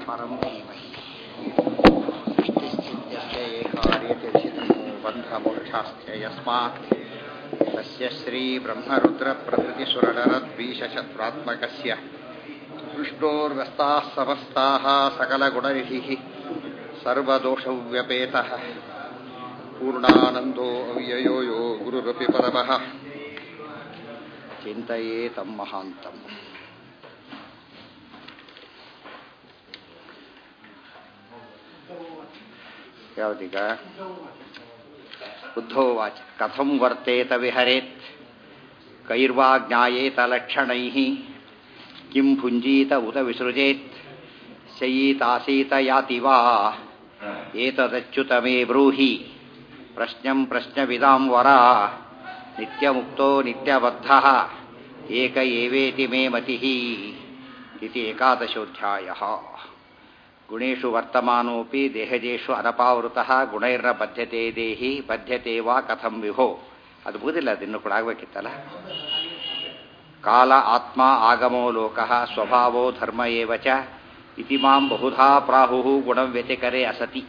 परं धीमहि सृष्टिस्थित्यस्य एकार्यतिर्षितमो बन्धमोक्षाश्च यस्मात् तस्य श्रीब्रह्मरुद्रप्रभृतिसुरनरद्वीशशत्वात्मकस्य विष्णोर्व्यस्ताः समस्ताः सकलगुणनिधिः सर्वदोषव्यपेतः पूर्णानन्दो अव्ययो यो गुरुरपि परमः चिन्तयेतं महान्तम् ಯಾವ್ದೀಗ ಉದ್ಧೋವಾಚ ಕಥಂ ವರ್ತೇತ ವಿಹರೇತ್ ಕೈರ್ವಾ ಜ್ಞಾಯೇತ ಲಕ್ಷಣೈ ಕಿಂ ಭುಂಜೀತ ಉತ ವಿಸೃಜೇತ್ ಶಯೀತಾಸೀತ ಯಾತಿ ವಾ ಏತದಚ್ಯುತ ಮೇ ಬ್ರೂಹಿ ಪ್ರಶ್ನಂ ಪ್ರಶ್ನವಿದಾಂ ವರ ನಿತ್ಯಮುಕ್ತೋ ನಿತ್ಯಬದ್ಧ ಏಕ ಏವೇತಿ ಮೇ ಮತಿ ಇತಿ ಏಕಾದಶೋಧ್ಯಾಯ ಗುಣೇಶು ವರ್ತಮಾನೋಪಿ ದೇಹಜೇಶು ಅನಪಾವೃತಃ ಗುಣೈರ್ನ ಬದ್ಧತೆ ದೇಹಿ ಬದ್ಧತೆ ವಾ ಕಥಂ ವಿಭೋ ಅದು ಬುದಿಲ್ಲ ಅದಿನ್ನು ಕೂಡ ಆಗ್ಬೇಕಿತ್ತಲ್ಲ ಕಾಲ ಆತ್ಮ ಆಗಮೋ ಲೋಕ ಸ್ವಭಾವೋ ಧರ್ಮ ಏವ ಚ ಇತಿ ಮಾಂ ಬಹುಧಾ ಪ್ರಾಹು ಗುಣಂ ವ್ಯತಿಕರೆ ಅಸತಿ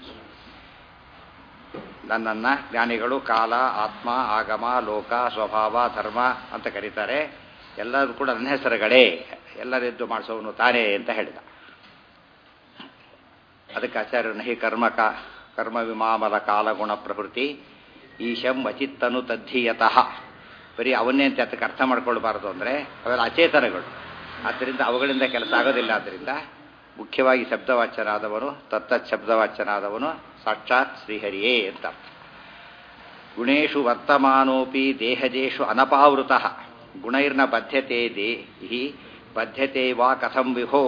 ನನ್ನನ್ನ ಜ್ಞಾನಿಗಳು ಕಾಲ ಆತ್ಮ ಆಗಮ ಲೋಕ ಸ್ವಭಾವ ಧರ್ಮ ಅಂತ ಕರೀತಾರೆ ಎಲ್ಲರೂ ಕೂಡ ನನ್ನ ಹೆಸರುಗಳೇ ಎಲ್ಲರೆದ್ದು ಮಾಡಿಸೋನು ತಾನೇ ಅಂತ ಹೇಳಿದ ಅದಕ್ಕೆ ಆಚಾರ್ಯರು ನಹಿ ಕರ್ಮಕ ಕರ್ಮ ವಿಮಾಮಲ ಕಾಲಗುಣ ಪ್ರವೃತ್ತಿ ಈಶಂ ಅಚಿತ್ತನು ತದ್ಧೀಯತಃ ಬರೀ ಅವನ್ನೇ ಅಂತ ಅದಕ್ಕೆ ಅರ್ಥ ಮಾಡ್ಕೊಳ್ಬಾರ್ದು ಅಂದರೆ ಅವೆಲ್ಲ ಅಚೇತನಗಳು ಆದ್ದರಿಂದ ಅವುಗಳಿಂದ ಕೆಲಸ ಆಗೋದಿಲ್ಲ ಆದ್ದರಿಂದ ಮುಖ್ಯವಾಗಿ ಶಬ್ದವಾಚನಾದವನು ತತ್ತ ಶಬ್ದವಾಚನಾದವನು ಸಾಕ್ಷಾತ್ ಶ್ರೀಹರಿಯೇ ಅಂತ ಗುಣೇಶು ವರ್ತಮಾನೋಪಿ ದೇಹಜೇಶು ಅನಪಾವೃತ ಗುಣೈರ್ನ ಬದ್ಧತೆ ದೇಹಿ ಬದ್ಧತೆ ವಾ ಕಥಂ ವಿಭೋ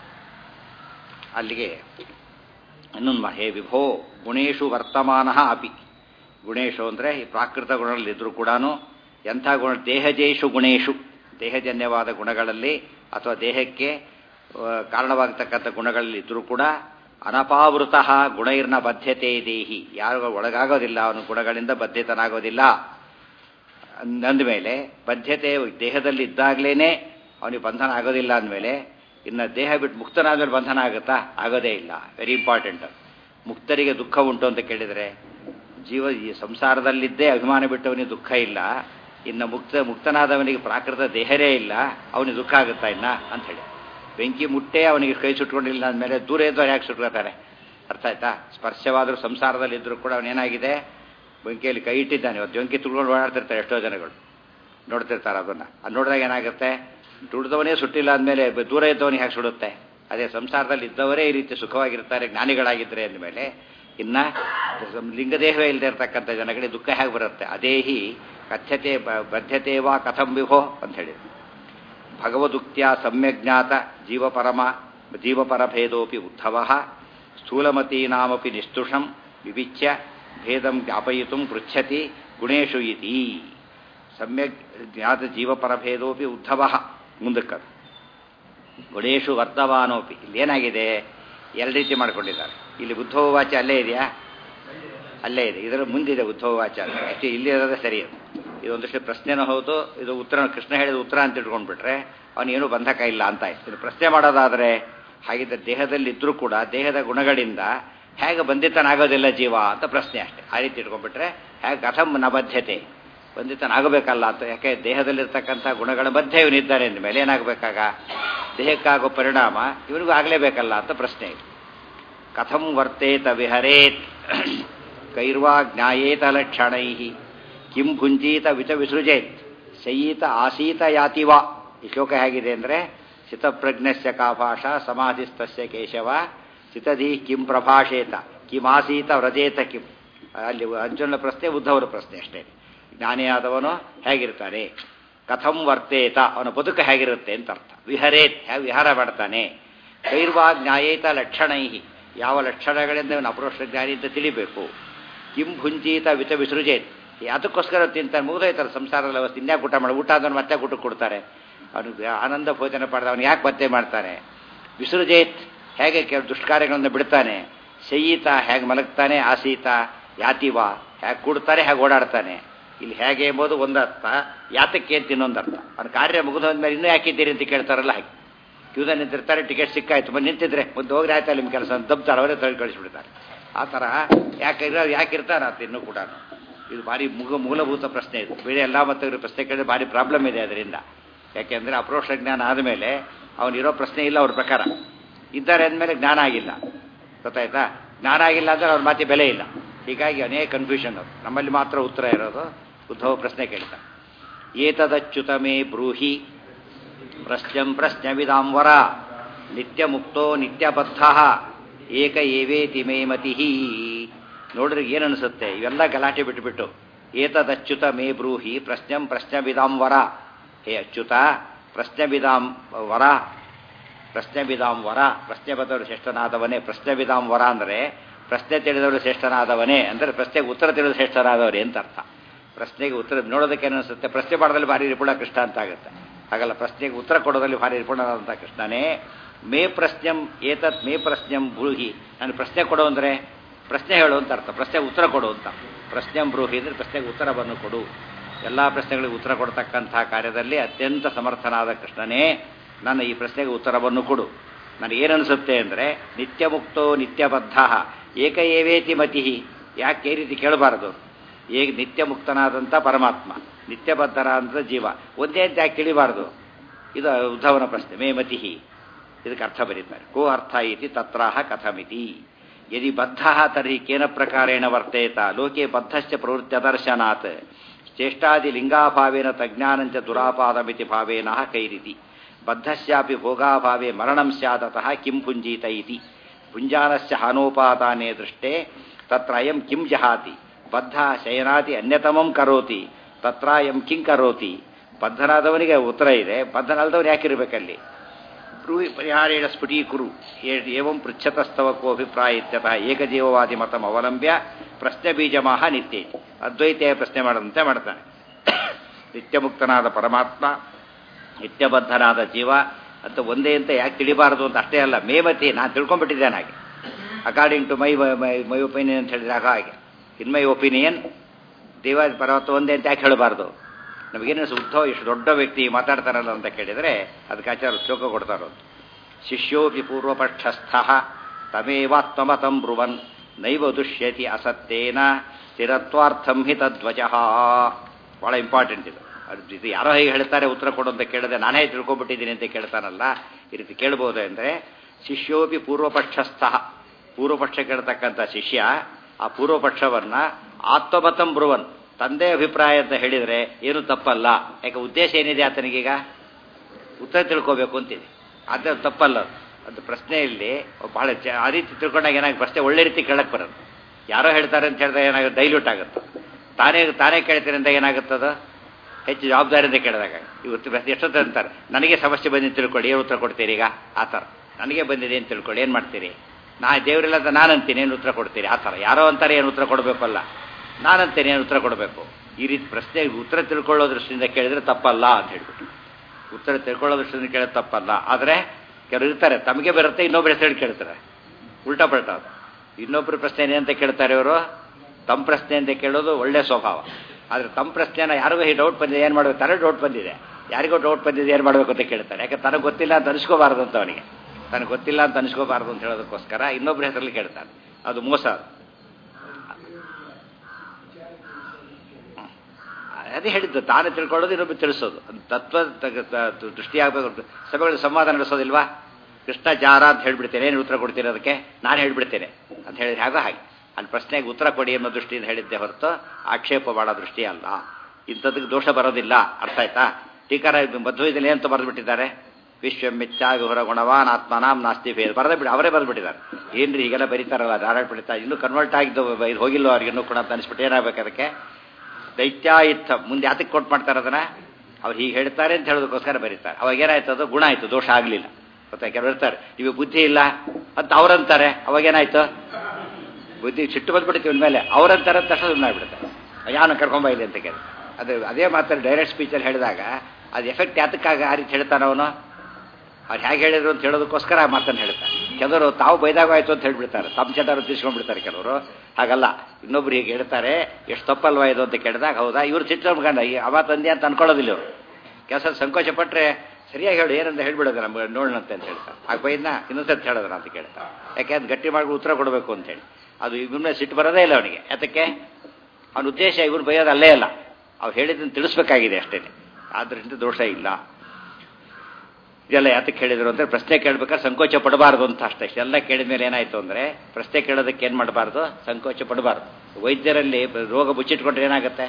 ಅಲ್ಲಿಗೆ ಇನ್ನೊಂದು ಹೇ ವಿಭೋ ಗುಣೇಶು ವರ್ತಮಾನ ಅಪಿ ಗುಣೇಶು ಅಂದರೆ ಈ ಪ್ರಾಕೃತ ಗುಣಗಳಲ್ಲಿದ್ದರೂ ಕೂಡ ಎಂಥ ಗುಣ ದೇಹಜೇಶು ಗುಣೇಶು ದೇಹಜನ್ಯವಾದ ಗುಣಗಳಲ್ಲಿ ಅಥವಾ ದೇಹಕ್ಕೆ ಕಾರಣವಾಗತಕ್ಕಂಥ ಗುಣಗಳಲ್ಲಿ ಇದ್ದರೂ ಕೂಡ ಅನಪಾವೃತ ಗುಣೈರ್ನ ಬದ್ಧತೆ ದೇಹಿ ಯಾರು ಒಳಗಾಗೋದಿಲ್ಲ ಅವನು ಗುಣಗಳಿಂದ ಬದ್ಧತನಾಗೋದಿಲ್ಲ ಅಂದಮೇಲೆ ಬದ್ಧತೆ ದೇಹದಲ್ಲಿ ಇದ್ದಾಗಲೇ ಅವನಿಗೆ ಬಂಧನ ಆಗೋದಿಲ್ಲ ಅಂದಮೇಲೆ ಇನ್ನು ದೇಹ ಬಿಟ್ಟು ಮುಕ್ತನಾದ್ಮೇಲೆ ಬಂಧನ ಆಗುತ್ತಾ ಆಗೋದೇ ಇಲ್ಲ ವೆರಿ ಇಂಪಾರ್ಟೆಂಟ್ ಮುಕ್ತರಿಗೆ ದುಃಖ ಉಂಟು ಅಂತ ಕೇಳಿದರೆ ಜೀವ ಈ ಸಂಸಾರದಲ್ಲಿದ್ದೇ ಅಭಿಮಾನ ಬಿಟ್ಟವನಿಗೆ ದುಃಖ ಇಲ್ಲ ಇನ್ನು ಮುಕ್ತ ಮುಕ್ತನಾದವನಿಗೆ ಪ್ರಾಕೃತ ದೇಹರೇ ಇಲ್ಲ ಅವನಿಗೆ ದುಃಖ ಆಗುತ್ತಾ ಇನ್ನ ಅಂತ ಹೇಳಿ ಬೆಂಕಿ ಮುಟ್ಟೆ ಅವನಿಗೆ ಕೈ ಸುಟ್ಕೊಂಡಿಲ್ಲ ಅಂದಮೇಲೆ ದೂರ ಇದ್ದವ್ರು ಯಾಕೆ ಸುಟ್ಕೋತಾರೆ ಅರ್ಥ ಆಯ್ತಾ ಸ್ಪರ್ಶವಾದರೂ ಸಂಸಾರದಲ್ಲಿದ್ದರೂ ಕೂಡ ಅವನೇನಾಗಿದೆ ಬೆಂಕಿಯಲ್ಲಿ ಕೈ ಇಟ್ಟಿದ್ದಾನೆ ಇವತ್ತು ಬೆಂಕಿ ತುಳ್ಕೊಂಡು ಓಡಾಡ್ತಿರ್ತಾರೆ ಎಷ್ಟೋ ಜನಗಳು ನೋಡ್ತಿರ್ತಾರೆ ಅದನ್ನು ಅದು ನೋಡಿದಾಗ ಏನಾಗುತ್ತೆ ದುಡ್ದವನೇ ಸುಟ್ಟಿಲ್ಲ ಅಂದಮೇಲೆ ದೂರ ಇದ್ದವನಿಗೆ ಹೇಗೆ ಸುಡುತ್ತೆ ಅದೇ ಸಂಸಾರದಲ್ಲಿ ಇದ್ದವರೇ ಈ ರೀತಿ ಸುಖವಾಗಿರ್ತಾರೆ ಜ್ಞಾನಿಗಳಾಗಿದ್ದರೆ ಅಂದಮೇಲೆ ಇನ್ನು ಲಿಂಗದೇಹವೇ ಇಲ್ಲದೆ ಇರತಕ್ಕಂಥ ಜನಗಳಿಗೆ ದುಃಖ ಹೇಗೆ ಬರುತ್ತೆ ಅದೇಹಿ ಕಥ್ಯತೆ ಬದ್ಧತೆ ವಾ ಕಥಂ ವಿಭೋ ಅಂತ ಹೇಳಿ ಭಗವದುಕ್ತ್ಯ ಸಮ್ಯಜ್ಞಾತ ಜೀವಪರಮ ಜೀವಪರಭೇದೋಪಿ ಉದ್ಧವ ಸ್ಥೂಲಮತೀನಾಮಪಿ ನಿಸ್ತುಷಂ ವಿವಿಚ್ಯ ಭೇದಂ ಜ್ಞಾಪಯಿತು ಪೃಚ್ಛತಿ ಗುಣೇಶು ಇತಿ ಸಮ್ಯಕ್ ಜ್ಞಾತ ಜೀವಪರಭೇದೋಪಿ ಉದ್ಧವ ಮುಂದಕ್ಕದು ಗುಣೇಶು ವರ್ತಮಾನೋಪಿ ಇಲ್ಲಿ ಏನಾಗಿದೆ ಎರಡು ರೀತಿ ಮಾಡ್ಕೊಂಡಿದ್ದಾರೆ ಇಲ್ಲಿ ಉದ್ಧವವಾಚ ಅಲ್ಲೇ ಇದೆಯಾ ಅಲ್ಲೇ ಇದೆ ಇದರ ಮುಂದಿದೆ ಉದ್ಧವವಾಚ ಆ್ಯಕ್ಚುಲಿ ಇಲ್ಲಿ ಇರೋದೇ ಸರಿ ಅದು ಇದೊಂದಷ್ಟು ಪ್ರಶ್ನೆನೂ ಹೌದು ಇದು ಉತ್ತರ ಕೃಷ್ಣ ಹೇಳಿದ ಉತ್ತರ ಅಂತ ಇಟ್ಕೊಂಡ್ಬಿಟ್ರೆ ಅವನೇನು ಬಂಧಕ ಇಲ್ಲ ಅಂತ ಆಯ್ತು ಇದು ಪ್ರಶ್ನೆ ಮಾಡೋದಾದರೆ ಹಾಗಿದ್ದರೆ ದೇಹದಲ್ಲಿ ಇದ್ದರೂ ಕೂಡ ದೇಹದ ಗುಣಗಳಿಂದ ಹೇಗೆ ಬಂಧಿತನಾಗೋದಿಲ್ಲ ಜೀವ ಅಂತ ಪ್ರಶ್ನೆ ಅಷ್ಟೇ ಆ ರೀತಿ ಇಟ್ಕೊಂಡ್ಬಿಟ್ರೆ ಹೇಗೆ ಕಥಂ ನ ಬದ್ಧತೆ ಬಂಧಿತನಾಗಬೇಕಲ್ಲ ಅಂತ ಯಾಕೆ ದೇಹದಲ್ಲಿರ್ತಕ್ಕಂಥ ಗುಣಗಳ ಮಧ್ಯೆ ಇವನಿದ್ದಾನೆ ಅಂದಮೇಲೆ ಏನಾಗಬೇಕಾಗ ದೇಹಕ್ಕಾಗೋ ಪರಿಣಾಮ ಇವನಿಗೂ ಆಗಲೇಬೇಕಲ್ಲ ಅಂತ ಪ್ರಶ್ನೆ ಇದೆ ಕಥಂ ವರ್ತೇತ ವಿಹರೇತ್ ಕೈರ್ವಾ ಜ್ಞಾಯೇತ ಲಕ್ಷಣೈ ಕಿಂ ಭುಂಜೀತ ವಿಚ ವಿಸೃಜೇತ್ ಶಯೀತ ಆಸೀತ ಯಾತಿವಾ ಈ ಶ್ಲೋಕ ಹೇಗಿದೆ ಅಂದರೆ ಚಿತಪ್ರಜ್ಞಸ್ಯ ಕಾಭಾಷ ಸಮಾಧಿಸ್ತಸ್ಯ ಕೇಶವ ಚಿತಧಿ ಕಿಂ ಪ್ರಭಾಷೇತ ಕಿಮಾಸೀತ ವ್ರಜೇತ ಕಿಂ ಅಲ್ಲಿ ಅರ್ಜುನ ಪ್ರಶ್ನೆ ಉದ್ಧವರ ಪ್ರಶ್ನೆ ಅಷ್ಟೇ ಜ್ಞಾನಿಯಾದವನು ಹೇಗಿರ್ತಾನೆ ಕಥಂ ವರ್ತೇತ ಅವನ ಬದುಕು ಹೇಗಿರುತ್ತೆ ಅಂತ ಅರ್ಥ ವಿಹರೇತ್ ಹೇಗೆ ವಿಹಾರ ಮಾಡ್ತಾನೆ ಕೈರ್ವಾ ಜ್ಞಾಯೇತ ಲಕ್ಷಣೈ ಯಾವ ಲಕ್ಷಣಗಳಿಂದ ಇವನು ಅಪರೋಕ್ಷ ಜ್ಞಾನಿ ಅಂತ ತಿಳಿಬೇಕು ಕಿಂ ಭುಂಜೀತ ವಿತ ವಿಸೃಜೇತ್ ಅದಕ್ಕೋಸ್ಕರ ತಿಂತಾನೆ ಮುಗಿದೋಯ್ತಾರೆ ಸಂಸಾರದ ಅವಸ್ಥೆ ಇನ್ಯಾಕೆ ಊಟ ಮಾಡಿ ಊಟ ಆದವನು ಮತ್ತೆ ಊಟ ಕೊಡ್ತಾರೆ ಅವನಿಗೆ ಆನಂದ ಭೋಜನ ಪಡೆದ ಅವನು ಯಾಕೆ ಮತ್ತೆ ಮಾಡ್ತಾನೆ ವಿಸೃಜೇತ್ ಹೇಗೆ ಕೆಲವು ದುಷ್ಕಾರ್ಯಗಳನ್ನು ಬಿಡ್ತಾನೆ ಶಯೀತ ಹೇಗೆ ಮಲಗ್ತಾನೆ ಆಸೀತ ಯಾತಿವ ಹೇಗೆ ಕೂಡ್ತಾರೆ ಹೇಗೆ ಓಡಾಡ್ತಾನೆ ಇಲ್ಲಿ ಹೇಗೆ ಎಂಬುದು ಒಂದರ್ಥ ಯಾತಕ್ಕೆ ಅಂತ ಇನ್ನೊಂದು ಅರ್ಥ ಅವನ ಕಾರ್ಯ ಮುಗಿದೋದ್ಮೇಲೆ ಇನ್ನೂ ಯಾಕಿದ್ದೀರಿ ಅಂತ ಕೇಳ್ತಾರಲ್ಲ ಹಾಗೆ ಕ್ಯೂದಲ್ಲಿ ನಿಂತಿರ್ತಾರೆ ಟಿಕೆಟ್ ಸಿಕ್ಕಾಯ್ತು ಬಂದು ನಿಂತಿದ್ರೆ ಮುಂದೆ ಹೋಗ್ರಿ ಆಯ್ತಾ ನಿಮ್ಮ ಕೆಲಸ ಅಂತ ದಬ್ತಾರೆ ಅವರೇ ತಳ್ಳಿ ಕಳಿಸ್ಬಿಡ್ತಾರೆ ಆ ಥರ ಯಾಕೆ ಇರೋ ಯಾಕೆ ಇರ್ತಾರೆ ಅಂತ ಇನ್ನೂ ಕೂಡ ಇದು ಭಾರಿ ಮುಗ ಮೂಲಭೂತ ಪ್ರಶ್ನೆ ಇದು ಬೇರೆ ಎಲ್ಲ ಮತ್ತೆ ಪ್ರಶ್ನೆ ಕೇಳಿದ್ರೆ ಭಾರಿ ಪ್ರಾಬ್ಲಮ್ ಇದೆ ಅದರಿಂದ ಯಾಕೆಂದರೆ ಅಪ್ರೋಕ್ಷ ಜ್ಞಾನ ಆದಮೇಲೆ ಅವನಿರೋ ಪ್ರಶ್ನೆ ಇಲ್ಲ ಅವ್ರ ಪ್ರಕಾರ ಇದ್ದಾರೆ ಅಂದಮೇಲೆ ಜ್ಞಾನ ಆಗಿಲ್ಲ ಗೊತ್ತಾಯ್ತಾ ಜ್ಞಾನ ಆಗಿಲ್ಲ ಅಂದರೆ ಅವ್ರ ಮಾತಿ ಬೆಲೆ ಇಲ್ಲ ಹೀಗಾಗಿ ಅನೇಕ ಕನ್ಫ್ಯೂಷನ್ ಅದು ನಮ್ಮಲ್ಲಿ ಮಾತ್ರ ಉತ್ತರ ಇರೋದು ಉದ್ಧವ ಪ್ರಶ್ನೆ ಕೇಳ್ತಾರೆ ಏತದಚ್ಯುತ ಮೇ ಬ್ರೂಹಿ ಪ್ರಶ್ನಂ ಪ್ರಶ್ನವಿದಾಂವರ ನಿತ್ಯ ಮುಕ್ತೋ ನಿತ್ಯಬದ್ಧ ಏಕ ಏವೇತಿ ಮೇ ಮತಿ ನೋಡ್ರಿ ಏನು ಅನಿಸುತ್ತೆ ಇವೆಲ್ಲ ಗಲಾಟೆ ಬಿಟ್ಟುಬಿಟ್ಟು ಏತದಚ್ಯುತ ಮೇ ಬ್ರೂಹಿ ಪ್ರಶ್ನಂ ಪ್ರಶ್ನವಿದಾಂವರ ಹೇ ಅಚ್ಯುತ ಪ್ರಶ್ನವಿದಾಂ ವರ ಪ್ರಶ್ನೆಬಿದಾಂ ವರ ಪ್ರಶ್ನೆ ಬದಲು ಶ್ರೇಷ್ಠನಾದವನೇ ಪ್ರಶ್ನೆಬಿದಾಂ ವರ ಅಂದರೆ ಪ್ರಶ್ನೆ ತಿಳಿದವರು ಶ್ರೇಷ್ಠನಾದವನೇ ಅಂದರೆ ಪ್ರಶ್ನೆಗೆ ಉತ್ತರ ತಿಳಿದ ಶ್ರೇಷ್ಠನಾದವರೇ ಅಂತ ಅರ್ಥ ಪ್ರಶ್ನೆಗೆ ಉತ್ತರ ನೋಡೋದಕ್ಕೆ ಅನಿಸುತ್ತೆ ಪ್ರಶ್ನೆ ಮಾಡೋದಲ್ಲಿ ಭಾರಿ ನಿಪುಣ ಕೃಷ್ಣ ಅಂತ ಆಗುತ್ತೆ ಹಾಗಲ್ಲ ಪ್ರಶ್ನೆಗೆ ಉತ್ತರ ಕೊಡೋದಲ್ಲಿ ಭಾರಿ ನಿಪುಣನಾದಂಥ ಕೃಷ್ಣನೇ ಮೇ ಪ್ರಶ್ನಂ ಏತತ್ ಮೇ ಪ್ರಶ್ನಂ ಬ್ರೂಹಿ ನಾನು ಪ್ರಶ್ನೆ ಕೊಡು ಅಂದರೆ ಪ್ರಶ್ನೆ ಹೇಳು ಅಂತ ಅರ್ಥ ಪ್ರಶ್ನೆಗೆ ಉತ್ತರ ಕೊಡು ಅಂತ ಪ್ರಶ್ನೆಂ ಬ್ರೂಹಿ ಅಂದರೆ ಪ್ರಶ್ನೆಗೆ ಉತ್ತರವನ್ನು ಕೊಡು ಎಲ್ಲ ಪ್ರಶ್ನೆಗಳಿಗೆ ಉತ್ತರ ಕೊಡ್ತಕ್ಕಂಥ ಕಾರ್ಯದಲ್ಲಿ ಅತ್ಯಂತ ಸಮರ್ಥನಾದ ಕೃಷ್ಣನೇ ನನ್ನ ಈ ಪ್ರಶ್ನೆಗೆ ಉತ್ತರವನ್ನು ಕೊಡು ನನಗೇನನ್ನಿಸುತ್ತೆ ಅಂದರೆ ನಿತ್ಯ ಮುಕ್ತೋ ನಿತ್ಯಬದ್ಧ ಏಕ ಏವೇತಿ ಮತಿ ಯಾಕೆ ಈ ರೀತಿ ಕೇಳಬಾರದು ಏಕ ನಿತ್ಯ ಮುಕ್ತನಾದಂಥ ಪರಮಾತ್ಮ ನಿತ್ಯಬದ್ಧರಾದಂಥ ಜೀವ ಒಂದೇ ಅಂತ ಯಾಕೆ ತಿಳಿಬಾರದು ಇದು ಉದ್ಧವನ ಪ್ರಶ್ನೆ ಮೇ ಮತಿ ಇದಕ್ಕೆ ಅರ್ಥ ಬರೀತಾರೆ ಕೋ ಅರ್ಥ ಇತಿ ತತ್ರಾಹ ಕಥಮಿತಿ ಯದಿ ಬದ್ಧ ತರ್ಹಿ ಕೇನ ಪ್ರಕಾರೇಣ ವರ್ತೇತ ಲೋಕೆ ಬದ್ಧಶ್ಚ ಪ್ರವೃತ್ತ್ಯದರ್ಶನಾತ್ ಚೇಷ್ಟಾದಿ ಲಿಂಗಾಭಾವೇನ ತಜ್ಞಾನಂಚ ದುರಾಪಾದಮಿತಿ ಭಾವೇನ ಕೈರಿತಿ ಬದ್ಧಸ್ಯಾಪಿ ಭೋಗಾಭಾವೇ ಮರಣಂ ಸ್ಯಾದತಃ ಕಿಂ ಪುಂಜೀತ ಇತಿ ಪುಂಜಾನಸ್ಯ ಹಾನೋಪಾದಾನೇ ದೃಷ್ಟೇ ತತ್ರ ಅಯಂ ಕಿಂ ಜಹಾತಿ ಬದ್ಧ ಶಯನಾತಿ ಅನ್ಯತಮಂ ಕರೋತಿ ತತ್ರ ಅಯಂ ಕಿಂ ಕರೋತಿ ಬದ್ಧನಾದವನಿಗೆ ಉತ್ತರ ಇದೆ ಬದ್ಧನಲ್ದವನು ಯಾಕಿರ್ಬೇಕಲ್ಲಿ ಬ್ರೂಹಿ ಪರಿಹಾರೇಣ ಸ್ಫುಟೀಕುರು ಏವಂ ಪೃಚ್ಛತಸ್ತವ ಕೋ ಅಭಿಪ್ರಾಯ ಇತ್ಯತಃ ಏಕಜೀವವಾದಿ ಮತಂ ಅವಲಂಬ್ಯ ಪ್ರಶ್ನೆ ಬೀಜಮಾಹ ನಿತ್ಯ ಅದ್ವೈತೆಯ ಪ್ರಶ್ನೆ ಮಾಡದಂತೆ ಮಾಡ್ತಾನೆ ನಿತ್ಯಮುಕ್ತನಾದ ಪರಮಾತ್ಮ ನಿತ್ಯಬದ್ಧನಾದ ಜೀವ ಅಂತ ಒಂದೇ ಅಂತ ಯಾಕೆ ತಿಳಿಬಾರದು ಅಂತ ಅಷ್ಟೇ ಅಲ್ಲ ಮೇಮತಿ ನಾನು ತಿಳ್ಕೊಂಡ್ಬಿಟ್ಟಿದ್ದೇನೆ ಹಾಗೆ according to my my opinion ಅಂತ ಹೇಳಿದಾಗ ಹಾಗೆ ಇನ್ ಮೈ ಒಪಿನಿಯನ್ ದೇವ ಪರಮಾತ್ಮ ಒಂದೇ ಅಂತ ಯಾಕೆ ಹೇಳಬಾರ್ದು ನಮಗೇನು ಉದ್ಧವ ಇಷ್ಟು ದೊಡ್ಡ ವ್ಯಕ್ತಿ ಮಾತಾಡ್ತಾರಲ್ಲ ಅಂತ ಕೇಳಿದರೆ ಅದಕ್ಕೆ ಆಚಾರ ಶ್ಲೋಕ ಕೊಡ್ತಾರೋ ಶಿಷ್ಯೋಪಿ ಪೂರ್ವಪಕ್ಷಸ್ಥ ತಮೇವಾತ್ಮತಂ ಬ್ರುವನ್ ನೈವ ದುಷ್ಯತಿ ಅಸತ್ತೇನ ಸ್ಥಿರತ್ವಾರ್ಥಂ ಹಿ ತದ್ವಚ ಭಾಳ ಇಂಪಾರ್ಟೆಂಟ್ ಇದು ಅದು ಇದು ಯಾರೋ ಹೇಗೆ ಹೇಳ್ತಾರೆ ಉತ್ತರ ಕೊಡು ಅಂತ ಕೇಳಿದೆ ನಾನೇ ತಿಳ್ಕೊಬಿಟ್ಟಿದ್ದೀನಿ ಅಂತ ಕೇಳ್ತಾನಲ್ಲ ಈ ರೀತಿ ಕೇಳ್ಬೋದು ಅಂದರೆ ಶಿಷ್ಯೋಪಿ ಪೂರ್ವಪಕ್ಷಸ್ಥ ಪೂರ್ವಪಕ್ಷ ಕೇಳ್ತಕ್ಕಂಥ ಶಿಷ್ಯ ಆ ಪೂರ್ವಪಕ್ಷವನ್ನು ಆತ್ಮಮತಂ ಬ್ರುವನ್ ತಂದೆ ಅಭಿಪ್ರಾಯ ಅಂತ ಹೇಳಿದರೆ ಏನು ತಪ್ಪಲ್ಲ ಯಾಕೆ ಉದ್ದೇಶ ಏನಿದೆ ಆತನಿಗೀಗ ಉತ್ತರ ತಿಳ್ಕೋಬೇಕು ಅಂತಿದೆ ಆದರೆ ತಪ್ಪಲ್ಲ ಅದು. ಅದು ಪ್ರಶ್ನೆಯಲ್ಲಿ ಭಾಳ ಚ ಆ ರೀತಿ ತಿಳ್ಕೊಂಡಾಗ ಏನಾಗಿ ಪ್ರಶ್ನೆ ಒಳ್ಳೆ ರೀತಿ ಕೇಳಕ್ಕೆ ಬರೋದು ಯಾರೋ ಹೇಳ್ತಾರೆ ಅಂತ ಹೇಳಿದಾಗ ಏನಾಗುತ್ತೆ ಡೈಲ್ಯೂಟ್ ಆಗುತ್ತೆ ತಾನೇ ತಾನೇ ಕೇಳ್ತೀನಿ ಅಂತ ಏನಾಗುತ್ತದ ಹೆಚ್ಚು ಜವಾಬ್ದಾರಿಯಿಂದ ಕೇಳಿದಾಗ ಇವತ್ತು ಪ್ರಶ್ನೆ ಎಷ್ಟೊತ್ತು ಅಂತಾರೆ ನನಗೆ ಸಮಸ್ಯೆ ಬಂದಿದ್ದು ತಿಳ್ಕೊಳ್ಳಿ ಏನು ಉತ್ತರ ಕೊಡ್ತೀರಿ ಈಗ ಆ ಥರ ನನಗೆ ಬಂದಿದೆ ಅಂತ ತಿಳ್ಕೊಳ್ಳಿ ಏನು ಮಾಡ್ತೀರಿ ನಾ ದೇವರಿಲ್ಲ ಅಂತ ನಾನು ಅಂತೀನಿ ಏನು ಉತ್ತರ ಕೊಡ್ತೀರಿ ಆ ಥರ ಯಾರೋ ಅಂತಾರೆ ಏನು ಉತ್ತರ ಕೊಡಬೇಕಲ್ಲ ನಾನಂತೇನೆ ಏನು ಉತ್ತರ ಕೊಡಬೇಕು ಈ ರೀತಿ ಪ್ರಶ್ನೆಗೆ ಉತ್ತರ ತಿಳ್ಕೊಳ್ಳೋ ದೃಷ್ಟಿಯಿಂದ ಕೇಳಿದ್ರೆ ತಪ್ಪಲ್ಲ ಅಂತ ಹೇಳ್ಬಿಟ್ಟು ಉತ್ತರ ತಿಳ್ಕೊಳ್ಳೋ ದೃಷ್ಟಿಯಿಂದ ಕೇಳಿದ್ರೆ ತಪ್ಪಲ್ಲ ಆದರೆ ಕೆಲವರು ಇರ್ತಾರೆ ತಮಗೆ ಬರುತ್ತೆ ಇನ್ನೊಬ್ಬರ ಹೆಸರು ಕೇಳ್ತಾರೆ ಉಲ್ಟಾ ಪಲ್ಟಾ ಅದು ಇನ್ನೊಬ್ಬರ ಪ್ರಶ್ನೆ ಏನಂತ ಕೇಳ್ತಾರೆ ಇವರು ತಮ್ಮ ಪ್ರಶ್ನೆ ಅಂತ ಕೇಳೋದು ಒಳ್ಳೆ ಸ್ವಭಾವ ಆದರೆ ತಮ್ಮ ಪ್ರಶ್ನೆನ ಯಾರಿಗೂ ಈ ಡೌಟ್ ಬಂದಿದೆ ಏನು ಮಾಡಬೇಕು ತನಗೆ ಡೌಟ್ ಬಂದಿದೆ ಯಾರಿಗೋ ಡೌಟ್ ಬಂದಿದೆ ಏನು ಮಾಡಬೇಕು ಅಂತ ಕೇಳ್ತಾರೆ ಯಾಕೆ ತನಗೆ ಗೊತ್ತಿಲ್ಲ ಅಂತ ಅನಿಸ್ಕೋಬಾರ್ದು ಅಂತ ಅವನಿಗೆ ತನಗೆ ಗೊತ್ತಿಲ್ಲ ಅಂತ ಅನಿಸ್ಕೋಬಾರ್ದು ಅಂತ ಹೇಳೋದಕ್ಕೋಸ್ಕರ ಇನ್ನೊಬ್ಬರ ಹೆಸರಲ್ಲಿ ಕೇಳ್ತಾನೆ ಅದು ಮೋಸ ಅದು ಅದೇ ಹೇಳಿದ್ದು ತಾನೇ ತಿಳ್ಕೊಳ್ಳೋದು ಇನ್ನೊಬ್ಬರು ತಿಳಿಸೋದು ಅದು ತತ್ವ ತ- ತ- ದೃಷ್ಟಿ ಆಗಬೇಕು ಸಭೆಗಳು ಸಂವಾದ ನಡೆಸೋದಿಲ್ವಾ ಕೃಷ್ಣ ಜಾರ ಅಂತ ಹೇಳ್ಬಿಡ್ತೇನೆ ಏನು ಉತ್ತರ ಕೊಡ್ತೀನಿ ಅದಕ್ಕೆ ನಾನು ಹೇಳ್ಬಿಡ್ತೇನೆ ಅಂತ ಹೇಳಿದ್ರೆ ಹಾಗೋ ಹಾಗೆ ಅಲ್ಲಿ ಪ್ರಶ್ನೆಗೆ ಉತ್ತರ ಕೊಡಿ ಅನ್ನೋ ದೃಷ್ಟಿಯಿಂದ ಹೇಳಿದ್ದೆ ಹೊರತು ಆಕ್ಷೇಪ ಮಾಡೋ ದೃಷ್ಟಿ ಅಲ್ಲ ಇಂಥದಕ್ಕೆ ದೋಷ ಬರೋದಿಲ್ಲ ಅರ್ಥ ಆಯ್ತಾ ಟೀಕಾರ ಮಧ್ವದಲ್ಲಿ ಏನಂತ ಬರೆದ್ಬಿಟ್ಟಿದ್ದಾರೆ ವಿಶ್ವಮಿಚ್ಚ ವಿಹುರ ಗುಣವಾನ್ ಆತ್ಮನಾಮ್ ನಾಸ್ತಿ ಭೇದ ಬರೆದೇ ಬಿಡಿ ಅವರೇ ಬರೆದ್ಬಿಟ್ಟಿದ್ದಾರೆ ಏನ್ರಿ ಈಗೆಲ್ಲ ಬರೀತಾರಲ್ಲ ಧಾರಾಳ ಬಿಡ್ತಾ ಇನ್ನೂ ಕನ್ವರ್ಟ್ ಆಗಿದ್ದು ಇದು ಹೋಗಿಲ್ಲೋ ಅವ್ರಿಗೆ ಇನ್ನೂ ಕೂಡ ಅಂತ ಅನಿಸ್ಬಿಟ್ಟು ಏನಾಗಬೇಕು ಅದಕ್ಕೆ ದೈತ್ಯಾಯಿತ್ಥ ಮುಂದೆ ಯಾತಕ್ಕೆ ಕೊಟ್ಟು ಮಾಡ್ತಾರೆ ಅದನ್ನ ಅವ್ರು ಹೀಗೆ ಹೇಳ್ತಾರೆ ಅಂತ ಹೇಳೋದಕ್ಕೋಸ್ಕರ ಬರೀತಾರೆ ಅವಾಗ ಏನಾಯ್ತು ಅದು ಗುಣ ಆಯ್ತು ದೋಷ ಆಗಲಿಲ್ಲ ಗೊತ್ತಾ ಕೆಲವರು ಇರ್ತಾರೆ ನೀವು ಬುದ್ಧಿ ಇಲ್ಲ ಅಂತ ಅವ್ರಂತಾರೆ ಅವಾಗ ಏನಾಯ್ತು ಬುದ್ಧಿ ಸಿಟ್ಟು ಬಂದ್ಬಿಡ್ತೀವಿ ಮೇಲೆ ಅವ್ರಂತಾರೆ ಅಂತ ತಕ್ಷಣ ಸುಮ್ಮನೆ ಆಗ್ಬಿಡ್ತಾರೆ ಯಾನು ಕರ್ಕೊಂಬ ಇಲ್ಲಿ ಅಂತ ಕೇಳಿ ಅದು ಅದೇ ಮಾತನ್ನು ಡೈರೆಕ್ಟ್ ಸ್ಪೀಚಲ್ಲಿ ಹೇಳಿದಾಗ ಅದು ಎಫೆಕ್ಟ್ ಯಾತಕ್ಕಾಗ ಆ ರೀತಿ ಹೇಳ್ತಾನೆ ಅವನು ಅವ್ರು ಹೇಗೆ ಹೇಳಿದ್ರು ಅಂತ ಹೇಳೋದಕ್ಕೋಸ್ಕರ ಆ ಮಾತನ್ನು ಹೇಳ್ತಾರೆ ಕೆಲವರು ತಾವು ಬೈದಾಗ ಆಯ್ತು ಅಂತ ಹೇಳ್ಬಿಡ್ತಾರೆ ತಮ್ಮ ಚಟಾರು ತಿರ್ಸ್ಕೊಂಡ್ಬಿಡ್ತಾರೆ ಕೆಲವರು ಹಾಗಲ್ಲ ಇನ್ನೊಬ್ರು ಹೀಗೆ ಹೇಳ್ತಾರೆ ಎಷ್ಟು ತಪ್ಪಲ್ವಾ ಇದು ಅಂತ ಕೇಳಿದಾಗ ಹೌದಾ ಇವ್ರು ಸಿಟ್ಟು ಮಾಡ್ಕೊಂಡ ಈ ಅವ ತಂದೆ ಅಂತ ಅನ್ಕೊಳ್ಳೋದಿಲ್ಲ ಇವರು ಕೆಲಸ ಸಂಕೋಚ ಪಟ್ಟರೆ ಸರಿಯಾಗಿ ಹೇಳು ಏನಂತ ಹೇಳ್ಬಿಡೋದು ನಮ್ಗೆ ನೋಡೋಣಂತೆ ಅಂತ ಹೇಳ್ತಾರೆ ಆಗ ಬೈದ್ನ ಇನ್ನೊಂದ್ಸತಿ ಹೇಳಿದ್ರ ಅಂತ ಕೇಳ್ತಾರೆ ಯಾಕೆ ಅದು ಗಟ್ಟಿ ಮಾಡಿ ಉತ್ತರ ಕೊಡಬೇಕು ಅಂತೇಳಿ ಅದು ಇವನ್ನ ಸಿಟ್ಟು ಬರೋದೇ ಇಲ್ಲ ಅವನಿಗೆ ಯಾತಕ್ಕೆ ಅವನ ಉದ್ದೇಶ ಇವನು ಬೈಯೋದು ಅಲ್ಲೇ ಅಲ್ಲ ಅವ್ರು ಹೇಳಿದ್ದನ್ನು ತಿಳಿಸ್ಬೇಕಾಗಿದೆ ಅಷ್ಟೇ ಆದ್ದರಿಂದ ದೋಷ ಇಲ್ಲ ಇದೆಲ್ಲ ಯಾತಕ್ಕೆ ಹೇಳಿದ್ರು ಅಂದರೆ ಪ್ರಶ್ನೆ ಕೇಳ್ಬೇಕಾದ್ರೆ ಸಂಕೋಚ ಪಡಬಾರ್ದು ಅಂತ ಅಷ್ಟೇ ಇಷ್ಟೆಲ್ಲ ಕೇಳಿದ ಮೇಲೆ ಏನಾಯಿತು ಅಂದರೆ ಪ್ರಶ್ನೆ ಕೇಳೋದಕ್ಕೆ ಏನು ಮಾಡಬಾರ್ದು ಸಂಕೋಚ ಪಡಬಾರ್ದು ವೈದ್ಯರಲ್ಲಿ ರೋಗ ಮುಚ್ಚಿಟ್ಕೊಂಡ್ರೆ ಏನಾಗುತ್ತೆ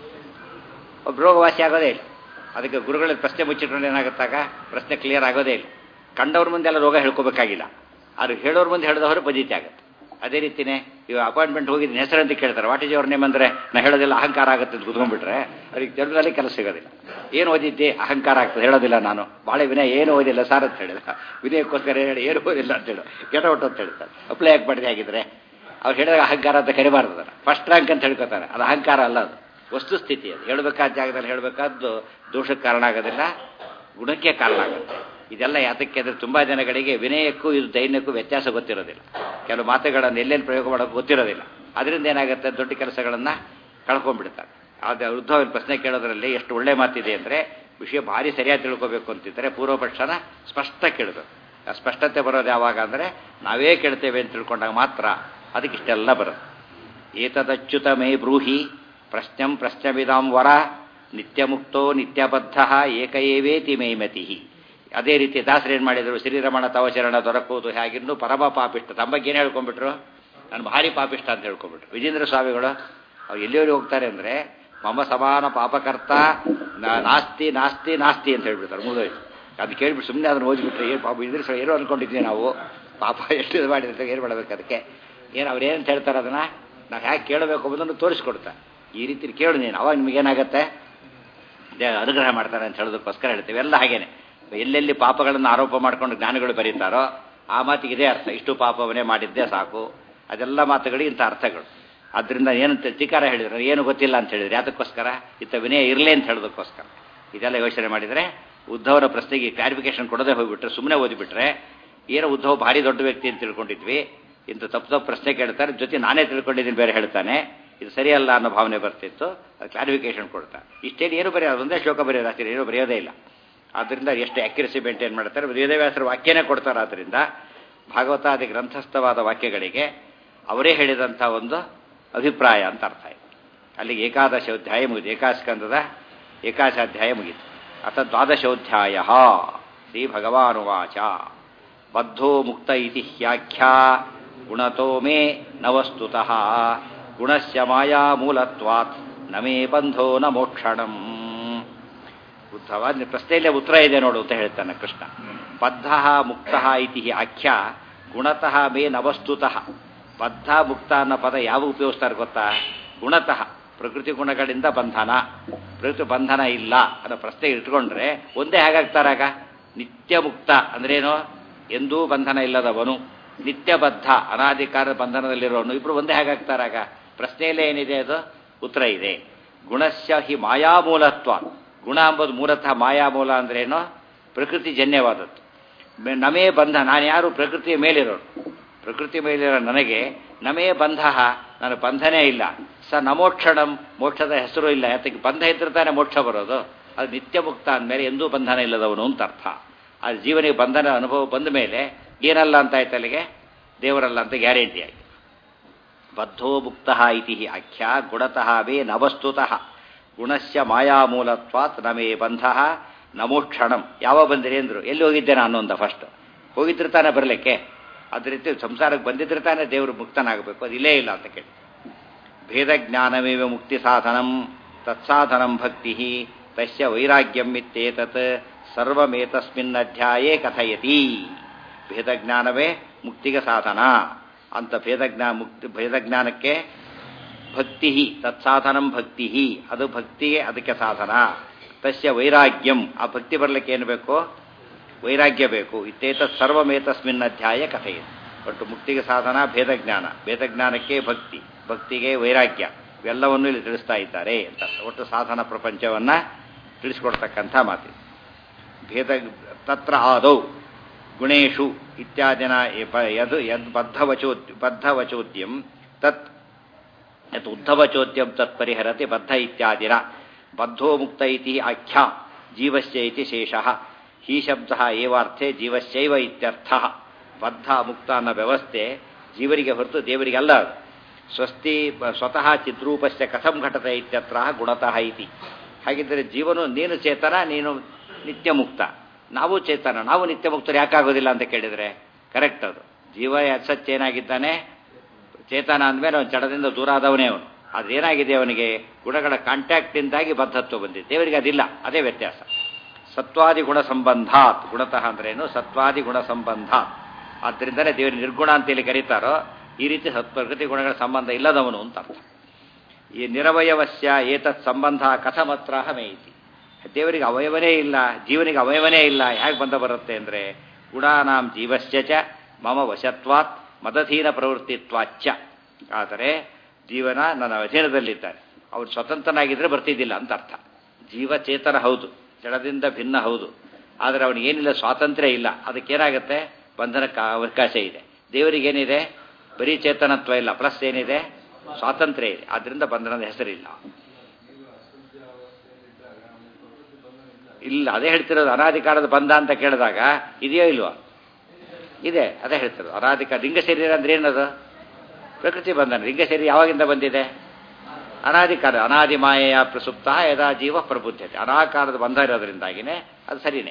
ಒಬ್ಬ ರೋಗ ವಾಸಿ ಆಗೋದೇ ಇಲ್ಲ ಅದಕ್ಕೆ ಗುರುಗಳಲ್ಲಿ ಪ್ರಶ್ನೆ ಮುಚ್ಚಿಟ್ಕೊಂಡು ಏನಾಗುತ್ತಾಗ ಪ್ರಶ್ನೆ ಕ್ಲಿಯರ್ ಆಗೋದೇ ಇಲ್ಲ ಕಂಡವ್ರ ಮುಂದೆ ಎಲ್ಲ ರೋಗ ಹೇಳ್ಕೋಬೇಕಾಗಿಲ್ಲ ಅದು ಹೇಳೋರ್ ಮುಂದೆ ಹೇಳಿದವರು ಬದೀತಿ ಆಗುತ್ತೆ ಅದೇ ರೀತಿನೇ ಇವಾಗ ಅಪಾಯಿಂಟ್ಮೆಂಟ್ ಹೋಗಿದ್ದೀನಿ ಹೆಸರಂತ ಕೇಳ್ತಾರೆ ವಾಟ್ ಇಸ್ ಅವ್ರ ನೇಮ್ ಅಂದರೆ ನಾ ಹೇಳೋದಿಲ್ಲ ಅಹಂಕಾರ ಆಗುತ್ತೆ ಅಂತ ಕುತ್ಕೊಂಡ್ಬಿಟ್ರೆ ಅದಕ್ಕೆ ಜನರಲ್ಲಿ ಕೆಲಸ ಸಿಗೋದಿಲ್ಲ ಏನು ಓದಿದ್ದೆ ಅಹಂಕಾರ ಆಗ್ತದೆ ಹೇಳೋದಿಲ್ಲ ನಾನು ಭಾಳ ವಿನಯ ಏನು ಓದಿಲ್ಲ ಸರ್ ಅಂತ ಹೇಳಿದ ವಿನಯಕ್ಕೋಸ್ಕರ ಹೇಳಿ ಏನು ಓದಿಲ್ಲ ಅಂತ ಹೇಳು ಕೆಟ ಹೊಟ್ಟು ಅಂತ ಹೇಳ್ತಾರೆ ಅಪ್ಲೈ ಯಾಕೆ ಮಾಡಿದೆ ಆಗಿದ್ರೆ ಅವ್ರು ಹೇಳಿದಾಗ ಅಹಂಕಾರ ಅಂತ ಕರಿಬಾರ್ದು ಅದನ್ನು ಫಸ್ಟ್ ರ್ಯಾಂಕ್ ಅಂತ ಹೇಳ್ಕೊತಾರೆ ಅದು ಅಹಂಕಾರ ಅಲ್ಲ ಅದು ವಸ್ತುಸ್ಥಿತಿ ಅದು ಹೇಳಬೇಕಾದ ಜಾಗದಲ್ಲಿ ಹೇಳಬೇಕಾದ್ದು ದೋಷಕ್ಕೆ ಕಾರಣ ಆಗೋದಿಲ್ಲ ಗುಣಕ್ಕೆ ಕಾರಣ ಆಗುತ್ತೆ ಇದೆಲ್ಲ ಯಾತಕ್ಕೆ ಅಂದರೆ ತುಂಬ ಜನಗಳಿಗೆ ವಿನಯಕ್ಕೂ ಇದು ದೈನ್ಯಕ್ಕೂ ವ್ಯತ್ಯಾಸ ಗೊತ್ತಿರೋದಿಲ್ಲ ಕೆಲವು ಮಾತುಗಳನ್ನು ಎಲ್ಲೆಲ್ಲಿ ಪ್ರಯೋಗ ಮಾಡೋಕೆ ಗೊತ್ತಿರೋದಿಲ್ಲ ಅದರಿಂದ ಏನಾಗುತ್ತೆ ದೊಡ್ಡ ಕೆಲಸಗಳನ್ನು ಕಳ್ಕೊಂಡ್ಬಿಡ್ತಾರೆ ಆದರೆ ಉದ್ಧವನ ಪ್ರಶ್ನೆ ಕೇಳೋದ್ರಲ್ಲಿ ಎಷ್ಟು ಒಳ್ಳೆ ಮಾತಿದೆ ಅಂದರೆ ವಿಷಯ ಭಾರಿ ಸರಿಯಾಗಿ ತಿಳ್ಕೋಬೇಕು ಅಂತಿದ್ದರೆ ಪೂರ್ವಪಕ್ಷನ ಸ್ಪಷ್ಟ ಕೇಳಬೇಕು ಆ ಸ್ಪಷ್ಟತೆ ಬರೋದು ಯಾವಾಗ ಅಂದರೆ ನಾವೇ ಕೇಳ್ತೇವೆ ಅಂತ ತಿಳ್ಕೊಂಡಾಗ ಮಾತ್ರ ಅದಕ್ಕೆ ಇಷ್ಟೆಲ್ಲ ಬರೋದು ಏತದಚ್ಯುತ ಮೇ ಬ್ರೂಹಿ ಪ್ರಶ್ನಂ ಪ್ರಶ್ನವಿದಾಂ ವರ ನಿತ್ಯಮುಕ್ತೋ ನಿತ್ಯಬದ್ಧ ಏಕಏವೇತಿ ಮೇಮತಿ ಅದೇ ರೀತಿ ದಾಸರು ಏನು ಮಾಡಿದರು ಶ್ರೀರಮಣ ತವಚರಣ ದೊರಕುವುದು ಹೇಗಿನ್ನು ಪರಮ ಪಾಪಿಷ್ಟ ತಮ್ಮ ಬಗ್ಗೆ ಏನು ಹೇಳ್ಕೊಂಡ್ಬಿಟ್ರು ನಾನು ಭಾರಿ ಪಾಪಿಷ್ಟ ಅಂತ ಹೇಳ್ಕೊಂಡ್ಬಿಟ್ರು ವಿಜೇಂದ್ರ ಸ್ವಾಮಿಗಳು ಅವ್ರು ಎಲ್ಲಿವರೆಗೆ ಹೋಗ್ತಾರೆ ಅಂದರೆ ಮಮ ಸಮಾನ ಪಾಪಕರ್ತ ನಾಸ್ತಿ ನಾಸ್ತಿ ನಾಸ್ತಿ ಅಂತ ಹೇಳ್ಬಿಡ್ತಾರೆ ಮುಗಿದೋಯ್ತು ಅದು ಕೇಳ್ಬಿಟ್ಟು ಸುಮ್ಮನೆ ಅದನ್ನು ಓದಿಬಿಟ್ರೆ ಏನು ಪಾಪ ವಿಜೇಂದ್ರ ಸ್ವಾಮಿ ಏನೋ ಅಂದ್ಕೊಂಡಿದ್ವಿ ನಾವು ಪಾಪ ಎಷ್ಟು ಇದು ಮಾಡಿದ್ರೆ ಏನು ಮಾಡಬೇಕು ಅದಕ್ಕೆ ಏನು ಅವ್ರು ಏನಂತ ಹೇಳ್ತಾರೆ ಅದನ್ನು ನಾವು ಹೇಗೆ ಕೇಳಬೇಕು ಅನ್ನೋದನ್ನು ತೋರಿಸ್ಕೊಡ್ತಾರೆ ಈ ರೀತಿ ಕೇಳು ನೀನು ಅವಾಗ ನಿಮಗೇನಾಗತ್ತೆ ಅನುಗ್ರಹ ಮಾಡ್ತಾರೆ ಅಂತ ಹೇಳೋದಕ್ಕೋಸ್ಕರ ಹೇಳ್ತೀವಿ ಎಲ್ಲ ಹಾಗೇನೆ ಎಲ್ಲೆಲ್ಲಿ ಪಾಪಗಳನ್ನು ಆರೋಪ ಮಾಡ್ಕೊಂಡು ಜ್ಞಾನಿಗಳು ಬರೀತಾರೋ ಆ ಮಾತಿಗೆ ಇದೇ ಅರ್ಥ ಇಷ್ಟು ಪಾಪವನ್ನೇ ಮಾಡಿದ್ದೇ ಸಾಕು ಅದೆಲ್ಲ ಮಾತುಗಳಿಗೆ ಇಂಥ ಅರ್ಥಗಳು ಆದ್ದರಿಂದ ಏನಂತ ಚಿಕಾರ ಹೇಳಿದ್ರು ಏನು ಗೊತ್ತಿಲ್ಲ ಅಂತ ಹೇಳಿದ್ರೆ ಯಾತಕ್ಕೋಸ್ಕರ ಇತ್ತ ವಿನಯ ಇರಲಿ ಅಂತ ಹೇಳೋದಕ್ಕೋಸ್ಕರ ಇದೆಲ್ಲ ಯೋಚನೆ ಮಾಡಿದರೆ ಉದ್ಧವರ ಪ್ರಶ್ನೆಗೆ ಕ್ಲಾರಿಫಿಕೇಶನ್ ಕೊಡದೆ ಹೋಗಿಬಿಟ್ರೆ ಸುಮ್ಮನೆ ಓದಿಬಿಟ್ರೆ ಏನೋ ಉದ್ಧವ ಭಾರಿ ದೊಡ್ಡ ವ್ಯಕ್ತಿ ಅಂತ ತಿಳ್ಕೊಂಡಿದ್ವಿ ಇಂಥ ತಪ್ಪು ತಪ್ಪು ಪ್ರಶ್ನೆ ಕೇಳ್ತಾರೆ ಜೊತೆ ನಾನೇ ತಿಳ್ಕೊಂಡಿದ್ದೀನಿ ಬೇರೆ ಹೇಳ್ತಾನೆ ಇದು ಸರಿಯಲ್ಲ ಅನ್ನೋ ಭಾವನೆ ಬರ್ತಿತ್ತು ಅದು ಕ್ಲಾರಿಫಿಕೇಶನ್ ಕೊಡ್ತಾ ಇಷ್ಟೇನು ಏನು ಬರೆಯೋದು ಒಂದೇ ಶ್ಲೋಕ ಬರೆಯೋದು ಅಷ್ಟೇ ಏನು ಬರೆಯೋದೇ ಇಲ್ಲ ಆದ್ದರಿಂದ ಎಷ್ಟು ಅಕ್ಯುರಸಿ ಮೇಂಟೈನ್ ಮಾಡ್ತಾರೆ ವೇದವ್ಯಾಸರ ವಾಕ್ಯನೇ ಕೊಡ್ತಾರೆ ಆದ್ದರಿಂದ ಭಾಗವತಾದಿ ಗ್ರಂಥಸ್ಥವಾದ ವಾಕ್ಯಗಳಿಗೆ ಅವರೇ ಹೇಳಿದಂಥ ಒಂದು ಅಭಿಪ್ರಾಯ ಅಂತ ಅರ್ಥ ಆಯಿತು ಅಲ್ಲಿಗೆ ಏಕಾದಶೋಧ್ಯಾಯ ಮುಗಿದು ಏಕಾಸ್ಕಂದದ ಏಕಾಶಾಧ್ಯಾಯ ಮುಗಿತು ಅಥ ದ್ವಾದಶೋಧ್ಯಾಯ ಶ್ರೀ ಭಗವಾನುವಾಚ ಬದ್ಧೋ ಮುಕ್ತ ಇತಿ ಹ್ಯಾಖ್ಯಾ ಗುಣತೋ ಮೇ ನವಸ್ತುತಃ ಗುಣಸ್ಯ ಮಾಯಾ ಮೂಲತ್ವಾತ್ ನಮೇ ಬಂಧೋ ನ ಮೋಕ್ಷಣಂ ಉದ್ಧವ ಪ್ರಶ್ನೆಯಲ್ಲೇ ಉತ್ತರ ಇದೆ ನೋಡು ಅಂತ ಹೇಳ್ತಾನೆ ಕೃಷ್ಣ ಬದ್ಧ ಮುಕ್ತ ಇತಿ ಆಖ್ಯ ಗುಣತಃ ಮೇ ನವಸ್ತುತಃ ಬದ್ಧ ಮುಕ್ತ ಅನ್ನೋ ಪದ ಯಾವ ಉಪಯೋಗಿಸ್ತಾರೆ ಗೊತ್ತಾ ಗುಣತಃ ಪ್ರಕೃತಿ ಗುಣಗಳಿಂದ ಬಂಧನ ಪ್ರಕೃತಿ ಬಂಧನ ಇಲ್ಲ ಅನ್ನೋ ಪ್ರಶ್ನೆ ಇಟ್ಕೊಂಡ್ರೆ ಒಂದೇ ಹೇಗಾಗ್ತಾರಾಗ ನಿತ್ಯ ಮುಕ್ತ ಅಂದ್ರೇನು ಎಂದೂ ಬಂಧನ ಇಲ್ಲದವನು ನಿತ್ಯಬದ್ಧ ಅನಾಧಿಕಾರ ಬಂಧನದಲ್ಲಿರೋನು ಇಬ್ರು ಒಂದೇ ಹೇಗಾಗ್ತಾರಾಗ ಪ್ರಶ್ನೆಯಲ್ಲೇ ಏನಿದೆ ಅದು ಉತ್ತರ ಇದೆ ಗುಣಸ್ಯ ಹಿ ಮಾಯಾಮೂಲತ್ವ ಗುಣ ಎಂಬುದು ಮೂಲತಃ ಮಾಯಾಮೂಲ ಅಂದ್ರೇನು ಪ್ರಕೃತಿ ಜನ್ಯವಾದದ್ದು ನಮೇ ಬಂಧ ನಾನು ಯಾರು ಪ್ರಕೃತಿಯ ಮೇಲಿರೋನು ಪ್ರಕೃತಿ ಮೇಲಿರೋ ನನಗೆ ನಮೇ ಬಂಧ ನನ್ನ ಬಂಧನೇ ಇಲ್ಲ ಸ ನಮೋಕ್ಷಣಂ ಮೋಕ್ಷದ ಹೆಸರು ಇಲ್ಲ ಯಾತಕ್ಕೆ ಬಂಧ ಇದ್ರೆ ತಾನೇ ಮೋಕ್ಷ ಬರೋದು ಅದು ನಿತ್ಯ ಮುಕ್ತ ಅಂದಮೇಲೆ ಎಂದೂ ಬಂಧನ ಇಲ್ಲದವನು ಅಂತ ಅರ್ಥ ಆ ಜೀವನಿಗೆ ಬಂಧನ ಅನುಭವ ಬಂದ ಮೇಲೆ ಏನಲ್ಲ ಅಂತ ಆಯ್ತು ಅಲ್ಲಿಗೆ ದೇವರಲ್ಲ ಅಂತ ಗ್ಯಾರಂಟಿ ಆಯ್ತು ಬದ್ಧೋ ಮುಕ್ತ ಇತಿ ಆಖ್ಯ ಗುಣತಃ ವೇ ನವಸ್ತುತಃ ಗುಣಸ್ಯ ಮಾಯಾಮೂಲತ್ವಾತ್ ನಮೇ ಬಂಧ ನಮೋಕ್ಷಣಂ ಯಾವ ಬಂದಿರಿ ಅಂದರು ಎಲ್ಲಿ ಹೋಗಿದ್ದೆ ನಾನು ಅಂತ ಫಸ್ಟ್ ಹೋಗಿದ್ರೆ ತಾನೇ ಬರಲಿಕ್ಕೆ ಅದೇ ರೀತಿ ಸಂಸಾರಕ್ಕೆ ಬಂದಿದ್ರೆ ತಾನೇ ದೇವರು ಮುಕ್ತನಾಗಬೇಕು ಅದು ಇಲ್ಲೇ ಇಲ್ಲ ಅಂತ ಕೇಳಿ ಭೇದ ಜ್ಞಾನಮೇವ ಮುಕ್ತಿ ಸಾಧನಂ ತತ್ಸಾಧನಂ ಭಕ್ತಿ ತಸ್ಯ ವೈರಾಗ್ಯಂ ಇತ್ಯೇತತ್ ಸರ್ವಮೇತಸ್ಮಿನ್ ಅಧ್ಯಾಯೇ ಕಥಯತಿ ಭೇದಜ್ಞಾನವೇ ಮುಕ್ತಿಗೆ ಸಾಧನ ಅಂತ ಭೇದಜ್ಞಾ ಮುಕ್ತಿ ಭೇದಜ್ಞಾನಕ್ಕೆ ಭಕ್ತಿ ತತ್ಸಾಧನಂ ಭಕ್ತಿ ಅದು ಭಕ್ತಿಗೆ ಅದಕ್ಕೆ ಸಾಧನ ತಸ್ಯ ವೈರಾಗ್ಯಂ ಆ ಭಕ್ತಿ ಬರಲಿಕ್ಕೆ ಏನು ಬೇಕು ವೈರಾಗ್ಯ ಬೇಕು ಇತ್ತೇತ ಸರ್ವಮೇತಸ್ಮಿನ್ ಅಧ್ಯಾಯ ಕಥೆಯಿದೆ ಒಟ್ಟು ಮುಕ್ತಿಗೆ ಸಾಧನ ಭೇದಜ್ಞಾನ ಭೇದಜ್ಞಾನಕ್ಕೆ ಭಕ್ತಿ ಭಕ್ತಿಗೆ ವೈರಾಗ್ಯ ಇವೆಲ್ಲವನ್ನು ಇಲ್ಲಿ ತಿಳಿಸ್ತಾ ಇದ್ದಾರೆ ಅಂತ ಒಟ್ಟು ಸಾಧನ ಪ್ರಪಂಚವನ್ನ ತಿಳಿಸ್ಕೊಡ್ತಕ್ಕಂಥ ಮಾತು ಭೇದ ತತ್ರ ಆದೌ ಗುಣೇಶು ಇತ್ಯಾದಿನ ಯದ್ ಯದ್ ಬದ್ಧವಚೋ ಬದ್ಧವಚೋದ್ಯಂ ತತ್ ಯತ್ ಉದ್ಧವಚೋದ್ಯಂ ತತ್ ಪರಿಹರತಿ ಬದ್ಧ ಇತ್ಯಾದಿನ ಬದ್ಧೋ ಮುಕ್ತ ಇತಿ ಆಖ್ಯಾ ಜೀವಸ್ಯ ಇತಿ ಶೇಷಃ ಹಿ ಶಬ್ದ ಏವಾರ್ಥೆ ಜೀವಶೈವ ಇತ್ಯರ್ಥ ಬದ್ಧ ಮುಕ್ತ ಅನ್ನೋ ವ್ಯವಸ್ಥೆ ಜೀವರಿಗೆ ಹೊರತು ದೇವರಿಗೆ ಅಲ್ಲ ಅದು ಸ್ವಸ್ತಿ ಬ- ಸ್ವತಃ ಚಿದ್ರೂಪಸ್ಯ ಕಥಂ ಘಟತೆ ಇತ್ಯತ್ರ ಗುಣತಃ ಇತಿ ಹಾಗಿದ್ದರೆ ಜೀವನು ನೀನು ಚೇತನ ನೀನು ನಿತ್ಯ ಮುಕ್ತ ನಾವು ಚೇತನ ನಾವು ನಿತ್ಯ ಮುಕ್ತರು ಯಾಕಾಗೋದಿಲ್ಲ ಅಂತ ಕೇಳಿದರೆ ಕರೆಕ್ಟ್ ಅದು ಜೀವ ಏನಾಗಿದ್ದಾನೆ ಚೇತನ ಅಂದಮೇಲೆ ಅವನು ಜಡದಿಂದ ದೂರ ಆದವನೇ ಅವನು ಅದೇನಾಗಿದೆ ಅವನಿಗೆ ಗುಣಗಳ ಕಾಂಟ್ಯಾಕ್ಟಿಂದಾಗಿ ಬದ್ಧತ್ವ ಬಂದಿದೆ ದೇವರಿಗೆ ಅದಿಲ್ಲ ಅದೇ ವ್ಯತ್ಯಾಸ ಸತ್ವಾದಿ ಗುಣ ಸಂಬಂಧಾತ್ ಗುಣತಃ ಅಂದ್ರೇನು ಸತ್ವಾದಿ ಗುಣ ಸಂಬಂಧಾತ್ ಆದ್ದರಿಂದಲೇ ದೇವರಿಗೆ ನಿರ್ಗುಣ ಅಂತೇಳಿ ಕರೀತಾರೋ ಈ ರೀತಿ ಸತ್ಪ್ರಕೃತಿ ಗುಣಗಳ ಸಂಬಂಧ ಇಲ್ಲದವನು ಅಂತ ಅರ್ಥ ಈ ನಿರವಯವಸ್ಯ ಏತತ್ ಸಂಬಂಧ ಕಥಮತ್ರ ಹಮೇತಿ ದೇವರಿಗೆ ಅವಯವನೇ ಇಲ್ಲ ಜೀವನಿಗೆ ಅವಯವನೇ ಇಲ್ಲ ಹೇಗೆ ಬಂದ ಬರುತ್ತೆ ಅಂದರೆ ಗುಣಾನಾಂ ಜೀವಸ್ಯ ಚ ಮಮ ವಶತ್ವಾತ್ ಮದಧೀನ ಪ್ರವೃತ್ತಿತ್ವಾಚ್ಚ ಆದರೆ ಜೀವನ ನನ್ನ ಅಧೀನದಲ್ಲಿದ್ದಾನೆ ಅವನು ಸ್ವತಂತ್ರನಾಗಿದ್ದರೆ ಬರ್ತಿದ್ದಿಲ್ಲ ಅಂತ ಅರ್ಥ ಜೀವ ಚೇತನ ಹೌದು ಜಡದಿಂದ ಭಿನ್ನ ಹೌದು ಆದರೆ ಅವನಿಗೇನಿಲ್ಲ ಸ್ವಾತಂತ್ರ್ಯ ಇಲ್ಲ ಅದಕ್ಕೇನಾಗುತ್ತೆ ಬಂಧನಕ್ಕೆ ಅವಕಾಶ ಇದೆ ದೇವರಿಗೇನಿದೆ ಬರೀ ಚೇತನತ್ವ ಇಲ್ಲ ಪ್ಲಸ್ ಏನಿದೆ ಸ್ವಾತಂತ್ರ್ಯ ಇದೆ ಆದ್ದರಿಂದ ಬಂಧನದ ಹೆಸರಿಲ್ಲ ಇಲ್ಲ ಅದೇ ಹೇಳ್ತಿರೋದು ಅನಾಧಿಕಾರದ ಬಂಧ ಅಂತ ಕೇಳಿದಾಗ ಇದೆಯೋ ಇಲ್ವಾ ಇದೆ ಅದೇ ಹೇಳ್ತಿರೋದು ಅನಾಧಿಕಾರ ಲಿಂಗ ಶರೀರ ಅಂದ್ರೆ ಏನದು ಪ್ರಕೃತಿ ಬಂಧನ ಲಿಂಗ ಶರೀರ ಯಾವಾಗಿಂದ ಬಂದಿದೆ ಅನಾಧಿಕಾರ ಅನಾದಿ ಮಾಯೆಯ ಪ್ರಸುಪ್ತ ಯದಾ ಜೀವ ಪ್ರಬುದ್ಧತೆ ಅನಾಕಾರದ ಬಂಧ ಇರೋದ್ರಿಂದಾಗಿನೇ ಅದು ಸರಿನೇ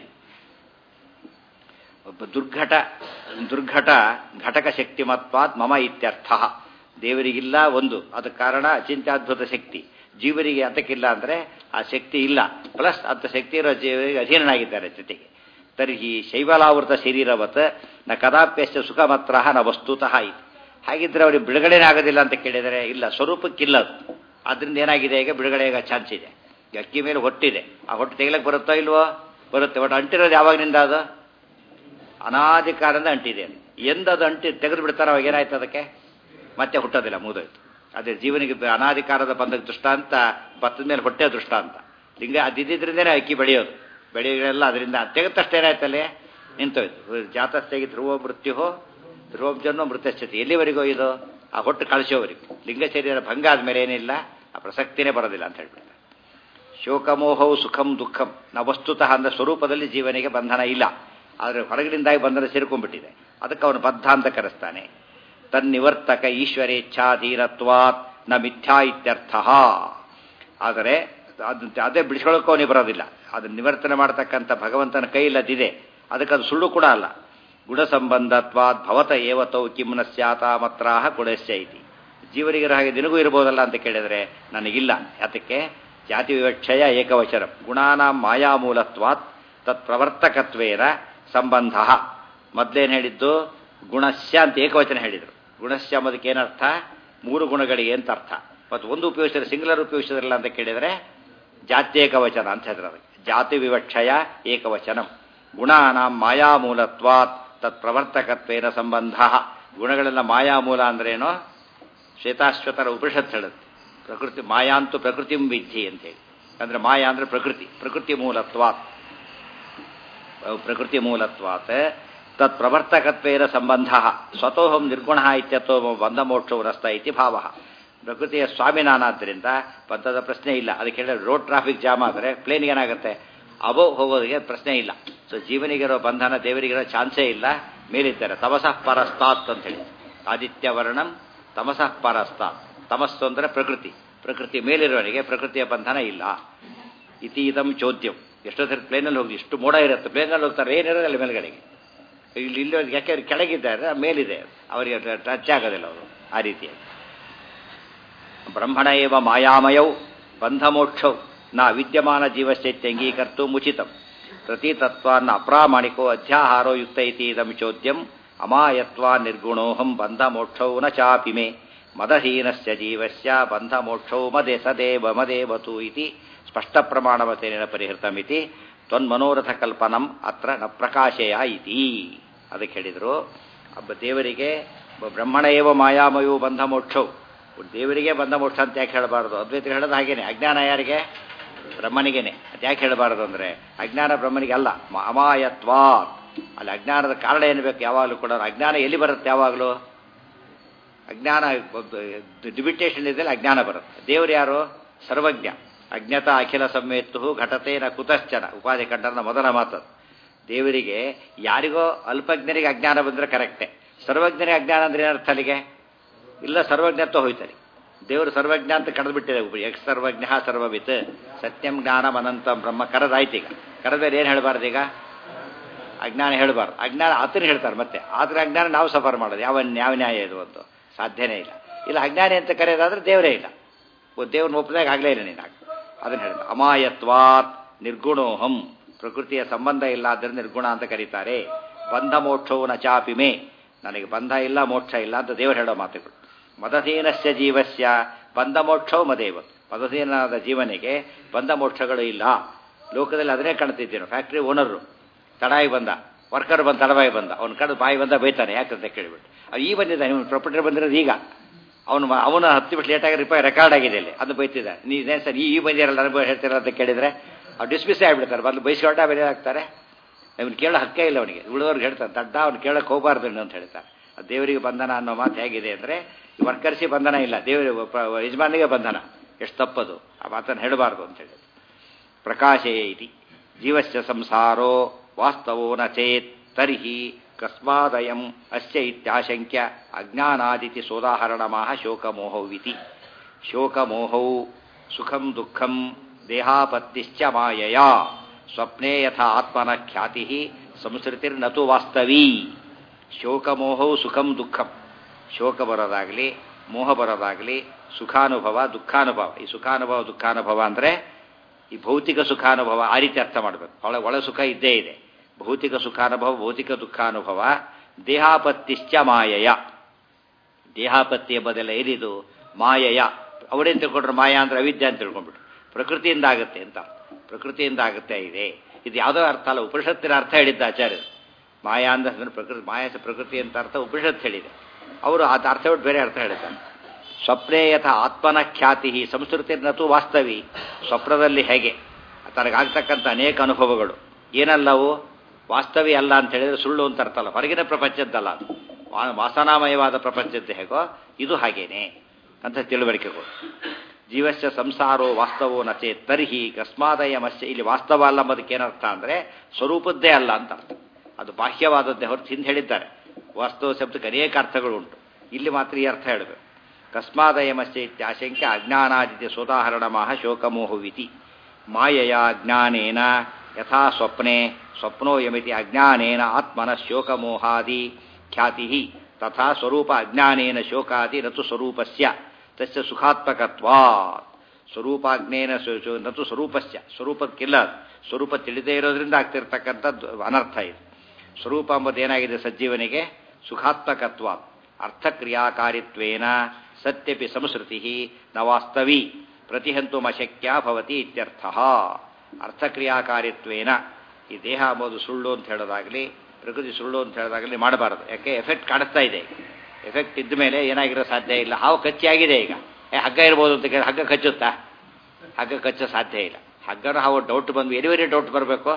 ಒಬ್ಬ ದುರ್ಘಟ ದುರ್ಘಟ ಘಟಕ ಶಕ್ತಿಮತ್ವಾತ್ ಮಮ ಇತ್ಯರ್ಥ ದೇವರಿಗಿಲ್ಲ ಒಂದು ಅದಕ್ಕೆ ಕಾರಣ ಅಚಿಂತ್ಯದ್ಭುತ ಶಕ್ತಿ ಜೀವರಿಗೆ ಅದಕ್ಕಿಲ್ಲ ಅಂದರೆ ಆ ಶಕ್ತಿ ಇಲ್ಲ ಪ್ಲಸ್ ಅಂತ ಶಕ್ತಿ ಇರೋ ಜೀವರಿಗೆ ಅಧೀನನಾಗಿದ್ದಾರೆ ಜೊತೆಗೆ ತರ್ಹಿ ಶೈವಲಾವೃತ ಶರೀರವತ್ ನ ಕದಾಪ್ಯಸ್ಯ ಸುಖಮತ್ರ ನ ವಸ್ತುತಃ ಇತಿ ಹಾಗಿದ್ರೆ ಅವರಿಗೆ ಬಿಡುಗಡೆನೇ ಆಗೋದಿಲ್ಲ ಅಂತ ಕೇಳಿದರೆ ಇಲ್ಲ ಸ್ವರೂಪಕ್ಕಿಲ್ಲ ಅದು ಆದ್ರಿಂದ ಏನಾಗಿದೆ ಈಗ ಬಿಡುಗಡೆಗೆ ಚಾನ್ಸ್ ಇದೆ ಈ ಅಕ್ಕಿ ಮೇಲೆ ಹೊಟ್ಟಿದೆ ಆ ಹೊಟ್ಟೆ ತೆಗಿಲಕ್ಕೆ ಬರುತ್ತೋ ಇಲ್ವೋ ಬರುತ್ತೆ ಒಟ್ಟು ಅಂಟಿರೋದು ಯಾವಾಗಿನಿಂದ ಅದು ಅನಾಧಿಕಾರದಿಂದ ಅಂಟಿದೆ ಅದು. ಎಂದ ಅದು ಅಂಟಿ ತೆಗೆದು ಬಿಡ್ತಾರೋ ಅವಾಗ ಏನಾಯ್ತು ಅದಕ್ಕೆ ಮತ್ತೆ ಹುಟ್ಟೋದಿಲ್ಲ ಮುಗಿದೋಯ್ತು ಅದೇ ಜೀವನಿಗೆ ಬ- ಅನಾಧಿಕಾರದ ಬಂದಕ್ಕೆ ದೃಷ್ಟಾಂತ ಭತ್ತದ ಮೇಲೆ ಹೊಟ್ಟೆ ದೃಷ್ಟಾಂತ ಲಿಂಗ ಅದಿದ್ದಿದ್ರಿಂದನೇ ಅಕ್ಕಿ ಬೆಳೆಯೋದು ಬೆಳೆಯೋಲ್ಲ ಅದರಿಂದ ತೆಗೆದ ತಕ್ಷಣ ಏನಾಯ್ತಲ್ಲಿ ನಿಂತೋಯ್ತು ಜಾತಸ್ಥೆಗೆ ಧ್ರುವ ಮೃತ್ಯು ಧ್ರುವಜನ್ಮ ಮೃತಸ್ಥಿತಿ ಎಲ್ಲಿವರೆಗೂ ಇದು ಆ ಹೊಟ್ಟು ಕಳಿಸೋವರೆಗೂ ಲಿಂಗ ಶರೀರ ಭಂಗ ಆದ್ಮೇಲೆ ಏನಿಲ್ಲ ಆ ಪ್ರಸಕ್ತಿನೇ ಬರೋದಿಲ್ಲ ಅಂತ ಹೇಳ್ಬಿಡ್ತಾರೆ ಶೋಕಮೋಹವು ಸುಖಂ ದುಃಖಂ ನ ವಸ್ತುತಃ ಅಂದ್ರೆ ಸ್ವರೂಪದಲ್ಲಿ ಜೀವನಿಗೆ ಬಂಧನ ಇಲ್ಲ ಆದರೆ ಹೊರಗಿನಿಂದಾಗಿ ಬಂಧನ ಸೇರ್ಕೊಂಡ್ಬಿಟ್ಟಿದೆ ಅದಕ್ಕೆ ಅವನು ಬದ್ಧ ಅಂತ ಕರೆಸ್ತಾನೆ ತನ್ನಿವರ್ತಕ ಈಶ್ವರೇಚ್ಛಾಧೀನತ್ವಾತ್ ನ ಮಿಥ್ಯಾ ಇತ್ಯರ್ಥ ಆದರೆ ಅದು ಅದೇ ಬಿಡಿಸ್ಕೊಳ್ಳೋಕೆ ಅವನಿಗೆ ಬರೋದಿಲ್ಲ ಅದನ್ನು ನಿವರ್ತನೆ ಮಾಡ್ತಕ್ಕಂಥ ಭಗವಂತನ ಕೈಯಿಲ್ಲದಿದೆ ಅದಕ್ಕೆ ಅದು ಸುಳ್ಳು ಕೂಡ ಅಲ್ಲ ಗುಣ ಸಂಬಂಧತ್ವಾದ್ ಭವತ ಏವತೌ ಕಿಮ್ನ ಸ್ಯಾತಾಮತ್ರಾಹ ಗುಣಸ್ಯ ಇತಿ ಜೀವನಿಗರ ಹಾಗೆ ನಿನಗೂ ಇರ್ಬೋದಲ್ಲ ಅಂತ ಕೇಳಿದರೆ ನನಗಿಲ್ಲ ಯಾತಕ್ಕೆ ಜಾತಿ ವಿವಕ್ಷಯ ಏಕವಚನ ಗುಣಾನಾಂ ಮಾಯಾಮೂಲತ್ವಾತ್ ತತ್ ಪ್ರವರ್ತಕತ್ವೇನ ಸಂಬಂಧ ಮೊದಲೇನು ಹೇಳಿದ್ದು ಗುಣಸ್ಯ ಅಂತ ಏಕವಚನ ಹೇಳಿದರು ಗುಣಸ್ಯ ಅನ್ನೋದಕ್ಕೆ ಏನರ್ಥ ಮೂರು ಗುಣಗಳಿಗೆ ಅಂತ ಅರ್ಥ ಮತ್ತು ಒಂದು ಉಪಯೋಗಿಸಿದ್ರೆ ಸಿಂಗುಲರ್ ಉಪಯೋಗಿಸಿದ್ರಲ್ಲ ಅಂತ ಕೇಳಿದರೆ ಜಾತ್ಯೇಕವಚನ ಅಂತ ಹೇಳಿದ್ರು ಅದಕ್ಕೆ ಜಾತಿ ವಿವಕ್ಷಯ ಏಕವಚನಂ ಗುಣಾನಾಂ ಮಾಯಾಮೂಲತ್ವಾತ್ ತತ್ ಪ್ರವರ್ತಕತ್ವೇನ ಸಂಬಂಧ ಗುಣಗಳೆಲ್ಲ ಮಾಯಾಮೂಲ ಅಂದ್ರೇನು ಶ್ವೇತಾಶ್ವತರ ಉಪನಿಷತ್ ಹೇಳುತ್ತೆ ಪ್ರಕೃತಿ ಮಾಯಾಂತು ಪ್ರಕೃತಿ ವಿಧಿ ಅಂತೇಳಿ ಅಂದ್ರೆ ಮಾಯಾ ಅಂದ್ರೆ ಪ್ರಕೃತಿ ಪ್ರಕೃತಿ ಮೂಲತ್ವಾತ್ ಪ್ರಕೃತಿ ಮೂಲತ್ವಾತ್ ತತ್ ಪ್ರವರ್ತಕತ್ವೇನ ಸಂಬಂಧ ಸ್ವತೋಹಂ ನಿರ್ಗುಣ ಇತ್ಯತೋ ಬಂಧ ಮೋಕ್ಷವರಸ್ತ ಇತಿ ಭಾವ ಪ್ರಕೃತಿಯ ಸ್ವಾಮಿ ನಾನಾದ್ದರಿಂದ ಬಂಧದ ಪ್ರಶ್ನೆ ಇಲ್ಲ ಅದಕ್ಕೆ ಹೇಳಿದ್ರೆ ರೋಡ್ ಟ್ರಾಫಿಕ್ ಜಾಮ್ ಆದರೆ ಪ್ಲೇನ್ಗೆ ಏನಾಗುತ್ತೆ ಅಬೋ ಹೋಗೋದಕ್ಕೆ ಪ್ರಶ್ನೆ ಇಲ್ಲ ಸೊ ಜೀವನಿಗಿರೋ ಬಂಧನ ದೇವರಿಗಿರೋ ಚಾನ್ಸೇ ಇಲ್ಲ ಮೇಲಿದ್ದಾರೆ ತಮಸಃ ಪರಸ್ತಾತ್ ಅಂತ ಹೇಳಿ ಆದಿತ್ಯ ವರ್ಣಂ ತಮಸಃ ಪರಸ್ತಾತ್ ತಮಸ್ಸು ಅಂದರೆ ಪ್ರಕೃತಿ ಪ್ರಕೃತಿ ಮೇಲಿರೋನಿಗೆ ಪ್ರಕೃತಿಯ ಬಂಧನ ಇಲ್ಲ ಇತಿ ಇದಂ ಚೋದ್ಯಂ ಎಷ್ಟೋ ಸರಿ ಪ್ಲೇನಲ್ಲಿ ಹೋಗಿ ಇಷ್ಟು ಮೋಡ ಇರುತ್ತೆ ಪ್ಲೇನಲ್ಲಿ ಹೋಗ್ತಾರೆ ಏನಿರೋದು ಅಲ್ಲಿ ಮೇಲ್ಗಡೆಗೆ ಇಲ್ಲಿ ಇಲ್ಲಿ ಯಾಕೆ ಅವ್ರು ಕೆಳಗಿದ್ದಾರೆ ಮೇಲಿದೆ ಅವರಿಗೆ ಟಚ್ ಆಗೋದಿಲ್ಲ ಅವರು ಆ ರೀತಿಯಾಗಿ ಬ್ರಹ್ಮಣ ಏವ ಮಾಯಾಮಯೌ ಬಂಧಮೋಕ್ಷೌ ನ ವಿದ್ಯಮಾನ ಜೀವಶ್ಚೈತ್ಯಂಗೀಕರ್ತು ಮುಚಿತಂ ಪ್ರತೀತತ್ವಾನ್ನ ಅಪ್ರಾಮಾಣಿಕೋ ಅಧ್ಯಾಹಾರೋ ಯುಕ್ತ ಇತಿ ಇದಂ ಚೋದ್ಯಂ ಅಮಾಯತ್ವ ನಿರ್ಗುಣೋಹಂ ಬಂಧಮೋಕ್ಷೌ ನ ಚಾಪಿ ಮೇ ಮದಹೀನಸ್ಯ ಜೀವಸ್ಯ ಬಂಧಮೋಕ್ಷೌ ಮದೆ ಸದೇವ ಮದೇವತು ಇತಿ ಸ್ಪಷ್ಟ ಪ್ರಮಾಣವತೇನ ಪರಿಹೃತಮಿತಿ ತ್ವನ್ಮನೋರಥ ಕಲ್ಪನಂ ಅತ್ರ ನ ಪ್ರಕಾಶಯ ಇತಿ ಅದಕ್ಕೆ ಹೇಳಿದರು ಒಬ್ಬ ದೇವರಿಗೆ ಒಬ್ಬ ಬ್ರಹ್ಮಣ ಏವ ಮಾಯಾಮಯೋ ಬಂಧ ಮೋಕ್ಷವು ದೇವರಿಗೆ ಬಂಧ ಮೋಕ್ಷ ಅಂತ ಯಾಕೆ ಹೇಳಬಾರದು ಅದ್ವೈತ ಹೇಳೋದು ಹಾಗೇನೆ ಅಜ್ಞಾನ ಯಾರಿಗೆ ಬ್ರಹ್ಮನಿಗೇನೆ ಅದು ಯಾಕೆ ಹೇಳಬಾರದು ಅಂದರೆ ಅಜ್ಞಾನ ಬ್ರಹ್ಮನಿಗೆ ಅಲ್ಲ ಮ- ಅಮಾಯತ್ವಾ ಅಲ್ಲಿ ಅಜ್ಞಾನದ ಕಾರಣ ಏನು ಬೇಕು ಯಾವಾಗಲೂ ಕೂಡ ಅಜ್ಞಾನ ಎಲ್ಲಿ ಬರುತ್ತೆ ಯಾವಾಗಲೂ ಅಜ್ಞಾನ ಡಿಬಿಟೇಷನ್ ಇದ್ದಲ್ಲಿ ಅಜ್ಞಾನ ಬರುತ್ತೆ ದೇವರು ಯಾರು ಸರ್ವಜ್ಞ ಅಜ್ಞತ ಅಖಿಲ ಸಮ್ಮೇತ್ತು ಘಟತೇನ ಕುತಶ್ಚನ ಉಪಾಧಿ ಕಂಡನ ಮೊದಲ ಮಾತು ದೇವರಿಗೆ ಯಾರಿಗೋ ಅಲ್ಪಜ್ಞರಿಗೆ ಅಜ್ಞಾನ ಬಂದರೆ ಕರೆಕ್ಟೇ ಸರ್ವಜ್ಞರಿಗೆ ಅಜ್ಞಾನ ಅಂದ್ರೆ ಏನರ್ಥ ಅಲ್ಲಿಗೆ ಇಲ್ಲ ಸರ್ವಜ್ಞತ್ವ ಹೋಯ್ತಾರೆ ದೇವರು ಸರ್ವಜ್ಞ ಅಂತ ಕರೆದ್ಬಿಟ್ಟಿದೆ ಎಕ್ಸ್ ಸರ್ವಜ್ಞ ಸರ್ವವಿತ್ ಸತ್ಯಂ ಜ್ಞಾನಂ ಅನಂತಂ ಬ್ರಹ್ಮ ಕರೆದಾಯ್ತು ಈಗ ಕರೆದ್ರೆ ಏನು ಹೇಳಬಾರ್ದು ಈಗ ಅಜ್ಞಾನ ಹೇಳಬಾರ್ದು ಅಜ್ಞಾನ ಆತನ ಹೇಳ್ತಾರೆ ಮತ್ತೆ ಆದ್ರೆ ಅಜ್ಞಾನ ನಾವು ಸಫರ್ ಮಾಡೋದು ಯಾವ ಯಾವ ನ್ಯಾಯ ಇದು ಅಂತ ಸಾಧ್ಯನೇ ಇಲ್ಲ ಇಲ್ಲ ಅಜ್ಞಾನಿ ಅಂತ ಕರೆಯೋದಾದ್ರೆ ದೇವರೇ ಇಲ್ಲ ದೇವ್ರನ್ನ ಒಪ್ಪದಾಗ ಆಗಲೇ ಇಲ್ಲ ನೀನು ಅದನ್ನು ಹೇಳಿದ ಅಮಾಯತ್ವಾತ್ ನಿರ್ಗುಣೋಹಂ ಪ್ರಕೃತಿಯ ಸಂಬಂಧ ಇಲ್ಲ ಆದ್ದರಿಂದ ನಿರ್ಗುಣ ಅಂತ ಕರೀತಾರೆ ಬಂಧ ಮೋಕ್ಷವು ನಚಾಪಿಮೆ ನನಗೆ ಬಂಧ ಇಲ್ಲ ಮೋಕ್ಷ ಇಲ್ಲ ಅಂತ ದೇವರು ಹೇಳೋ ಮಾತುಗಳು ಮದಧೀನಸ್ಯ ಜೀವಸ್ಯ ಬಂಧ ಮೋಕ್ಷವು ಮದೇವ ಮದಧೀನಾದ ಜೀವನಿಗೆ ಬಂಧ ಮೋಕ್ಷಗಳು ಇಲ್ಲ ಲೋಕದಲ್ಲಿ ಅದನ್ನೇ ಕಾಣ್ತಿದ್ದೇನೆ ಫ್ಯಾಕ್ಟ್ರಿ ಓನರು ತಡಾಯಿ ಬಂದ ವರ್ಕರ್ ಬಂದ ತಡಬಾಯಿ ಬಂದ ಅವ್ನ ಕಡೆ ಬಾಯಿ ಬಂದ ಬೈತಾನೆ ಯಾಕಂತ ಕೇಳಿಬಿಟ್ಟು ಅವ್ನು ಈ ಬಂದಿದ್ದಾನೆ ಇವನು ಪ್ರಾಪರ್ಟಿ ಬಂದಿರೋದು ಈಗ ಅವನು ಅವನು ಹತ್ತು ಬಿಟ್ಟು ಲೇಟಾಗಿ ರಿಪೇರ್ ರೆಕಾರ್ಡ್ ಆಗಿದೆ ಇಲ್ಲಿ ಅದು ಬೈತಿದ್ದಾರೆ ನೀವೇನು ಸರ್ ಈ ಬಂದಿರಲ್ಲ ನನಗೆ ಹೇಳ್ತೀರ ಅಂತ ಕೇಳಿದರೆ ಅವ್ರು ಡಿಸ್ಮಿಸ್ ಆಗಿಬಿಡ್ತಾರೆ ಬಂದು ಬೈಸ್ಕೊಂಡ ಬೇರೆ ಆಗ್ತಾರೆ ಅವ್ನು ಕೇಳೋ ಹಕ್ಕೇ ಇಲ್ಲ ಅವನಿಗೆ ಉಳಿದವ್ರಿಗೆ ಹೇಳ್ತಾರೆ ದಡ್ಡ ಅವ್ನು ಕೇಳೋಕೆ ಹೋಗಬಾರ್ದು ಅಂತ ಹೇಳ್ತಾರೆ ದೇವರಿಗೆ ಬಂಧನ ಅನ್ನೋ ಮಾತು ಹೇಗಿದೆ ಅಂದರೆ ವರ್ಕರ್ಸಿಗೆ ಬಂಧನ ಇಲ್ಲ ದೇವರ ಯಜಮಾನಿಗೆ ಬಂಧನ ಎಷ್ಟು ತಪ್ಪದು ಆ ಮಾತನ್ನು ಹೇಳಬಾರ್ದು ಅಂತ ಹೇಳಿ ಪ್ರಕಾಶೇ ಇತಿ ಜೀವಸ್ಯ ಸಂಸಾರೋ ವಾಸ್ತವೋ ನ ಚೇತ್ ತರ್ಹಿ ಕಸ್ಮಾದಯಂ ಅಸ್ಯ ಇತ್ಯಾಶಂಕ್ಯ ಅಜ್ಞಾನಾದಿತಿ ಸೋದಾಹರಣಮಾಹ ಶೋಕಮೋಹವಿತಿ ಶೋಕಮೋಹೌ ಸುಖಂ ದುಃಖಂ ದೇಹಾಪತ್ತಿಶ್ಚ ಮಾಯಯ ಸ್ವಪ್ನೆ ಯಥಾ ಆತ್ಮನ ಖ್ಯಾತಿ ಸಂಸ್ಕೃತಿರ್ನತು ವಾಸ್ತವೀ ಶೋಕಮೋಹವು ಸುಖಂ ದುಃಖಂ ಶೋಕ ಬರೋದಾಗಲಿ ಮೋಹ ಬರೋದಾಗಲಿ ಸುಖಾನುಭವ ದುಃಖಾನುಭವ ಈ ಸುಖಾನುಭವ ದುಃಖಾನುಭವ ಅಂದರೆ ಈ ಭೌತಿಕ ಸುಖಾನುಭವ ಆ ರೀತಿ ಅರ್ಥ ಮಾಡಬೇಕು ಒಳ ಒಳ ಸುಖ ಇದ್ದೇ ಇದೆ ಭೌತಿಕ ಸುಖಾನುಭವ ಭೌತಿಕ ದುಃಖಾನುಭವ ದೇಹಾಪತ್ತಿಶ್ಚ ಮಾಯಯ ದೇಹಾಪತ್ತಿ ಎಂಬುದೆಲ್ಲ ಏನಿದು ಮಾಯಯ ಅವರೇನು ತಿಳ್ಕೊಂಡ್ರು ಮಾಯಾ ಅಂದ್ರೆ ಅವಿದ್ಯೆ ಅಂತ ತಿಳ್ಕೊಂಡ್ಬಿಟ್ರು ಪ್ರಕೃತಿಯಿಂದ ಆಗುತ್ತೆ ಅಂತ ಪ್ರಕೃತಿಯಿಂದ ಆಗುತ್ತೆ ಇದೆ ಇದು ಯಾವುದೋ ಅರ್ಥ ಅಲ್ಲ ಉಪನಿಷತ್ತಿನ ಅರ್ಥ ಹೇಳಿದ್ದ ಆಚಾರ್ಯರು ಮಾಯಾ ಅಂದ್ರೆ ಪ್ರಕೃತಿ ಮಾಯಾ ಪ್ರಕೃತಿ ಅಂತ ಅರ್ಥ ಉಪನಿಷತ್ ಹೇಳಿದೆ ಅವರು ಅದು ಅರ್ಥ ಬಿಟ್ಟು ಬೇರೆ ಅರ್ಥ ಹೇಳಿದ್ದಾರೆ ಸ್ವಪ್ನೇ ಯಥ ಆತ್ಮನ ಖ್ಯಾತಿ ಸಂಸ್ಕೃತಿನತು ವಾಸ್ತವಿ ಸ್ವಪ್ನದಲ್ಲಿ ಹೇಗೆ ತನಗಾಗ್ತಕ್ಕಂಥ ಅನೇಕ ಅನುಭವಗಳು ಏನಲ್ಲವು ವಾಸ್ತವಿ ಅಲ್ಲ ಅಂತ ಹೇಳಿದ್ರೆ ಸುಳ್ಳು ಅಂತ ಅರ್ಥ ಅಲ್ಲ ಹೊರಗಿನ ಪ್ರಪಂಚದ್ದಲ್ಲ ಅದು ವಾಸನಾಮಯವಾದ ಪ್ರಪಂಚದ್ದು ಹೇಗೋ ಇದು ಹಾಗೇನೆ ಅಂತ ತಿಳುವಳಿಕೆಗಳು ಜೀವಸ್ಯ ಸಂಸಾರೋ ವಾಸ್ತವೋ ನಚೆ ತರ್ಹಿ ಕಸ್ಮಾದಯ ಮತ್ಸ್ಯ ಇಲ್ಲಿ ವಾಸ್ತವ ಅಲ್ಲ ಎಂಬುದಕ್ಕೆ ಏನರ್ಥ ಅಂದರೆ ಸ್ವರೂಪದ್ದೇ ಅಲ್ಲ ಅಂತ ಅರ್ಥ ಅದು ಬಾಹ್ಯವಾದದ್ದೇ ಹೊರತು ಹಿಂದೆ ಹೇಳಿದ್ದಾರೆ ವಾಸ್ತವ ಶಬ್ದಕ್ಕೆ ಅನೇಕ ಅರ್ಥಗಳು ಉಂಟು ಇಲ್ಲಿ ಮಾತ್ರ ಈ ಅರ್ಥ ಹೇಳಬೇಕು ಕಸ್ಮಾದಯಮಸ್ಯ ಇತ್ಯಾಶಂಕ್ಯ ಅಜ್ಞಾನಾದಿತ್ಯ ಸೋದಾಹರಣಮಾಹ ಶೋಕಮೋಹವಿತಿ ಮಾಯೆಯ ಜ್ಞಾನೇನ ಯಥಾ ಸ್ವಪ್ನೆ ಸ್ವಪ್ನೋಯಮಿತಿ ಅಜ್ಞಾನೇನ ಆತ್ಮನ ಶೋಕಮೋಹಾದಿ ಖ್ಯಾತಿ ತಥಾ ಸ್ವರೂಪ ಅಜ್ಞಾನೇನ ಶೋಕಾದಿ ನತು ಸ್ವರೂಪಸ್ಯ ತಸ್ಯ ಸುಖಾತ್ಮಕತ್ವಾ ಸ್ವರೂಪಾಜ್ಞೇನ ನತು ಸ್ವರೂಪಸ್ಯ ಸ್ವರೂಪಕ್ಕಿಲ್ಲ ಸ್ವರೂಪ ತಿಳಿದೇ ಇರೋದ್ರಿಂದ ಆಗ್ತಿರ್ತಕ್ಕಂಥದ್ದು ಅನರ್ಥ ಇದು ಸ್ವರೂಪ ಎಂಬುದು ಏನಾಗಿದೆ ಸಜ್ಜೀವನಿಗೆ ಸುಖಾತ್ಮಕತ್ವ ಅರ್ಥಕ್ರಿಯಾಕಾರಿತ್ವೇನ ಸತ್ಯಪಿ ಸಂಸ್ಕೃತಿ ನ ವಾಸ್ತವಿ ಪ್ರತಿಹಂತು ಅಶಕ್ಯ ಭವತಿ ಇತ್ಯರ್ಥ ಅರ್ಥಕ್ರಿಯಾಕಾರಿತ್ವೇನ ಈ ದೇಹ ಎಂಬುದು ಸುಳ್ಳು ಅಂತ ಹೇಳೋದಾಗಲಿ ಪ್ರಕೃತಿ ಸುಳ್ಳು ಅಂತ ಹೇಳೋದಾಗಲಿ ಮಾಡಬಾರದು ಯಾಕೆ ಎಫೆಕ್ಟ್ ಕಾಣಿಸ್ತಾ ಇದೆ ಎಫೆಕ್ಟ್ ಇದ್ದ ಮೇಲೆ ಏನಾಗಿರೋ ಸಾಧ್ಯ ಇಲ್ಲ ಹಾವು ಕಚ್ಚಿಯಾಗಿದೆ ಈಗ ಏ ಹಗ್ಗ ಇರ್ಬೋದು ಅಂತ ಕೇಳಿ ಹಗ್ಗ ಕಚ್ಚುತ್ತಾ ಹಗ್ಗ ಕಚ್ಚೋ ಸಾಧ್ಯ ಇಲ್ಲ ಹಗ್ಗನ ಹಾವು ಡೌಟ್ ಬಂದು ಎಲಿವರಿ ಡೌಟ್ ಬರಬೇಕು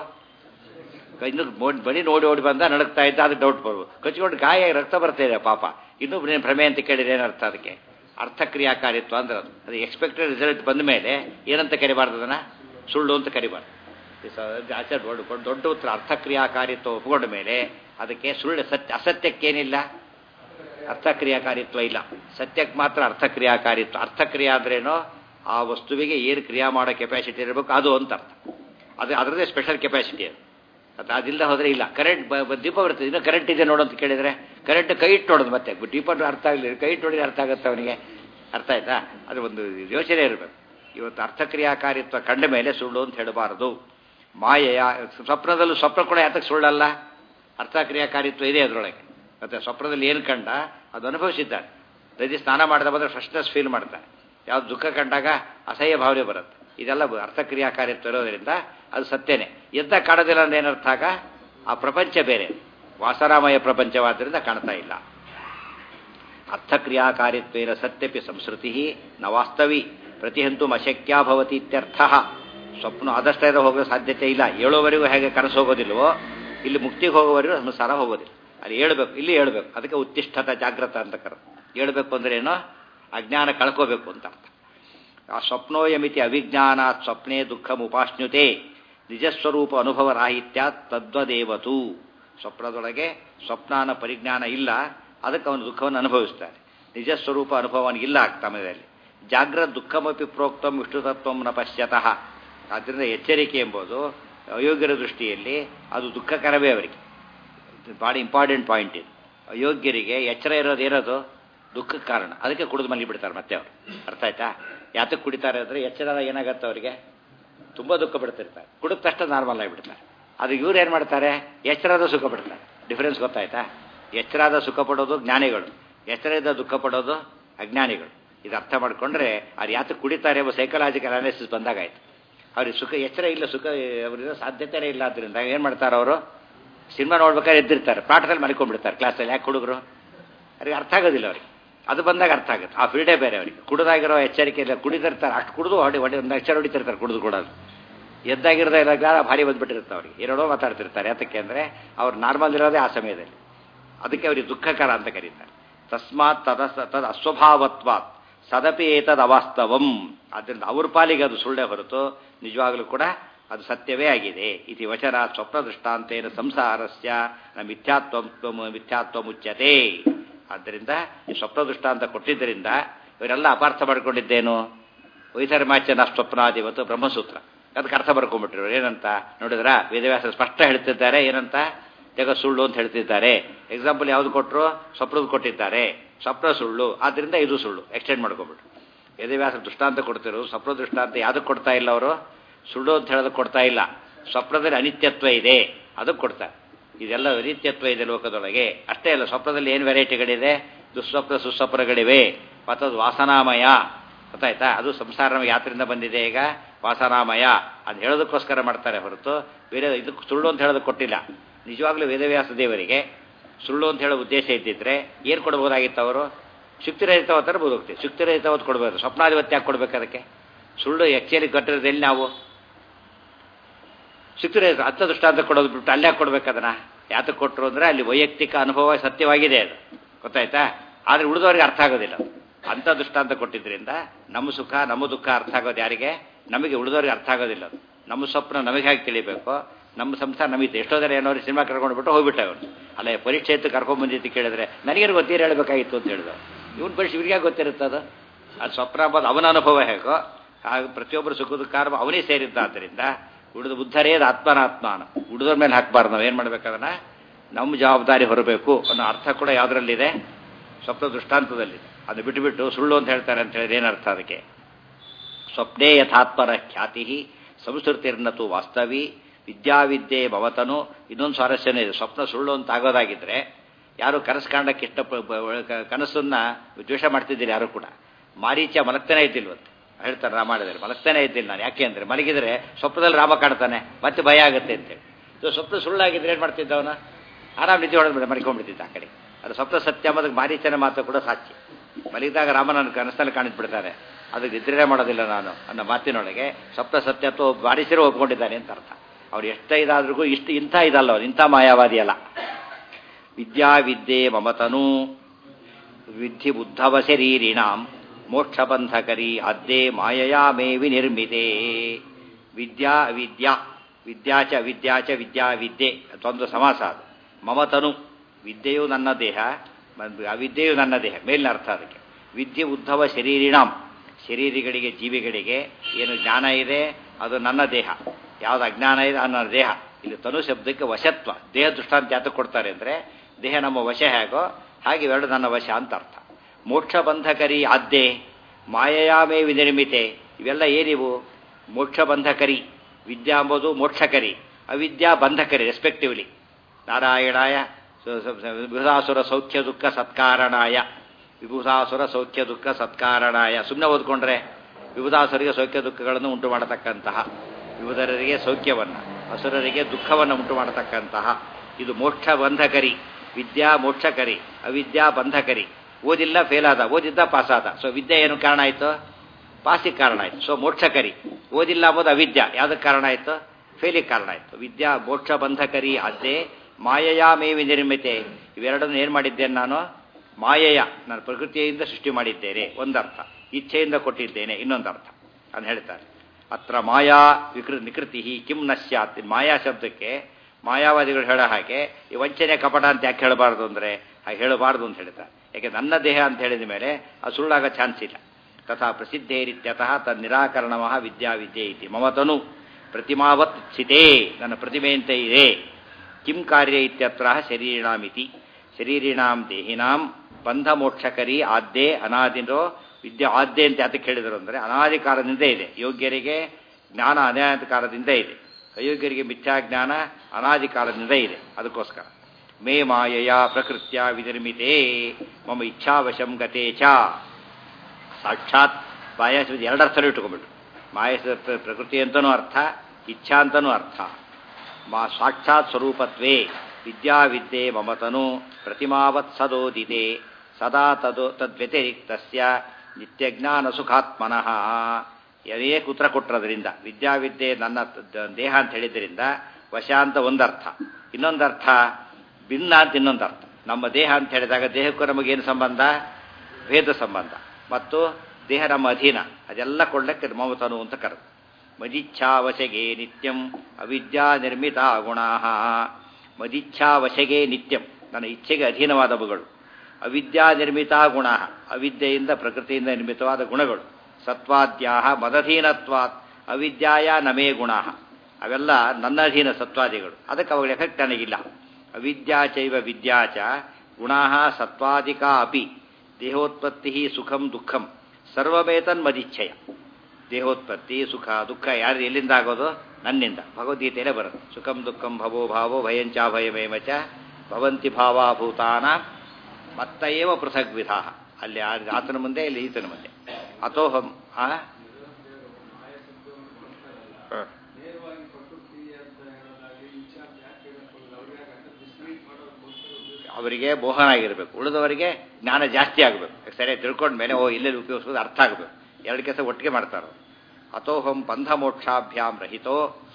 ಇನ್ನು ಬರೀ ನೋಡಿ ಓಡಿ ಬಂದ ನಡಕ್ತಾ ಇದ್ದ ಅದಕ್ಕೆ ಡೌಟ್ ಬರ್ಬೋದು ಕಚ್ಕೊಂಡು ಗಾಯ ರಕ್ತ ಬರ್ತಾ ಇದೆ ಪಾಪ ಇನ್ನೂ ಭ್ರಮೆ ಅಂತ ಕೇಳಿದ್ರೆ ಏನರ್ಥ ಅದಕ್ಕೆ ಅರ್ಥಕ್ರಿಯಾಕಾರಿತ್ವ ಅಂದ್ರೆ ಅದು ಅದು ಎಕ್ಸ್ಪೆಕ್ಟೆಡ್ ರಿಸಲ್ಟ್ ಬಂದ ಮೇಲೆ ಏನಂತ ಕರಿಬಾರ್ದು ಅದನ್ನ ಸುಳ್ಳು ಅಂತ ಕರಿಬಾರ್ದು ಆಚಾರ ದೊಡ್ಡ ದೊಡ್ಡ ಉತ್ತರ ಅರ್ಥಕ್ರಿಯಾಕಾರಿತ್ವ ಒಪ್ಕೊಂಡ ಮೇಲೆ ಅದಕ್ಕೆ ಸುಳ್ಳು ಸತ್ಯ ಅಸತ್ಯಕ್ಕೇನಿಲ್ಲ ಅರ್ಥಕ್ರಿಯಾಕಾರಿತ್ವ ಇಲ್ಲ ಸತ್ಯಕ್ಕೆ ಮಾತ್ರ ಅರ್ಥಕ್ರಿಯಾಕಾರಿತ್ವ ಅರ್ಥಕ್ರಿಯಾ ಅಂದ್ರೇನೋ ಆ ವಸ್ತುವಿಗೆ ಏನು ಕ್ರಿಯಾ ಮಾಡೋ ಕೆಪಾಸಿಟಿ ಇರಬೇಕು ಅದು ಅಂತ ಅರ್ಥ ಅದು ಅದರದ್ದೇ ಸ್ಪೆಷಲ್ ಕೆಪಾಸಿಟಿ ಅದು ಅದು ಅದಿಲ್ಲದೆ ಹೋದರೆ ಇಲ್ಲ ಕರೆಂಟ್ ದೀಪ ಬರ್ತದೆ ಇನ್ನು ಕರೆಂಟ್ ಇದೆ ನೋಡು ಅಂತ ಕೇಳಿದರೆ ಕರೆಂಟ್ ಕೈ ಇಟ್ಟು ನೋಡೋದು ಮತ್ತೆ ದೀಪ ಅರ್ಥ ಆಗಲಿ ಕೈ ಇಟ್ಟು ನೋಡಿದ್ರೆ ಅರ್ಥ ಆಗುತ್ತೆ ಅವನಿಗೆ ಅರ್ಥ ಆಯ್ತಾ ಅದು ಒಂದು ಯೋಚನೆ ಇರಬೇಕು ಇವತ್ತು ಅರ್ಥಕ್ರಿಯಾಕಾರಿತ್ವ ಕಂಡ ಮೇಲೆ ಸುಳ್ಳು ಅಂತ ಹೇಳಬಾರದು ಮಾಯೆಯ ಸ್ವಪ್ನದಲ್ಲೂ ಸ್ವಪ್ನ ಕೂಡ ಯಾತಕ್ಕೆ ಸುಳ್ಳಲ್ಲ ಅರ್ಥಕ್ರಿಯಾಕಾರಿತ್ವ ಇದೆ ಅದರೊಳಗೆ ಮತ್ತೆ ಸ್ವಪ್ನದಲ್ಲಿ ಏನು ಕಂಡ ಅದು ಅನುಭವಿಸಿದ್ದಾನೆ ನದಿ ಸ್ನಾನ ಮಾಡಿದ ಬಂದರೆ ಫ್ರೆಶ್ನೆಸ್ ಫೀಲ್ ಮಾಡ್ತಾನೆ ಯಾವ್ದು ದುಃಖ ಕಂಡಾಗ ಅಸಹ್ಯ ಭಾವನೆ ಬರುತ್ತೆ ಇದೆಲ್ಲ ಅರ್ಥಕ್ರಿಯಾಕಾರಿತ್ವ ಇರೋದ್ರಿಂದ ಅದು ಸತ್ಯನೇ ಎದ್ದ ಕಾಣೋದಿಲ್ಲ ಅಂದ್ರೆ ಏನರ್ಥ ಆಗ ಆ ಪ್ರಪಂಚ ಬೇರೆ ವಾಸನಾಮಯ ಪ್ರಪಂಚವಾದ್ದರಿಂದ ಕಾಣ್ತಾ ಇಲ್ಲ ಅರ್ಥಕ್ರಿಯಾಕಾರಿತ್ವೇನ ಸತ್ಯಪಿ ಸಂಸ್ಕೃತಿ ನ ವಾಸ್ತವಿ ಪ್ರತಿಹಂತು ಅಶಕ್ಯ ಭವತಿ ಇತ್ಯರ್ಥ ಸ್ವಪ್ನ ಆದಷ್ಟೇ ಹೋಗೋ ಸಾಧ್ಯತೆ ಇಲ್ಲ ಏಳೋವರೆಗೂ ಹೇಗೆ ಕನಸು ಹೋಗೋದಿಲ್ವೋ ಇಲ್ಲಿ ಮುಕ್ತಿಗೆ ಹೋಗೋವರೆಗೂ ಸಂಸಾರ ಹೋಗೋದಿಲ್ಲ ಅಲ್ಲಿ ಹೇಳ್ಬೇಕು ಇಲ್ಲಿ ಹೇಳ್ಬೇಕು ಅದಕ್ಕೆ ಉತ್ತಿಷ್ಠತ ಜಾಗ್ರತ ಅಂತ ಕರ ಹೇಳ್ಬೇಕು ಅಂದ್ರೆ ಏನೋ ಅಜ್ಞಾನ ಕಳ್ಕೋಬೇಕು ಅಂತ ಅರ್ಥ ಆ ಸ್ವಪ್ನೋಯಮಿತಿ ಅವಿಜ್ಞಾನ ಸ್ವಪ್ನೆ ದುಃಖಂ ಉಪಾಶ್ನುತೆ ನಿಜಸ್ವರೂಪ ಅನುಭವ ರಾಹಿತ್ಯ ತದ್ವದೇವತು ಸ್ವಪ್ನದೊಳಗೆ ಸ್ವಪ್ನಾನ ಪರಿಜ್ಞಾನ ಇಲ್ಲ ಅದಕ್ಕೆ ಅವನು ದುಃಖವನ್ನು ಅನುಭವಿಸ್ತಾನೆ ನಿಜ ಸ್ವರೂಪ ಅನುಭವ ಇಲ್ಲ ಸಮಯದಲ್ಲಿ ಜಾಗ್ರತ್ ದುಃಖಮಪಿ ಪ್ರೋಕ್ತಂ ವಿಷ್ಣುತತ್ವಂ ನ ಪಶ್ಯತಃ ಆದ್ದರಿಂದ ಎಚ್ಚರಿಕೆ ಎಂಬುದು ಅಯೋಗ್ಯರ ದೃಷ್ಟಿಯಲ್ಲಿ ಅದು ದುಃಖಕರವೇ ಅವರಿಗೆ ಭಾಳ ಇಂಪಾರ್ಟೆಂಟ್ ಪಾಯಿಂಟ್ ಇದು ಅಯೋಗ್ಯರಿಗೆ ಎಚ್ಚರ ಇರೋದು ಏನದು ದುಃಖಕ್ಕೆ ಕಾರಣ ಅದಕ್ಕೆ ಕುಡಿದು ಮಲ್ಲಿ ಬಿಡ್ತಾರೆ ಮತ್ತೆ ಅವರು ಅರ್ಥ ಆಯ್ತಾ ಯಾತಕ್ಕೆ ಕುಡಿತಾರೆ ಅಂದರೆ ಎಚ್ಚರ ಏನಾಗತ್ತೆ ಅವರಿಗೆ ತುಂಬ ದುಃಖ ಬಿಡ್ತಿರ್ತಾರೆ ಕುಡಿದ ತಕ್ಷಣ ನಾರ್ಮಲ್ ಆಗಿಬಿಡ್ತಾರೆ ಅದು ಇವ್ರು ಏನು ಮಾಡ್ತಾರೆ ಎಚ್ಚರದ ಸುಖ ಪಡ್ತಾರೆ ಡಿಫರೆನ್ಸ್ ಗೊತ್ತಾಯ್ತಾ ಎಚ್ಚರಾದ ಸುಖ ಪಡೋದು ಜ್ಞಾನಿಗಳು ಎಚ್ಚರದ ದುಃಖ ಪಡೋದು ಅಜ್ಞಾನಿಗಳು ಇದು ಅರ್ಥ ಮಾಡ್ಕೊಂಡ್ರೆ ಅವ್ರು ಯಾತಕ್ಕೆ ಕುಡಿತಾರೆ ಎಂಬ ಸೈಕಲಾಜಿಕಲ್ ಅನಾಲಿಸಿಸ್ ಬಂದಾಗಾಯ್ತು ಅವ್ರಿಗೆ ಸುಖ ಎಚ್ಚರ ಇಲ್ಲ ಸುಖ ಅವರಿಗೆ ಸಾಧ್ಯತೆನೇ ಇಲ್ಲ ಆದ್ದರಿಂದ ಏನು ಮಾಡ್ತಾರೆ ಅವರು ಸಿನಿಮಾ ನೋಡ್ಬೇಕಾದ್ರೆ ಎದ್ದಿರ್ತಾರೆ ಪಾಠದಲ್ಲಿ ಮಲ್ಕೊಂಡ್ಬಿಡ್ತಾರೆ ಕ್ಲಾಸಲ್ಲಿ ಯಾಕೆ ಹುಡುಗರು ಅವ್ರಿಗೆ ಅರ್ಥ ಆಗೋದಿಲ್ಲ ಅವ್ರಿಗೆ ಅದು ಬಂದಾಗ ಅರ್ಥ ಆಗುತ್ತೆ ಆ ಫೀಲ್ಡೇ ಬೇರೆ ಅವರಿಗೆ ಕುಡಿದಾಗಿರೋ ಎಚ್ಚರಿಕೆ ಇಲ್ಲ ಕುಡಿದಿರ್ತಾರೆ ಅಷ್ಟು ಕುಡಿದು ಹೊಡಿ ಹೊಡಿ ಒಂದು ಅಕ್ಷರ ಹೊಡಿತಿರ್ತಾರೆ ಕುಡಿದು ಕೊಡೋದು ಎದ್ದಾಗಿರೋದ ಇರಾಗ ಭಾರಿ ಬಂದ್ಬಿಟ್ಟಿರುತ್ತೆ ಅವ್ರಿಗೆ ಏನೇನೋ ಮಾತಾಡ್ತಿರ್ತಾರೆ ಯಾತಕ್ಕೆ ಅಂದರೆ ಅವ್ರು ನಾರ್ಮಲ್ ಇರೋದೇ ಆ ಸಮಯದಲ್ಲಿ ಅದಕ್ಕೆ ಅವ್ರಿಗೆ ದುಃಖಕರ ಅಂತ ಕರೀತಾರೆ ತಸ್ಮಾತ್ ತದ ತದ ಅಸ್ವಭಾವತ್ವಾತ್ ಸದಪಿ ಏತದ್ ಅವಾಸ್ತವಂ ಆದ್ದರಿಂದ ಅವ್ರ ಪಾಲಿಗೆ ಅದು ಸುಳ್ಳೆ ಹೊರತು ನಿಜವಾಗಲೂ ಕೂಡ ಅದು ಸತ್ಯವೇ ಆಗಿದೆ ಇತಿ ವಚನ ಸ್ವಪ್ನ ದೃಷ್ಟಾಂತೇನ ಸಂಸಾರಸ್ಯ ಮಿಥ್ಯಾತ್ವ ಮಿಥ್ಯಾತ್ವ ಮುಚ್ಚತೆ ಆದ್ದರಿಂದ ಈ ಸ್ವಪ್ನ ದೃಷ್ಟಾಂತ ಕೊಟ್ಟಿದ್ದರಿಂದ ಇವರೆಲ್ಲ ಅಪಾರ್ಥ ಮಾಡ್ಕೊಂಡಿದ್ದೇನು ವೈಧರ್ಮಾಚನ ಸ್ವಪ್ನಾಧಿವತ್ತು ಬ್ರಹ್ಮಸೂತ್ರ ಅದಕ್ಕೆ ಅರ್ಥ ಬರ್ಕೊಂಡ್ಬಿಟ್ರು ಏನಂತ ನೋಡಿದ್ರ ವೇದವ್ಯಾಸ ಸ್ಪಷ್ಟ ಹೇಳ್ತಿದ್ದಾರೆ ಏನಂತ ಜಗ ಸುಳ್ಳು ಅಂತ ಹೇಳ್ತಿದ್ದಾರೆ ಎಕ್ಸಾಂಪಲ್ ಯಾವ್ದು ಕೊಟ್ಟರು ಸ್ವಪ್ನದ ಕೊಟ್ಟಿದ್ದಾರೆ ಸ್ವಪ್ನ ಸುಳ್ಳು ಆದ್ದರಿಂದ ಇದು ಸುಳ್ಳು ಎಕ್ಸ್ಟೆಂಡ್ ಮಾಡ್ಕೊಂಡ್ಬಿಟ್ರು ವೇದವ್ಯಾಸ ದೃಷ್ಟಾಂತ ಕೊಡ್ತಿರೋದು ಸ್ವಪ್ನ ದೃಷ್ಟಾಂತ ಯಾವುದಕ್ಕೆ ಕೊಡ್ತಾ ಇಲ್ಲ ಅವರು ಸುಳ್ಳು ಅಂತ ಹೇಳೋದಕ್ಕೆ ಕೊಡ್ತಾ ಇಲ್ಲ ಸ್ವಪ್ನದಲ್ಲಿ ಅನಿತ್ಯತ್ವ ಇದೆ ಅದಕ್ಕೆ ಕೊಡ್ತಾರೆ ಇದೆಲ್ಲ ಅನಿತ್ಯತ್ವ ಇದೆ ಲೋಕದೊಳಗೆ ಅಷ್ಟೇ ಅಲ್ಲ ಸ್ವಪ್ನದಲ್ಲಿ ಏನು ವೆರೈಟಿಗಳಿದೆ ದುಸ್ವಪ್ನ ಸುಸ್ವಪ್ನಗಳಿವೆ ಮತ್ತದು ವಾಸನಾಮಯ ಗೊತ್ತಾಯ್ತಾ ಅದು ಸಂಸಾರ ನಮಗೆ ಯಾತ್ರಿಂದ ಬಂದಿದೆ ಈಗ ವಾಸನಾಮಯ ಅದು ಹೇಳೋದಕ್ಕೋಸ್ಕರ ಮಾಡ್ತಾರೆ ಹೊರತು ಬೇರೆ ಇದಕ್ಕೆ ಸುಳ್ಳು ಅಂತ ಹೇಳೋದಕ್ಕೆ ಕೊಟ್ಟಿಲ್ಲ ನಿಜವಾಗ್ಲೂ ವೇದವ್ಯಾಸ ದೇವರಿಗೆ ಸುಳ್ಳು ಅಂತ ಹೇಳೋ ಉದ್ದೇಶ ಇದ್ದಿದ್ರೆ ಏನು ಕೊಡ್ಬೋದಾಗಿತ್ತು ಅವರು ಶುಕ್ತಿರಹಿತವ ತರಬಹುದು ಹೋಗ್ತೀವಿ ಶುಕ್ತಿರಹಿತವತ್ತು ಕೊಡ್ಬೋದು ಸ್ವಪ್ನಾಧಿಪತ್ಯ ಯಾಕೆ ಕೊಡ್ಬೇಕು ಅದಕ್ಕೆ ಸುಳ್ಳು ಆ್ಯಕ್ಚುಲಿ ಕಟ್ಟಿರೋದು ಎಲ್ಲಿ ನಾವು ಶುಕ್ತಿರಹಿತ ಹತ್ತು ದೃಷ್ಟಾಂತ ಕೊಡೋದು ಬಿಟ್ಟು ಅಲ್ಲೇ ಕೊಡ್ಬೇಕು ಅದನ್ನ ಯಾತಕ್ಕೆ ಕೊಟ್ಟರು ಅಂದರೆ ಅಲ್ಲಿ ವೈಯಕ್ತಿಕ ಅನುಭವ ಸತ್ಯವಾಗಿದೆ ಅದು ಗೊತ್ತಾಯ್ತಾ ಆದರೆ ಉಳಿದವರಿಗೆ ಅರ್ಥ ಆಗೋದಿಲ್ಲ ಅಂಥ ದೃಷ್ಟಾಂತ ಕೊಟ್ಟಿದ್ದರಿಂದ ನಮ್ಮ ಸುಖ ನಮ್ಮ ದುಃಖ ಅರ್ಥ ಆಗೋದು ಯಾರಿಗೆ ನಮಗೆ ಉಳಿದವ್ರಿಗೆ ಅರ್ಥ ಆಗೋದಿಲ್ಲ ಅದು ನಮ್ಮ ಸ್ವಪ್ನ ನಮಗೆ ಹೇಗೆ ತಿಳಿಬೇಕು ನಮ್ಮ ಸಂಸಾರ ನಮಗೆ ಎಷ್ಟೋ ಜನ ಏನೋ ಸಿನಿಮಾ ಕರ್ಕೊಂಡು ಬಿಟ್ಟು ಹೋಗ್ಬಿಟ್ಟ ಅವನು ಅಲ್ಲೇ ಪರೀಕ್ಷೆ ಇತ್ತು ಕರ್ಕೊಂಡ್ ಬಂದಿತ್ತು ಕೇಳಿದ್ರೆ ನನಗೇನು ಗೊತ್ತೀರ ಹೇಳಬೇಕಾಗಿತ್ತು ಅಂತ ಹೇಳಿದ್ರು ಇವನ್ ಪರೀಕ್ಷೆ ಇವ್ರಿಗೆ ಗೊತ್ತಿರುತ್ತೆ ಅದು ಅದು ಸ್ವಪ್ನ ಅಂಬೋದು ಅವನ ಅನುಭವ ಹೇಗೋ ಆಗ ಪ್ರತಿಯೊಬ್ಬರು ಸುಖದ ಕಾರಣ ಅವನೇ ಸೇರಿದ್ದಾದ್ದರಿಂದ ಉಳಿದ ಬುದ್ಧರೇದು ಆತ್ಮನಾತ್ಮಾನ ಉಳಿದವ್ರ ಮೇಲೆ ಹಾಕ್ಬಾರ್ದು ನಾವು ಏನು ಮಾಡ್ಬೇಕದನ್ನ ನಮ್ಮ ಜವಾಬ್ದಾರಿ ಹೊರಬೇಕು ಅನ್ನೋ ಅರ್ಥ ಕೂಡ ಯಾವುದರಲ್ಲಿದೆ ಸ್ವಪ್ನ ದೃಷ್ಟಾಂತದಲ್ಲಿದೆ ಅದು ಬಿಟ್ಟುಬಿಟ್ಟು ಸುಳ್ಳು ಅಂತ ಹೇಳ್ತಾರೆ ಅಂತ ಹೇಳಿದ್ರೆ ಏನರ್ಥ ಅದಕ್ಕೆ ಸ್ವಪ್ನೇ ಯಥಾತ್ಮರ ಖ್ಯಾತಿ ಸಂಸ್ಕೃತಿರ್ನತು ವಾಸ್ತವಿ ವಿದ್ಯಾವಿದ್ಯೆ ಭವತನು ಇನ್ನೊಂದು ಸ್ವಾರಸ್ಯನೇ ಇದೆ ಸ್ವಪ್ನ ಸುಳ್ಳು ಅಂತ ಆಗೋದಾಗಿದ್ರೆ ಯಾರು ಕನಸು ಕಾಣಕ್ಕೆ ಇಷ್ಟ ಕನಸನ್ನ ದ್ವೇಷ ಮಾಡ್ತಿದ್ದೀರಿ ಯಾರು ಕೂಡ ಮಾರೀಚ ಮಲಗ್ತಾನೆ ಇದ್ದಿಲ್ವಂತೆ ಹೇಳ್ತಾರೆ ರಾಮಾಯಣದಲ್ಲಿ ಮಲಗ್ತಾನೆ ಇದ್ದಿಲ್ಲ ನಾನು ಯಾಕೆ ಅಂದರೆ ಮಲಗಿದರೆ ಸ್ವಪ್ನದಲ್ಲಿ ರಾಮ ಕಾಣ್ತಾನೆ ಮತ್ತೆ ಭಯ ಆಗುತ್ತೆ ಅಂತೇಳಿ ಸೊ ಸ್ವಪ್ನ ಸುಳ್ಳಾಗಿದ್ರೆ ಏನು ಮಾಡ್ತಿದ್ದ ಅವನ ಆರಾಮ್ ನಿದ್ದೆ ಹೊಡೆದ್ಬಿಡ ಮಲ್ಕೊಂಡ್ಬಿಡ್ತಿದ್ದ ಆ ಕಡೆ ಅದು ಸ್ವಪ್ನ ಸತ್ಯ ಅನ್ನೋದಕ್ಕೆ ಮಾರೀಚನ ಮಾತು ಕೂಡ ಸಾಕ್ಷಿ ಮಲಗಿದಾಗ ರಾಮನನ್ನು ಕನಸಲ್ಲಿ ಕಾಣಿಸ್ಬಿಡ್ತಾರೆ ಅದಕ್ಕೆ ನಿದ್ರೆ ಮಾಡೋದಿಲ್ಲ ನಾನು ಅನ್ನೋ ಮಾತಿನೊಳಗೆ ಸ್ವಪ್ನ ಸತ್ಯ ಅಥವಾ ಬಾರಿಸಿರೋ ಒಪ್ಕೊಂಡಿದ್ದಾನೆ ಅಂತ ಅರ್ಥ ಅವ್ರು ಎಷ್ಟ ಇದಾದ್ರಿಗೂ ಇಷ್ಟು ಇಂಥ ಇದಲ್ಲ ಅವ್ರು ಇಂಥ ಮಾಯಾವಾದಿ ಅಲ್ಲ ವಿದ್ಯಾ ವಿದ್ಯೆ ಮಮತನು ವಿಧಿ ಬುದ್ಧವ ಶರೀರಿಣಾಂ ಮೋಕ್ಷಬಂಧಕರಿ ಅದ್ದೇ ಮಾಯಯಾ ಮೇ ವಿನಿರ್ಮಿತೆ ವಿದ್ಯಾ ವಿದ್ಯಾ ವಿದ್ಯಾಚ ವಿದ್ಯಾಚ ವಿದ್ಯಾ ವಿದ್ಯೆ ಅದೊಂದು ಸಮಾಸ ಅದು ಮಮತನು ವಿದ್ಯೆಯು ನನ್ನ ದೇಹ ಅವಿದ್ಯೆಯು ನನ್ನ ದೇಹ ಮೇಲಿನ ಅರ್ಥ ಅದಕ್ಕೆ ವಿದ್ಯೆ ಉದ್ಧವ ಶರೀರಿಣಾಂ ಶರೀರಿಗಳಿಗೆ ಜೀವಿಗಳಿಗೆ ಏನು ಜ್ಞಾನ ಇದೆ ಅದು ನನ್ನ ದೇಹ ಯಾವ್ದು ಅಜ್ಞಾನ ಇದೆ ಅದು ನನ್ನ ದೇಹ ಇಲ್ಲಿ ತನು ಶಬ್ದಕ್ಕೆ ವಶತ್ವ ದೇಹ ದೃಷ್ಟಾಂತ ಯಾತಕ್ಕೆ ಕೊಡ್ತಾರೆ ಅಂದರೆ ದೇಹ ನಮ್ಮ ವಶ ಹೇಗೋ ಹಾಗೆ ಇವೆರಡು ನನ್ನ ವಶ ಅಂತ ಅರ್ಥ ಮೋಕ್ಷ ಬಂಧಕರಿ ಆದ್ದೆ ಮಾಯಯಾಮೇ ವಿನಿರ್ಮಿತೆ ಇವೆಲ್ಲ ಏನಿವು ಮೋಕ್ಷ ಬಂಧಕರಿ ವಿದ್ಯಾ ಎಂಬುದು ಮೋಕ್ಷಕರಿ ಅವಿದ್ಯಾ ಬಂಧಕರಿ ರೆಸ್ಪೆಕ್ಟಿವ್ಲಿ ನಾರಾಯಣಾಯ ವಿಭುಧಾಸುರ ಸೌಖ್ಯ ದುಃಖ ಸತ್ಕಾರಣಾಯ ವಿಭುಧಾಸುರ ಸೌಖ್ಯ ದುಃಖ ಸತ್ಕಾರಣಾಯ ಸುಮ್ಮನೆ ಓದ್ಕೊಂಡ್ರೆ ವಿಭುಧಾಸುರಿಗೆ ಸೌಖ್ಯ ದುಃಖಗಳನ್ನು ಉಂಟು ಮಾಡತಕ್ಕಂತಹ ವಿಭುಧರಿಗೆ ಸೌಖ್ಯವನ್ನು ಅಸುರರಿಗೆ ದುಃಖವನ್ನು ಉಂಟು ಮಾಡತಕ್ಕಂತಹ ಇದು ಮೋಕ್ಷ ಬಂಧಕರಿ ವಿದ್ಯಾ ಮೋಕ್ಷಕರಿ ಅವಿದ್ಯಾ ಬಂಧಕರಿ ಓದಿಲ್ಲ ಫೇಲ್ ಆದ ಓದಿದ್ದ ಪಾಸ್ ಆದ ಸೊ ವಿದ್ಯೆ ಏನು ಕಾರಣ ಆಯಿತು ಪಾಸಿಗೆ ಕಾರಣ ಆಯಿತು ಸೊ ಮೋಕ್ಷಕರಿ ಓದಿಲ್ಲ ಅಂಬೋದು ಅವಿದ್ಯಾ ಯಾವುದಕ್ಕೆ ಕಾರಣ ಆಯಿತು ಫೇಲಿಗೆ ಕಾರಣ ಆಯಿತು ವಿದ್ಯಾ ಮೋಕ್ಷ ಬಂಧಕರಿ ಅದ್ದೇ ಮಾಯಯಾ ಮೇ ವಿನಿರ್ಮಿತೆ ಇವೆರಡನ್ನು ಏನು ಮಾಡಿದ್ದೇನೆ ನಾನು ಮಾಯೆಯ ನಾನು ಪ್ರಕೃತಿಯಿಂದ ಸೃಷ್ಟಿ ಮಾಡಿದ್ದೇನೆ ಒಂದರ್ಥ ಇಚ್ಛೆಯಿಂದ ಕೊಟ್ಟಿದ್ದೇನೆ ಇನ್ನೊಂದು ಅರ್ಥ ಅಂತ ಹೇಳ್ತಾರೆ ಅತ್ರ ಮಾಯಾ ವಿಕೃ ನಿಕೃತಿ ಕಿಂ ನ ಸ್ಯಾತ್ ಈ ಮಾಯಾ ಶಬ್ದಕ್ಕೆ ಮಾಯಾವಾದಿಗಳು ಹೇಳೋ ಹಾಗೆ ಈ ವಂಚನೆ ಕಪಟ ಅಂತ ಯಾಕೆ ಹೇಳಬಾರ್ದು ಅಂದರೆ ಹಾಗೆ ಹೇಳಬಾರ್ದು ಅಂತ ಹೇಳ್ತಾರೆ ಯಾಕೆ ನನ್ನ ದೇಹ ಅಂತ ಹೇಳಿದ ಮೇಲೆ ಅದು ಸುಳ್ಳಾಗೋ ಚಾನ್ಸ್ ಇಲ್ಲ ತಥಾ ಪ್ರಸಿದ್ಧೇರಿತ್ಯತಃ ತನ್ ನಿರಾಕರಣಮಃ ವಿದ್ಯಾ ವಿದ್ಯೆ ಇತಿ ಮಮತನು ಪ್ರತಿಮಾವತ್ ಸ್ಥಿತೇ ನನ್ನ ಪ್ರತಿಮೆ ಅಂತ ಇದೆ ಕಿಂ ಕಾರ್ಯ ಇತ್ಯತ್ರ ಶರೀರಿಣಾಮಿತಿ ಶರೀರಿಣಾಂ ದೇಹಿನಾಂ ಬಂಧ ಮೋಕ್ಷಕರಿ ಆದ್ಯೆ ಅನಾದಿರೋ ವಿದ್ಯೆ ಆದ್ಯೆ ಅಂತ ಯಾತಕ್ಕೆ ಹೇಳಿದರು ಅಂದರೆ ಅನಾದಿ ಕಾಲದಿಂದ ಇದೆ ಯೋಗ್ಯರಿಗೆ ಜ್ಞಾನ ಅನಾದಿ ಕಾಲದಿಂದ ಇದೆ ಅಯೋಗ್ಯರಿಗೆ ಮಿಥ್ಯಾಜ್ಞಾನ ಅನಾದಿ ಕಾಲದಿಂದ ಇದೆ ಅದಕ್ಕೋಸ್ಕರ ಮೇ ಮಾಯೆಯ ಪ್ರಕೃತ್ಯ ವಿನಿರ್ಮಿತೇ ಮಮ ಇಚ್ಛಾವಶಂ ಗತೆ ಚ ಸಾಕ್ಷಾತ್ ಮಾಯಾಸ ಎರಡರ್ಥನೂ ಇಟ್ಕೊಂಡ್ಬಿಟ್ಟು ಮಾಯಸ ಪ್ರಕೃತಿ ಅಂತನೂ ಅರ್ಥ ಇಚ್ಛಾ ಅಂತನೂ ಅರ್ಥ ಮಾ ಸಾಕ್ಷಾತ್ ಸ್ವರೂಪತ್ವೇ ವಿದ್ಯಾವಿದ್ಯೆ ಮಮತನು ಪ್ರತಿಮಾವತ್ ಸದೋದಿದೆ ಸದಾ ತದೋ ತದ್ವ್ಯತಿರಿಕ್ತಸ್ಯ ನಿತ್ಯಜ್ಞಾನ ಸುಖಾತ್ಮನಃ ಅನೇಕ ಉತ್ತರ ಕೊಟ್ಟರೋದ್ರಿಂದ ವಿದ್ಯಾವಿದ್ಯೆ ನನ್ನ ದ- ದೇಹ ಅಂತ ಹೇಳಿದ್ರಿಂದ ವಶ ಅಂತ ಒಂದರ್ಥ ಇನ್ನೊಂದರ್ಥ ಭಿನ್ನ ಅಂತ ಇನ್ನೊಂದರ್ಥ ನಮ್ಮ ದೇಹ ಅಂತ ಹೇಳಿದಾಗ ದೇಹಕ್ಕೂ ನಮಗೇನು ಸಂಬಂಧ ಭೇದ ಸಂಬಂಧ ಮತ್ತು ದೇಹ ನಮ್ಮ ಅಧೀನ ಅದೆಲ್ಲ ಕೊಳ್ಳಕ್ಕೆ ಮಮತನು ಅಂತ ಕರೆದು ಮದಿಚ್ಛಾವಶಗೆ ನಿತ್ಯಂ ಅವಿದ್ಯಾ ನಿರ್ಮಿತ ಗುಣಾ ಮದಿಚ್ಛಾವಶಗೆ ನಿತ್ಯಂ ನನ್ನ ಇಚ್ಛೆಗೆ ಅಧೀನವಾದವುಗಳು ಅವಿದ್ಯಾ ನಿರ್ಮಿತ ಗುಣ ಅವಿದ್ಯೆಯಿಂದ ಪ್ರಕೃತಿಯಿಂದ ನಿರ್ಮಿತವಾದ ಗುಣಗಳು ಸತ್ವಾದ್ಯಾ ಮದಧೀನತ್ವಾತ್ ಅವಿದ್ಯಾಯ ನಮೇ ಗುಣ ಅವೆಲ್ಲ ನನ್ನ ಅಧೀನ ಸತ್ವಾದಿಗಳು ಅದಕ್ಕೆ ಅವುಗಳ ಎಫೆಕ್ಟ್ ನನಗಿಲ್ಲ ಅವಿದ್ಯಾ ಚೈವ ವಿದ್ಯಾ ಚ ಗುಣಾ ಸತ್ವಾದಿಕಾ ಅಪಿ ದೇಹೋತ್ಪತ್ತಿ ಸುಖಂ ದುಃಖಂ ಸರ್ವಮೇತನ್ ಮದಿಚ್ಛಯ ದೇಹೋತ್ಪತ್ತಿ ಸುಖ ದುಃಖ ಯಾರು ಎಲ್ಲಿಂದ ಆಗೋದು ನನ್ನಿಂದ ಭಗವದ್ಗೀತೆಯಲ್ಲೇ ಬರುತ್ತೆ ಸುಖಂ ದುಃಖಂ ಭವೋ ಭಾವೋ ಭಯಂಚ ಭಯಮೇವ ಚ ಭವಂತಿ ಭಾವಾಭೂತಾನ ಮತ್ತ ಏವ ಪೃಥಗ್ ವಿಧ ಅಲ್ಲಿ ಆ- ಆತನ ಮುಂದೆ ಇಲ್ಲಿ ಈತನ ಮುಂದೆ ಅಥೋಹಂ ಆ ಹ. ನೇರವಾಗಿ ಪ್ರಕೃತಿ ಅಂತ ಹೇಳೋದಾಗಿ ಇಚ್ಛಾ ಯಾಕೆ ಅವ್ರಿಗೆ ಮಿಸ್ಲೀಡ್ ಮಾಡೋದಕ್ಕೋಸ್ಕರ ಅವರಿಗೆ ಮೋಹನ ಆಗಿರಬೇಕು ಉಳಿದವರಿಗೆ ಜ್ಞಾನ ಜಾಸ್ತಿ ಆಗಬೇಕು ಸರಿಯಾಗಿ ತಿಳ್ಕೊಂಡ ಮೇಲೆ ಓ ಇಲ್ಲೆಲ್ಲಿ ಉಪಯೋಗಿಸೋದು ಅರ್ಥ ಆಗಬೇಕು ಎರಡು ಕೆಲಸ ಒಟ್ಟಿಗೆ ಮಾಡ್ತಾರೆ ಅವ್ರು. ಅಥೋಹಂ ಬಂಧ ಮೋಕ್ಷಾಭ್ಯಾಂ ರಹಿತೋ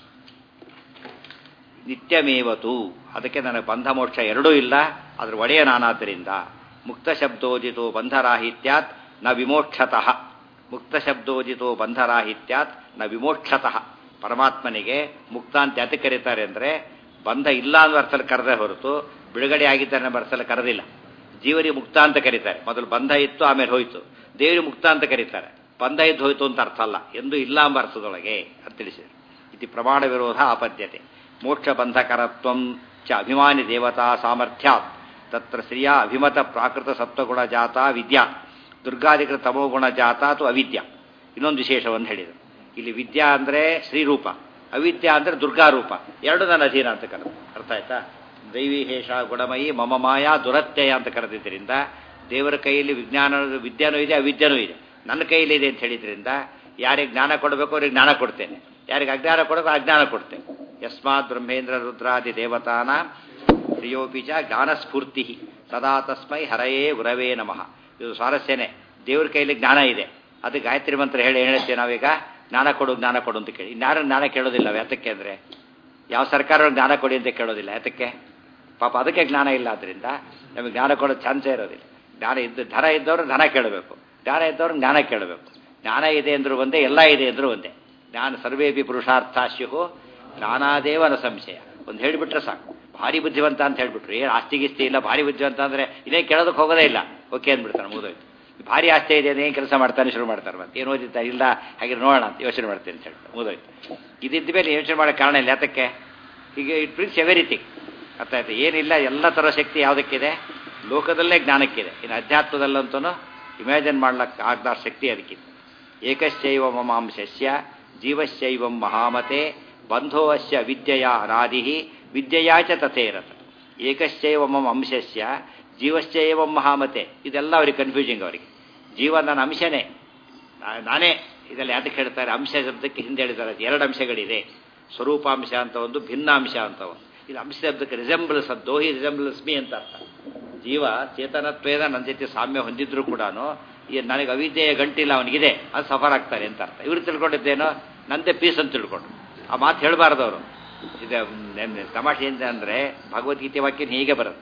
ನಿತ್ಯಮೇವತು ಅದಕ್ಕೆ ನನಗೆ ಬಂಧ ಮೋಕ್ಷ ಎರಡೂ ಇಲ್ಲ ಅದ್ರ ಒಡೆಯ ನಾನಾದ್ದರಿಂದ ಮುಕ್ತ ಶಬ್ದೋಜಿತೋ ಬಂಧರಾಹಿತ್ಯಾತ್ ನ ವಿಮೋಕ್ಷತಃ ಮುಕ್ತ ಶಬ್ದೋಜಿತೋ ಬಂಧರಾಹಿತ್ಯಾತ್ ನ ವಿಮೋಕ್ಷತಃ ಪರಮಾತ್ಮನಿಗೆ ಮುಕ್ತ ಅಂತ ಯಾತಕ್ಕೆ ಕರೀತಾರೆ ಅಂದರೆ ಬಂಧ ಇಲ್ಲ ಅನ್ನೋ ಅರ್ಥದಲ್ಲಿ ಕರೆದೇ ಹೊರತು ಬಿಡುಗಡೆ ಆಗಿದ್ದಾನೆ ಅನ್ನೋ ಅರ್ಥದಲ್ಲಿ ಕರೆದಿಲ್ಲ ಜೀವರಿಗೆ ಮುಕ್ತ ಅಂತ ಕರೀತಾರೆ ಮೊದಲು ಬಂಧ ಇತ್ತು ಆಮೇಲೆ ಹೋಯ್ತು ದೇವರಿಗೆ ಮುಕ್ತ ಅಂತ ಕರೀತಾರೆ ಬಂಧ ಇದ್ದು ಹೋಯ್ತು ಅಂತ ಅರ್ಥ ಅಲ್ಲ ಎಂದು ಇಲ್ಲ ಎಂಬ ಅರ್ಥದೊಳಗೆ ಅಂತ ತಿಳಿಸಿದರು ಇತಿ ಪ್ರಮಾಣ ವಿರೋಧ ಆಪದ್ಯತೆ ಮೋಕ್ಷ ಬಂಧಕರತ್ವಂ ಚ ಅಭಿಮಾನಿ ದೇವತಾ ಸಾಮರ್ಥ್ಯಾತ್ ತತ್ರ ಶ್ರಿಯ ಅಭಿಮತ ಪ್ರಾಕೃತ ಸತ್ವಗುಣ ಜಾತ ವಿದ್ಯಾ ದುರ್ಗಾಧಿಕೃತ ತಮೋಗುಣ ಜಾತ ಅಥವಾ ಅವಿದ್ಯಾ ಇನ್ನೊಂದು ವಿಶೇಷವನ್ನು ಹೇಳಿದರು ಇಲ್ಲಿ ವಿದ್ಯಾ ಅಂದರೆ ಶ್ರೀರೂಪ ಅವಿದ್ಯಾ ಅಂದರೆ ದುರ್ಗಾರೂಪ ಎರಡು ನನ್ನ ಅಧೀನ ಅಂತ ಕರೆದು ಅರ್ಥ ಆಯ್ತಾ ದೈವಿ ಹೇಷ ಗುಣಮಯಿ ಮಮ ಮಾಯಾ ದುರತ್ಯಯ ಅಂತ ಕರೆದಿದ್ದರಿಂದ ದೇವರ ಕೈಯಲ್ಲಿ ವಿಜ್ಞಾನ ವಿದ್ಯಾನೂ ಇದೆ ಅವಿದ್ಯಾನೂ ಇದೆ ನನ್ನ ಕೈಯಲ್ಲಿ ಇದೆ ಅಂತ ಹೇಳಿದ್ರಿಂದ ಯಾರಿಗೆ ಜ್ಞಾನ ಕೊಡಬೇಕು ಅವ್ರಿಗೆ ಜ್ಞಾನ ಕೊಡ್ತೇನೆ ಯಾರಿಗೆ ಅಜ್ಞಾನ ಕೊಡಬೇಕು ಅಜ್ಞಾನ ಕೊಡ್ತೇನೆ ಯಸ್ಮಾತ್ ಬ್ರಹ್ಮೇಂದ್ರ ರುದ್ರಾದಿ ದೇವತಾನ ಶ್ರೇಯೋಪಿ ಚ ಜ್ಞಾನಸ್ಫೂರ್ತಿ ಸದಾ ತಸ್ಮೈ ಹರಯೇ ಗುರವೇ ನಮಃ ಇದು ಸ್ವಾರಸ್ಯನೇ ದೇವ್ರ ಕೈಯಲ್ಲಿ ಜ್ಞಾನ ಇದೆ ಅದು ಗಾಯತ್ರಿ ಮಂತ್ರ ಹೇಳಿ ಹೇಳುತ್ತೇವೆ ನಾವೀಗ ಜ್ಞಾನ ಕೊಡು ಜ್ಞಾನ ಕೊಡು ಅಂತ ಕೇಳಿ ಇನ್ಯಾರು ಜ್ಞಾನ ಕೇಳೋದಿಲ್ಲ ಯಾತಕ್ಕೆ ಅಂದರೆ ಯಾವ ಸರ್ಕಾರ ಜ್ಞಾನ ಕೊಡಿ ಅಂತ ಕೇಳೋದಿಲ್ಲ ಯಾತಕ್ಕೆ ಪಾಪ ಅದಕ್ಕೆ ಜ್ಞಾನ ಇಲ್ಲ ಆದ್ದರಿಂದ ನಮಗೆ ಜ್ಞಾನ ಕೊಡೋ ಚಾನ್ಸೇ ಇರೋದಿಲ್ಲ ಜ್ಞಾನ ಇದ್ದು ಧನ ಇದ್ದವರು ಧನ ಕೇಳಬೇಕು ಜ್ಞಾನ ಇದ್ದವ್ರು ಜ್ಞಾನ ಕೇಳಬೇಕು ಜ್ಞಾನ ಇದೆ ಅಂದ್ರೂ ಒಂದೇ ಎಲ್ಲ ಇದೆ ಅಂದ್ರೂ ಒಂದೇ ಜ್ಞಾನ ಸರ್ವೇಪಿ ಪುರುಷಾರ್ಥಾಶ್ಯು ಜ್ಞಾನಾದೇವನ ಸಂಶಯ ಒಂದು ಹೇಳಿಬಿಟ್ರೆ ಸಾಕು ಭಾರಿ ಬುದ್ಧಿವಂತ ಅಂತ ಹೇಳ್ಬಿಟ್ರು ಏನು ಆಸ್ತಿ ಗಿಸ್ತಿ ಇಲ್ಲ ಭಾರಿ ಬುದ್ಧಿವಂತ ಅಂದರೆ ಇದೇ ಕೇಳೋದಕ್ಕೆ ಹೋಗೋದೇ ಇಲ್ಲ ಓಕೆ ಅಂದ್ಬಿಡ್ತಾನೆ ಮುಗಿದೋಯ್ತು ಭಾರಿ ಆಸ್ತಿ ಇದೆ ಏನು ಕೆಲಸ ಮಾಡ್ತಾನೆ ಶುರು ಮಾಡ್ತಾರೆ ಮತ್ತೆ ಏನು ಓದಿದ್ದ ಇಲ್ಲ ಹಾಗೆ ನೋಡೋಣ ಅಂತ ಯೋಚನೆ ಮಾಡ್ತೀನಿ ಅಂತ ಹೇಳ್ತಾರೆ ಮುಗಿದೋಯ್ತು ಇದಿದ್ದ ಮೇಲೆ ಯೋಚನೆ ಮಾಡೋ ಕಾರಣ ಇಲ್ಲ ಯಾತಕ್ಕೆ ಈಗ ಇಟ್ ಮೀನ್ಸ್ ಎವರಿಥಿಂಗ್ ಅರ್ಥ ಆಯ್ತು ಏನಿಲ್ಲ ಎಲ್ಲ ಥರ ಶಕ್ತಿ ಯಾವುದಕ್ಕಿದೆ ಲೋಕದಲ್ಲೇ ಜ್ಞಾನಕ್ಕಿದೆ ಇನ್ನು ಅಧ್ಯಾತ್ಮದಲ್ಲಂತೂ ಇಮ್ಯಾಜಿನ್ ಮಾಡ್ಲಿಕ್ಕೆ ಆಗದ ಶಕ್ತಿ ಅದಕ್ಕಿದೆ ಏಕಶ್ಚೈವ ಮಮಾಂಶಸ್ಯ ಜೀವಶ್ಚೈವಂ ಮಹಾಮತೆ ಬಂಧೋವಸ್ಯ ವಿದ್ಯೆಯ ಅನಾದಿ ವಿದ್ಯೆಯಾ ಚ ತಥೇರತ ಏಕಶ್ಚೈವ ಮಮ ಅಂಶಸ್ಯ ಜೀವಶ್ಚೈವಂ ಮಹಾಮತೆ ಇದೆಲ್ಲ ಅವ್ರಿಗೆ ಕನ್ಫ್ಯೂಸಿಂಗ್ ಅವರಿಗೆ ಜೀವ ನನ್ನ ಅಂಶನೇ ನಾ- ನಾನೇ ಇದೆಲ್ಲ ಯಾತಕ್ಕೆ ಹೇಳ್ತಾರೆ ಅಂಶ ಶಬ್ದಕ್ಕೆ ಹಿಂದೆ ಹೇಳಿದ್ದಾರೆ ಅದು ಎರಡು ಅಂಶಗಳಿದೆ ಸ್ವರೂಪಾಂಶ ಅಂತ ಒಂದು ಭಿನ್ನಾಂಶ ಅಂತ ಒಂದು ಇದು ಅಂಶ ಶಬ್ದಕ್ಕೆ ರಿಸೆಂಬಲ್ಸ್ ಅಂತ ದೋಹಿ ರಿಸೆಂಬಲ್ಸ್ ಮೀ ಅಂತ ಅರ್ಥ ಜೀವ ಚೇತನತ್ವೇದ ನನ್ನ ಜೊತೆ ಸಾಮ್ಯ ಹೊಂದಿದ್ರು ಕೂಡ ನನಗೆ ಅವಿದ್ಯೆಯ ಗಂಟಿಲ್ಲ ಅವನಿಗಿದೆ ಅದು ಸಫರ್ ಆಗ್ತಾರೆ ಅಂತ ಅರ್ಥ ಇವ್ರು ತಿಳ್ಕೊಂಡಿದ್ದೇನೋ ನಂದೇ ಪೀಸ್ ಅಂತ ತಿಳ್ಕೊಂಡ್ರು ಆ ಮಾತು ಹೇಳಬಾರ್ದು ಅವರು ಇದು ನೆನ್ನೆ ತಮಾಷೆ ಅಂತ ಅಂದರೆ ಭಗವದ್ಗೀತೆ ವಾಕ್ಯ ಹೀಗೆ ಬರುತ್ತೆ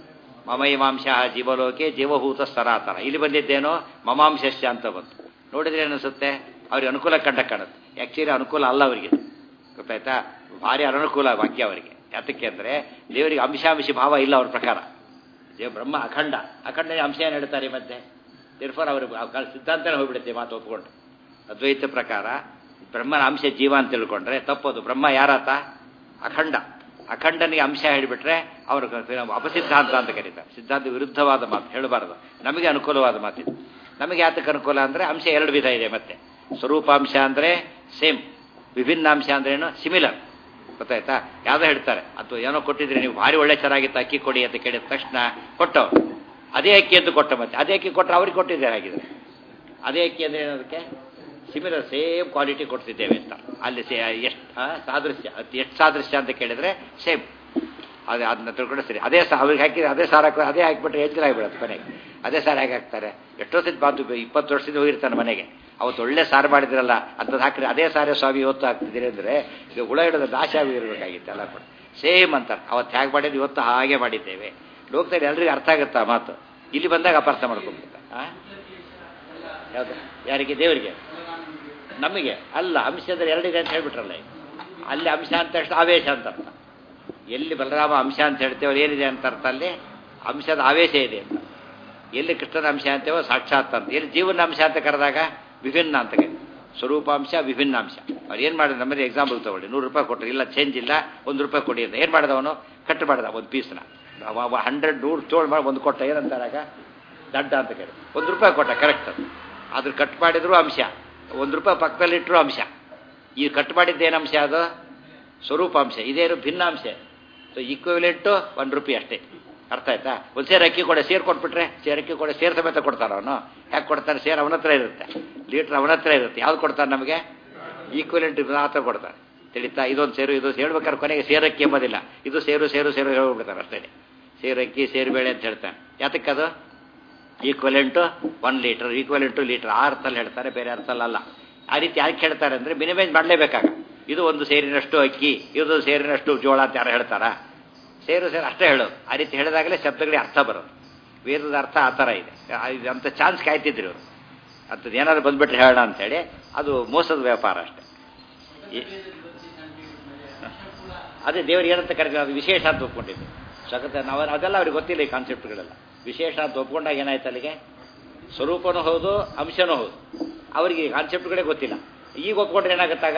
ಮಮೈಮಾಂಶ ಜೀವಲೋಕೆ ಜೀವಭೂತ ಸರಾತರ ಇಲ್ಲಿ ಬಂದಿದ್ದೇನೋ ಮಮಾಂಶಸ್ಯ ಅಂತ ಬಂತು ನೋಡಿದ್ರೆ ಏನಿಸುತ್ತೆ ಅವ್ರಿಗೆ ಅನುಕೂಲ ಕಂಡ ಕಾಣುತ್ತೆ ಆ್ಯಕ್ಚುಲಿ ಅನುಕೂಲ ಅಲ್ಲ ಅವರಿಗೆ ಗೊತ್ತಾಯ್ತಾ ಭಾರಿ ಅನನುಕೂಲ ವಾಕ್ಯ ಅವರಿಗೆ ಯಾತಕ್ಕೆ ಅಂದರೆ ದೇವರಿಗೆ ಅಂಶಾಂಶಿ ಭಾವ ಇಲ್ಲ ಅವ್ರ ಪ್ರಕಾರ ದೇವ ಬ್ರಹ್ಮ ಅಖಂಡ ಅಖಂಡ ಅಂಶ ಏನು ಹೇಳ್ತಾರೆ ಮತ್ತೆ ತಿರ್ಫರ್ ಅವರು ಸಿದ್ಧಾಂತನೇ ಹೋಗ್ಬಿಡುತ್ತೆ ಮಾತು ಒಪ್ಕೊಂಡು ಅದ್ವೈತ ಪ್ರಕಾರ ಬ್ರಹ್ಮನ ಅಂಶ ಜೀವ ಅಂತ ತಿಳ್ಕೊಂಡ್ರೆ ತಪ್ಪೋದು ಬ್ರಹ್ಮ ಯಾರಾತ ಅಖಂಡ ಅಖಂಡನಿಗೆ ಅಂಶ ಹೇಳಿಬಿಟ್ರೆ ಅವರು ಅಪಸಿದ್ಧಾಂತ ಅಂತ ಕರೀತಾರೆ ಸಿದ್ಧಾಂತ ವಿರುದ್ಧವಾದ ಮಾತು ಹೇಳಬಾರದು ನಮಗೆ ಅನುಕೂಲವಾದ ಮಾತಿದು ನಮಗೆ ಯಾತಕ್ಕೆ ಅನುಕೂಲ ಅಂದರೆ ಅಂಶ ಎರಡು ವಿಧ ಇದೆ ಮತ್ತೆ ಸ್ವರೂಪಾಂಶ ಅಂದರೆ ಸೇಮ್ ವಿಭಿನ್ನಾಂಶ ಅಂದ್ರೇನು ಸಿಮಿಲರ್ ಗೊತ್ತಾಯ್ತಾ ಯಾವುದೋ ಹೇಳ್ತಾರೆ ಅಥವಾ ಏನೋ ಕೊಟ್ಟಿದ್ರೆ ನೀವು ಭಾರಿ ಒಳ್ಳೆ ಚೆನ್ನಾಗಿತ್ತು ಅಕ್ಕಿ ಕೊಡಿ ಅಂತ ಕೇಳಿದ ತಕ್ಷಣ ಕೊಟ್ಟವ್ರು ಅದೇ ಅಕ್ಕಿ ಅಂತ ಕೊಟ್ಟ ಮತ್ತೆ ಅದೇ ಅಕ್ಕಿ ಕೊಟ್ಟರೆ ಅವ್ರಿಗೆ ಕೊಟ್ಟಿದ್ದಾರೆ ಹಾಗಿದ್ರೆ ಅದೇ ಅಕ್ಕಿ ಅಂದರೆ ಏನದಕ್ಕೆ ಸಿಮಿಲರ್ ಸೇಮ್ ಕ್ವಾಲಿಟಿ ಕೊಡ್ತಿದ್ದೇವೆ ಅಂತ ಅಲ್ಲಿ ಸೇ ಎಷ್ಟು ಸಾದೃಶ್ಯ ಅದು ಎಷ್ಟು ಸಾದೃಶ್ಯ ಅಂತ ಕೇಳಿದರೆ ಸೇಮ್ ಅದೇ ಅದನ್ನ ತಿಳ್ಕೊಂಡು ಸರಿ ಅದೇ ಸಾ ಅವ್ರಿಗೆ ಹಾಕಿದ್ರೆ ಅದೇ ಸಾರ ಹಾಕಿ ಅದೇ ಹಾಕಿಬಿಟ್ರೆ ಎಜ್ಜಲ್ ಆಗಿಬಿಡುತ್ತೆ ಮನೆಗೆ ಅದೇ ಸಾರು ಹೇಗೆ ಹಾಕ್ತಾರೆ ಎಷ್ಟೋ ಸತಿ ಬಾತು ಇಪ್ಪತ್ತು ವರ್ಷದಿಂದ ಹೋಗಿರ್ತಾನೆ ಮನೆಗೆ ಅವತ್ತು ಒಳ್ಳೆ ಸಾರು ಮಾಡಿದ್ರಲ್ಲ ಅಂಥದ್ದು ಹಾಕಿದ್ರೆ ಅದೇ ಸಾರೇ ಸ್ವಾಮಿ ಇವತ್ತು ಹಾಕ್ತಿದ್ದೀರಿ ಅಂದರೆ ಈಗ ಹುಳ ಹಿಡಿದ ನಾಶ ಆಗಿರಬೇಕಾಗಿತ್ತು ಎಲ್ಲ ಕೂಡ ಸೇಮ್ ಅಂತಾರೆ ಅವತ್ತು ಹೇಗೆ ಮಾಡಿದ್ದು ಇವತ್ತು ಹಾಗೆ ಮಾಡಿದ್ದೇವೆ ಲೋಕದಲ್ಲಿ ಎಲ್ರಿಗೂ ಅರ್ಥ ಆಗುತ್ತಾ ಮಾತು ಇಲ್ಲಿ ಬಂದಾಗ ಅಪಾರ್ಥ ಮಾಡ್ಕೊಂಡ್ಬಿಡ್ತಾರೆ ಹಾಂ ಯಾವುದು ಯಾರಿಗೆ ದೇವರಿಗೆ ನಮಗೆ ಅಲ್ಲ ಅಂಶದಲ್ಲಿ ಎರಡಿದೆ ಅಂತ ಹೇಳ್ಬಿಟ್ರಲ್ಲ ಈಗ. ಅಲ್ಲಿ ಅಂಶ ಅಂತ ತಕ್ಷಣ ಆವೇಶ ಅಂತ ಅರ್ಥ ಎಲ್ಲಿ ಬಲರಾಮ ಅಂಶ ಅಂತ ಹೇಳ್ತೇವೆ ಏನಿದೆ ಅಂತ ಅರ್ಥ ಅಲ್ಲಿ ಅಂಶದ ಆವೇಶ ಇದೆ ಅಂತ ಎಲ್ಲಿ ಕೃಷ್ಣನ ಅಂಶ ಅಂತೇವೋ ಸಾಕ್ಷಾತ್ ಅಂತ ಎಲ್ಲಿ ಜೀವನ ಅಂಶ ಅಂತ ಕರೆದಾಗ ವಿಭಿನ್ನ ಅಂತ ಕರೀತಾರೆ. ಸ್ವರೂಪಾಂಶ ವಿಭಿನ್ನಾಂಶ ಅವ್ರು ಏನು ಮಾಡಿದ ನಮ್ಮಲ್ಲಿ ಎಕ್ಸಾಂಪಲ್ ತಗೊಳ್ಳಿ ನೂರು ರೂಪಾಯಿ ಕೊಟ್ಟರು ಇಲ್ಲ ಚೇಂಜ್ ಇಲ್ಲ ಒಂದು ರೂಪಾಯಿ ಕೊಡಿ ಅಂತ ಏನು ಮಾಡಿದವನು ಕಟ್ ಮಾಡಿದ ಒಂದು ಪೀಸ್ನ ಹಂಡ್ರೆಡ್ ನೂರು ತೋಳು ಮಾಡಿ ಒಂದು ಕೊಟ್ಟ ಏನಂತಾರಾಗ ದಡ್ಡ ಅಂತ ಕೇಳಿ ಒಂದು ರೂಪಾಯಿ ಕೊಟ್ಟ ಕರೆಕ್ಟ್ ಅದು ಅದ್ರ ಕಟ್ ಮಾಡಿದ್ರು ಅಂಶ ಒಂದು ರೂಪಾಯಿ ಪಕ್ಕದಲ್ಲಿಟ್ಟರು ಅಂಶ ಈ ಕಟ್ ಮಾಡಿದ್ದೇನು ಅಂಶ ಅದು ಸ್ವರೂಪಾಂಶ ಇದೇನು ಭಿನ್ನಾಂಶ ಸೊ ಈಕ್ವಿಲೆಂಟು ಒನ್ ರುಪಿ ಅಷ್ಟೇ ಅರ್ಥ ಆಯ್ತಾ ಒಂದು ಸೇರು ಅಕ್ಕಿ ಕೊಡೆ ಸೇರು ಕೊಟ್ಬಿಟ್ರೆ ಸೇರು ಅಕ್ಕಿ ಕೊಡೆ ಸೇರು ಸಮೇತ ಕೊಡ್ತಾರ ಅವನು ಯಾಕೆ ಕೊಡ್ತಾನೆ ಸೇರು ಅವನ ಹತ್ರ ಇರುತ್ತೆ ಲೀಟ್ರ್ ಅವನ ಹತ್ರ ಇರುತ್ತೆ ಯಾವ್ದು ಕೊಡ್ತಾನೆ ನಮಗೆ ಈಕ್ವಿಲೆಂಟ್ ಮಾತ್ರ ಕೊಡ್ತಾನೆ ತಿಳಿತಾ ಇದೊಂದು ಸೇರು ಇದೊಂದು ಹೇಳ್ಬೇಕಾದ್ರೆ ಕೊನೆಗೆ ಸೇರಕ್ಕಿ ಎಂಬುದಿಲ್ಲ ಇದು ಸೇರು ಸೇರು ಸೇರು ಹೇಳ್ಬಿಡ್ತಾರೆ ಅಷ್ಟೇ ಸೇರಕ್ಕಿ ಸೇರುಬೇಳೆ ಅಂತ ಹೇಳ್ತಾನೆ ಯಾತಕ್ಕದು equivalent one litre equivalent litre ಆ ಅರ್ಥಲ್ಲಿ ಹೇಳ್ತಾರೆ ಬೇರೆ ಅರ್ಥಲ್ಲ ಆ ರೀತಿ ಯಾಕೆ ಹೇಳ್ತಾರೆ ಅಂದರೆ ಮಿನಿಮೈಸ್ ಮಾಡಲೇಬೇಕಾಗ ಇದು ಒಂದು ಸೇರಿನಷ್ಟು ಅಕ್ಕಿ ಇದು ಸೇರಿನಷ್ಟು ಜೋಳ ಅಂತ ಯಾರು ಹೇಳ್ತಾರಾ ಸೇರು ಸೇರು ಅಷ್ಟೇ ಹೇಳೋದು ಆ ರೀತಿ ಹೇಳಿದಾಗಲೇ ಶಬ್ದಗಳಿಗೆ ಅರ್ಥ ಬರೋದು ವೇದದ ಅರ್ಥ ಆ ಥರ ಇದೆ ಆ- ಇದು ಅಂಥ ಚಾನ್ಸ್ ಕಾಯ್ತಿದ್ರು ಇವರು ಅಂಥದ್ದು ಏನಾದ್ರು ಬಂದ್ಬಿಟ್ರೆ ಹೇಳೋಣ ಅಂತೇಳಿ ಅದು ಮೋಸದ ವ್ಯಾಪಾರ ಅಷ್ಟೇ ಈ- ಅದೇ ದೇವ್ರಿಗೆ ಏನಂತ ಕರೀತೀವಿ ಅದು ವಿಶೇಷ ಅಂತ ಒಪ್ಕೊಂಡಿದ್ದು ಸ್ವಗತ ನಾವು ಅದೆಲ್ಲ ಅವ್ರಿಗೆ ಗೊತ್ತಿಲ್ಲ ಈ ಕಾನ್ಸೆಪ್ಟ್ಗಳೆಲ್ಲ ವಿಶೇಷ ಅಂತ ಒಪ್ಕೊಂಡಾಗ ಏನಾಯ್ತು ಅಲ್ಲಿಗೆ ಸ್ವರೂಪನೂ ಹೌದು ಅಂಶನೂ ಹೌದು ಅವರಿಗೆ ಈ ಕಾನ್ಸೆಪ್ಟ್ಗಳೇ ಗೊತ್ತಿಲ್ಲ ಈಗ ಒಪ್ಕೊಂಡ್ರೆ ಏನಾಗುತ್ತಾಗ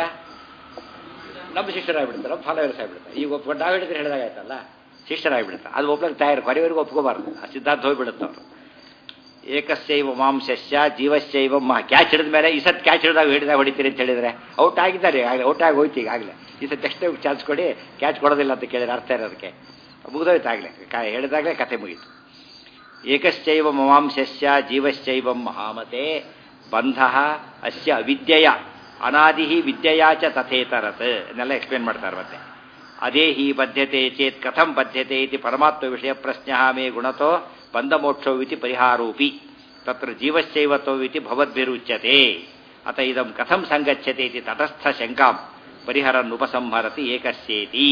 ನಮ್ಮ ಶಿಷ್ಯರಾಗ್ಬಿಡ್ತಾರೆ ನಮ್ಮ ಫಾಲೋವರ್ಸ್ ಆಗಿಬಿಡ್ತಾರೆ ಈಗ ಒಪ್ಕೊಂಡು ನಾವು ಹೇಳಿದ್ರೆ ಹೇಳಿದಾಗ ಆಯ್ತಲ್ಲ ಶಿಷ್ಯರಾಗ್ಬಿಡ್ತಾರೆ ಅದು ಒಪ್ಲಕ್ಕೆ ತಯಾರು ಕೊನೆವರೆಗೂ ಒಪ್ಕೋಬಾರ್ದು ಆ ಸಿದ್ಧಾಂತ ಹೋಗ್ಬಿಡುತ್ತೆ ಅವರು ಏಕಸ್ಯೈವ ಮಾಂಸಸ್ಯ ಜೀವಸ್ಯೈವ ಮಾ ಕ್ಯಾಚ್ ಹಿಡಿದ ಮೇಲೆ ಈ ಸತ್ ಕ್ಯಾಚ್ ಹಿಡಿದಾಗ ಹಿಡಿದಾಗ ಹೊಡಿತೀರಿ ಅಂತ ಹೇಳಿದ್ರೆ ಔಟ್ ಆಗಿದ್ದಾರೆ ಆಗಲೇ ಔಟ್ ಆಗಿ ಹೋಯ್ತು ಈಗಾಗಲೇ ಈ ಸತ್ ಎಷ್ಟೇ ಚಾನ್ಸ್ ಕೊಡಿ ಕ್ಯಾಚ್ ಕೊಡೋದಿಲ್ಲ ಅಂತ ಕೇಳಿದ್ರೆ ಅರ್ಥ ಇರೋದಕ್ಕೆ ಮುಗಿದೋಯ್ತು ಆಗಲೇ ಹೇಳಿದಾಗಲೇ ಕತೆ ಮುಗೀತು ಏಕಶ್ಚೈವ ಮಮಾಂಶಸ್ಯ ಜೀವಶ್ಚೈವ ಮಹಾಮತೆ ಬಂಧ ಅಸ್ಯ ಅವಿದ್ಯೆಯ ಅನಾದಿ ವಿದ್ಯೆಯಾ ಚ ತಥೇತರತ್ ಇದನ್ನೆಲ್ಲ ಎಕ್ಸ್ಪ್ಲೇನ್ ಮಾಡ್ತಾರೆ ಮತ್ತೆ ಅದೇ ಹಿ ಬದ್ಧತೆ ಚೇತ್ ಕಥಂ ಬದ್ಧತೆ ಇತಿ ಪರಮಾತ್ಮ ವಿಷಯ ಪ್ರಶ್ನ ಮೇ ಗುಣತೋ ಬಂಧಮೋಕ್ಷವಿತಿ ಪರಿಹಾರೋಪಿ ತತ್ರ ಜೀವಶ್ಚೈವತ್ವವಿತಿ ಭವದ್ಭಿರುಚ್ಯತೆ ಅತ ಇದಂ ಕಥಂ ಸಂಗಚ್ಯತೆ ಇತಿ ತಟಸ್ಥ ಶಂಕಾಂ ಪರಿಹರನ್ನುಪಸಂಹರತಿ ಏಕಸ್ಯೇತಿ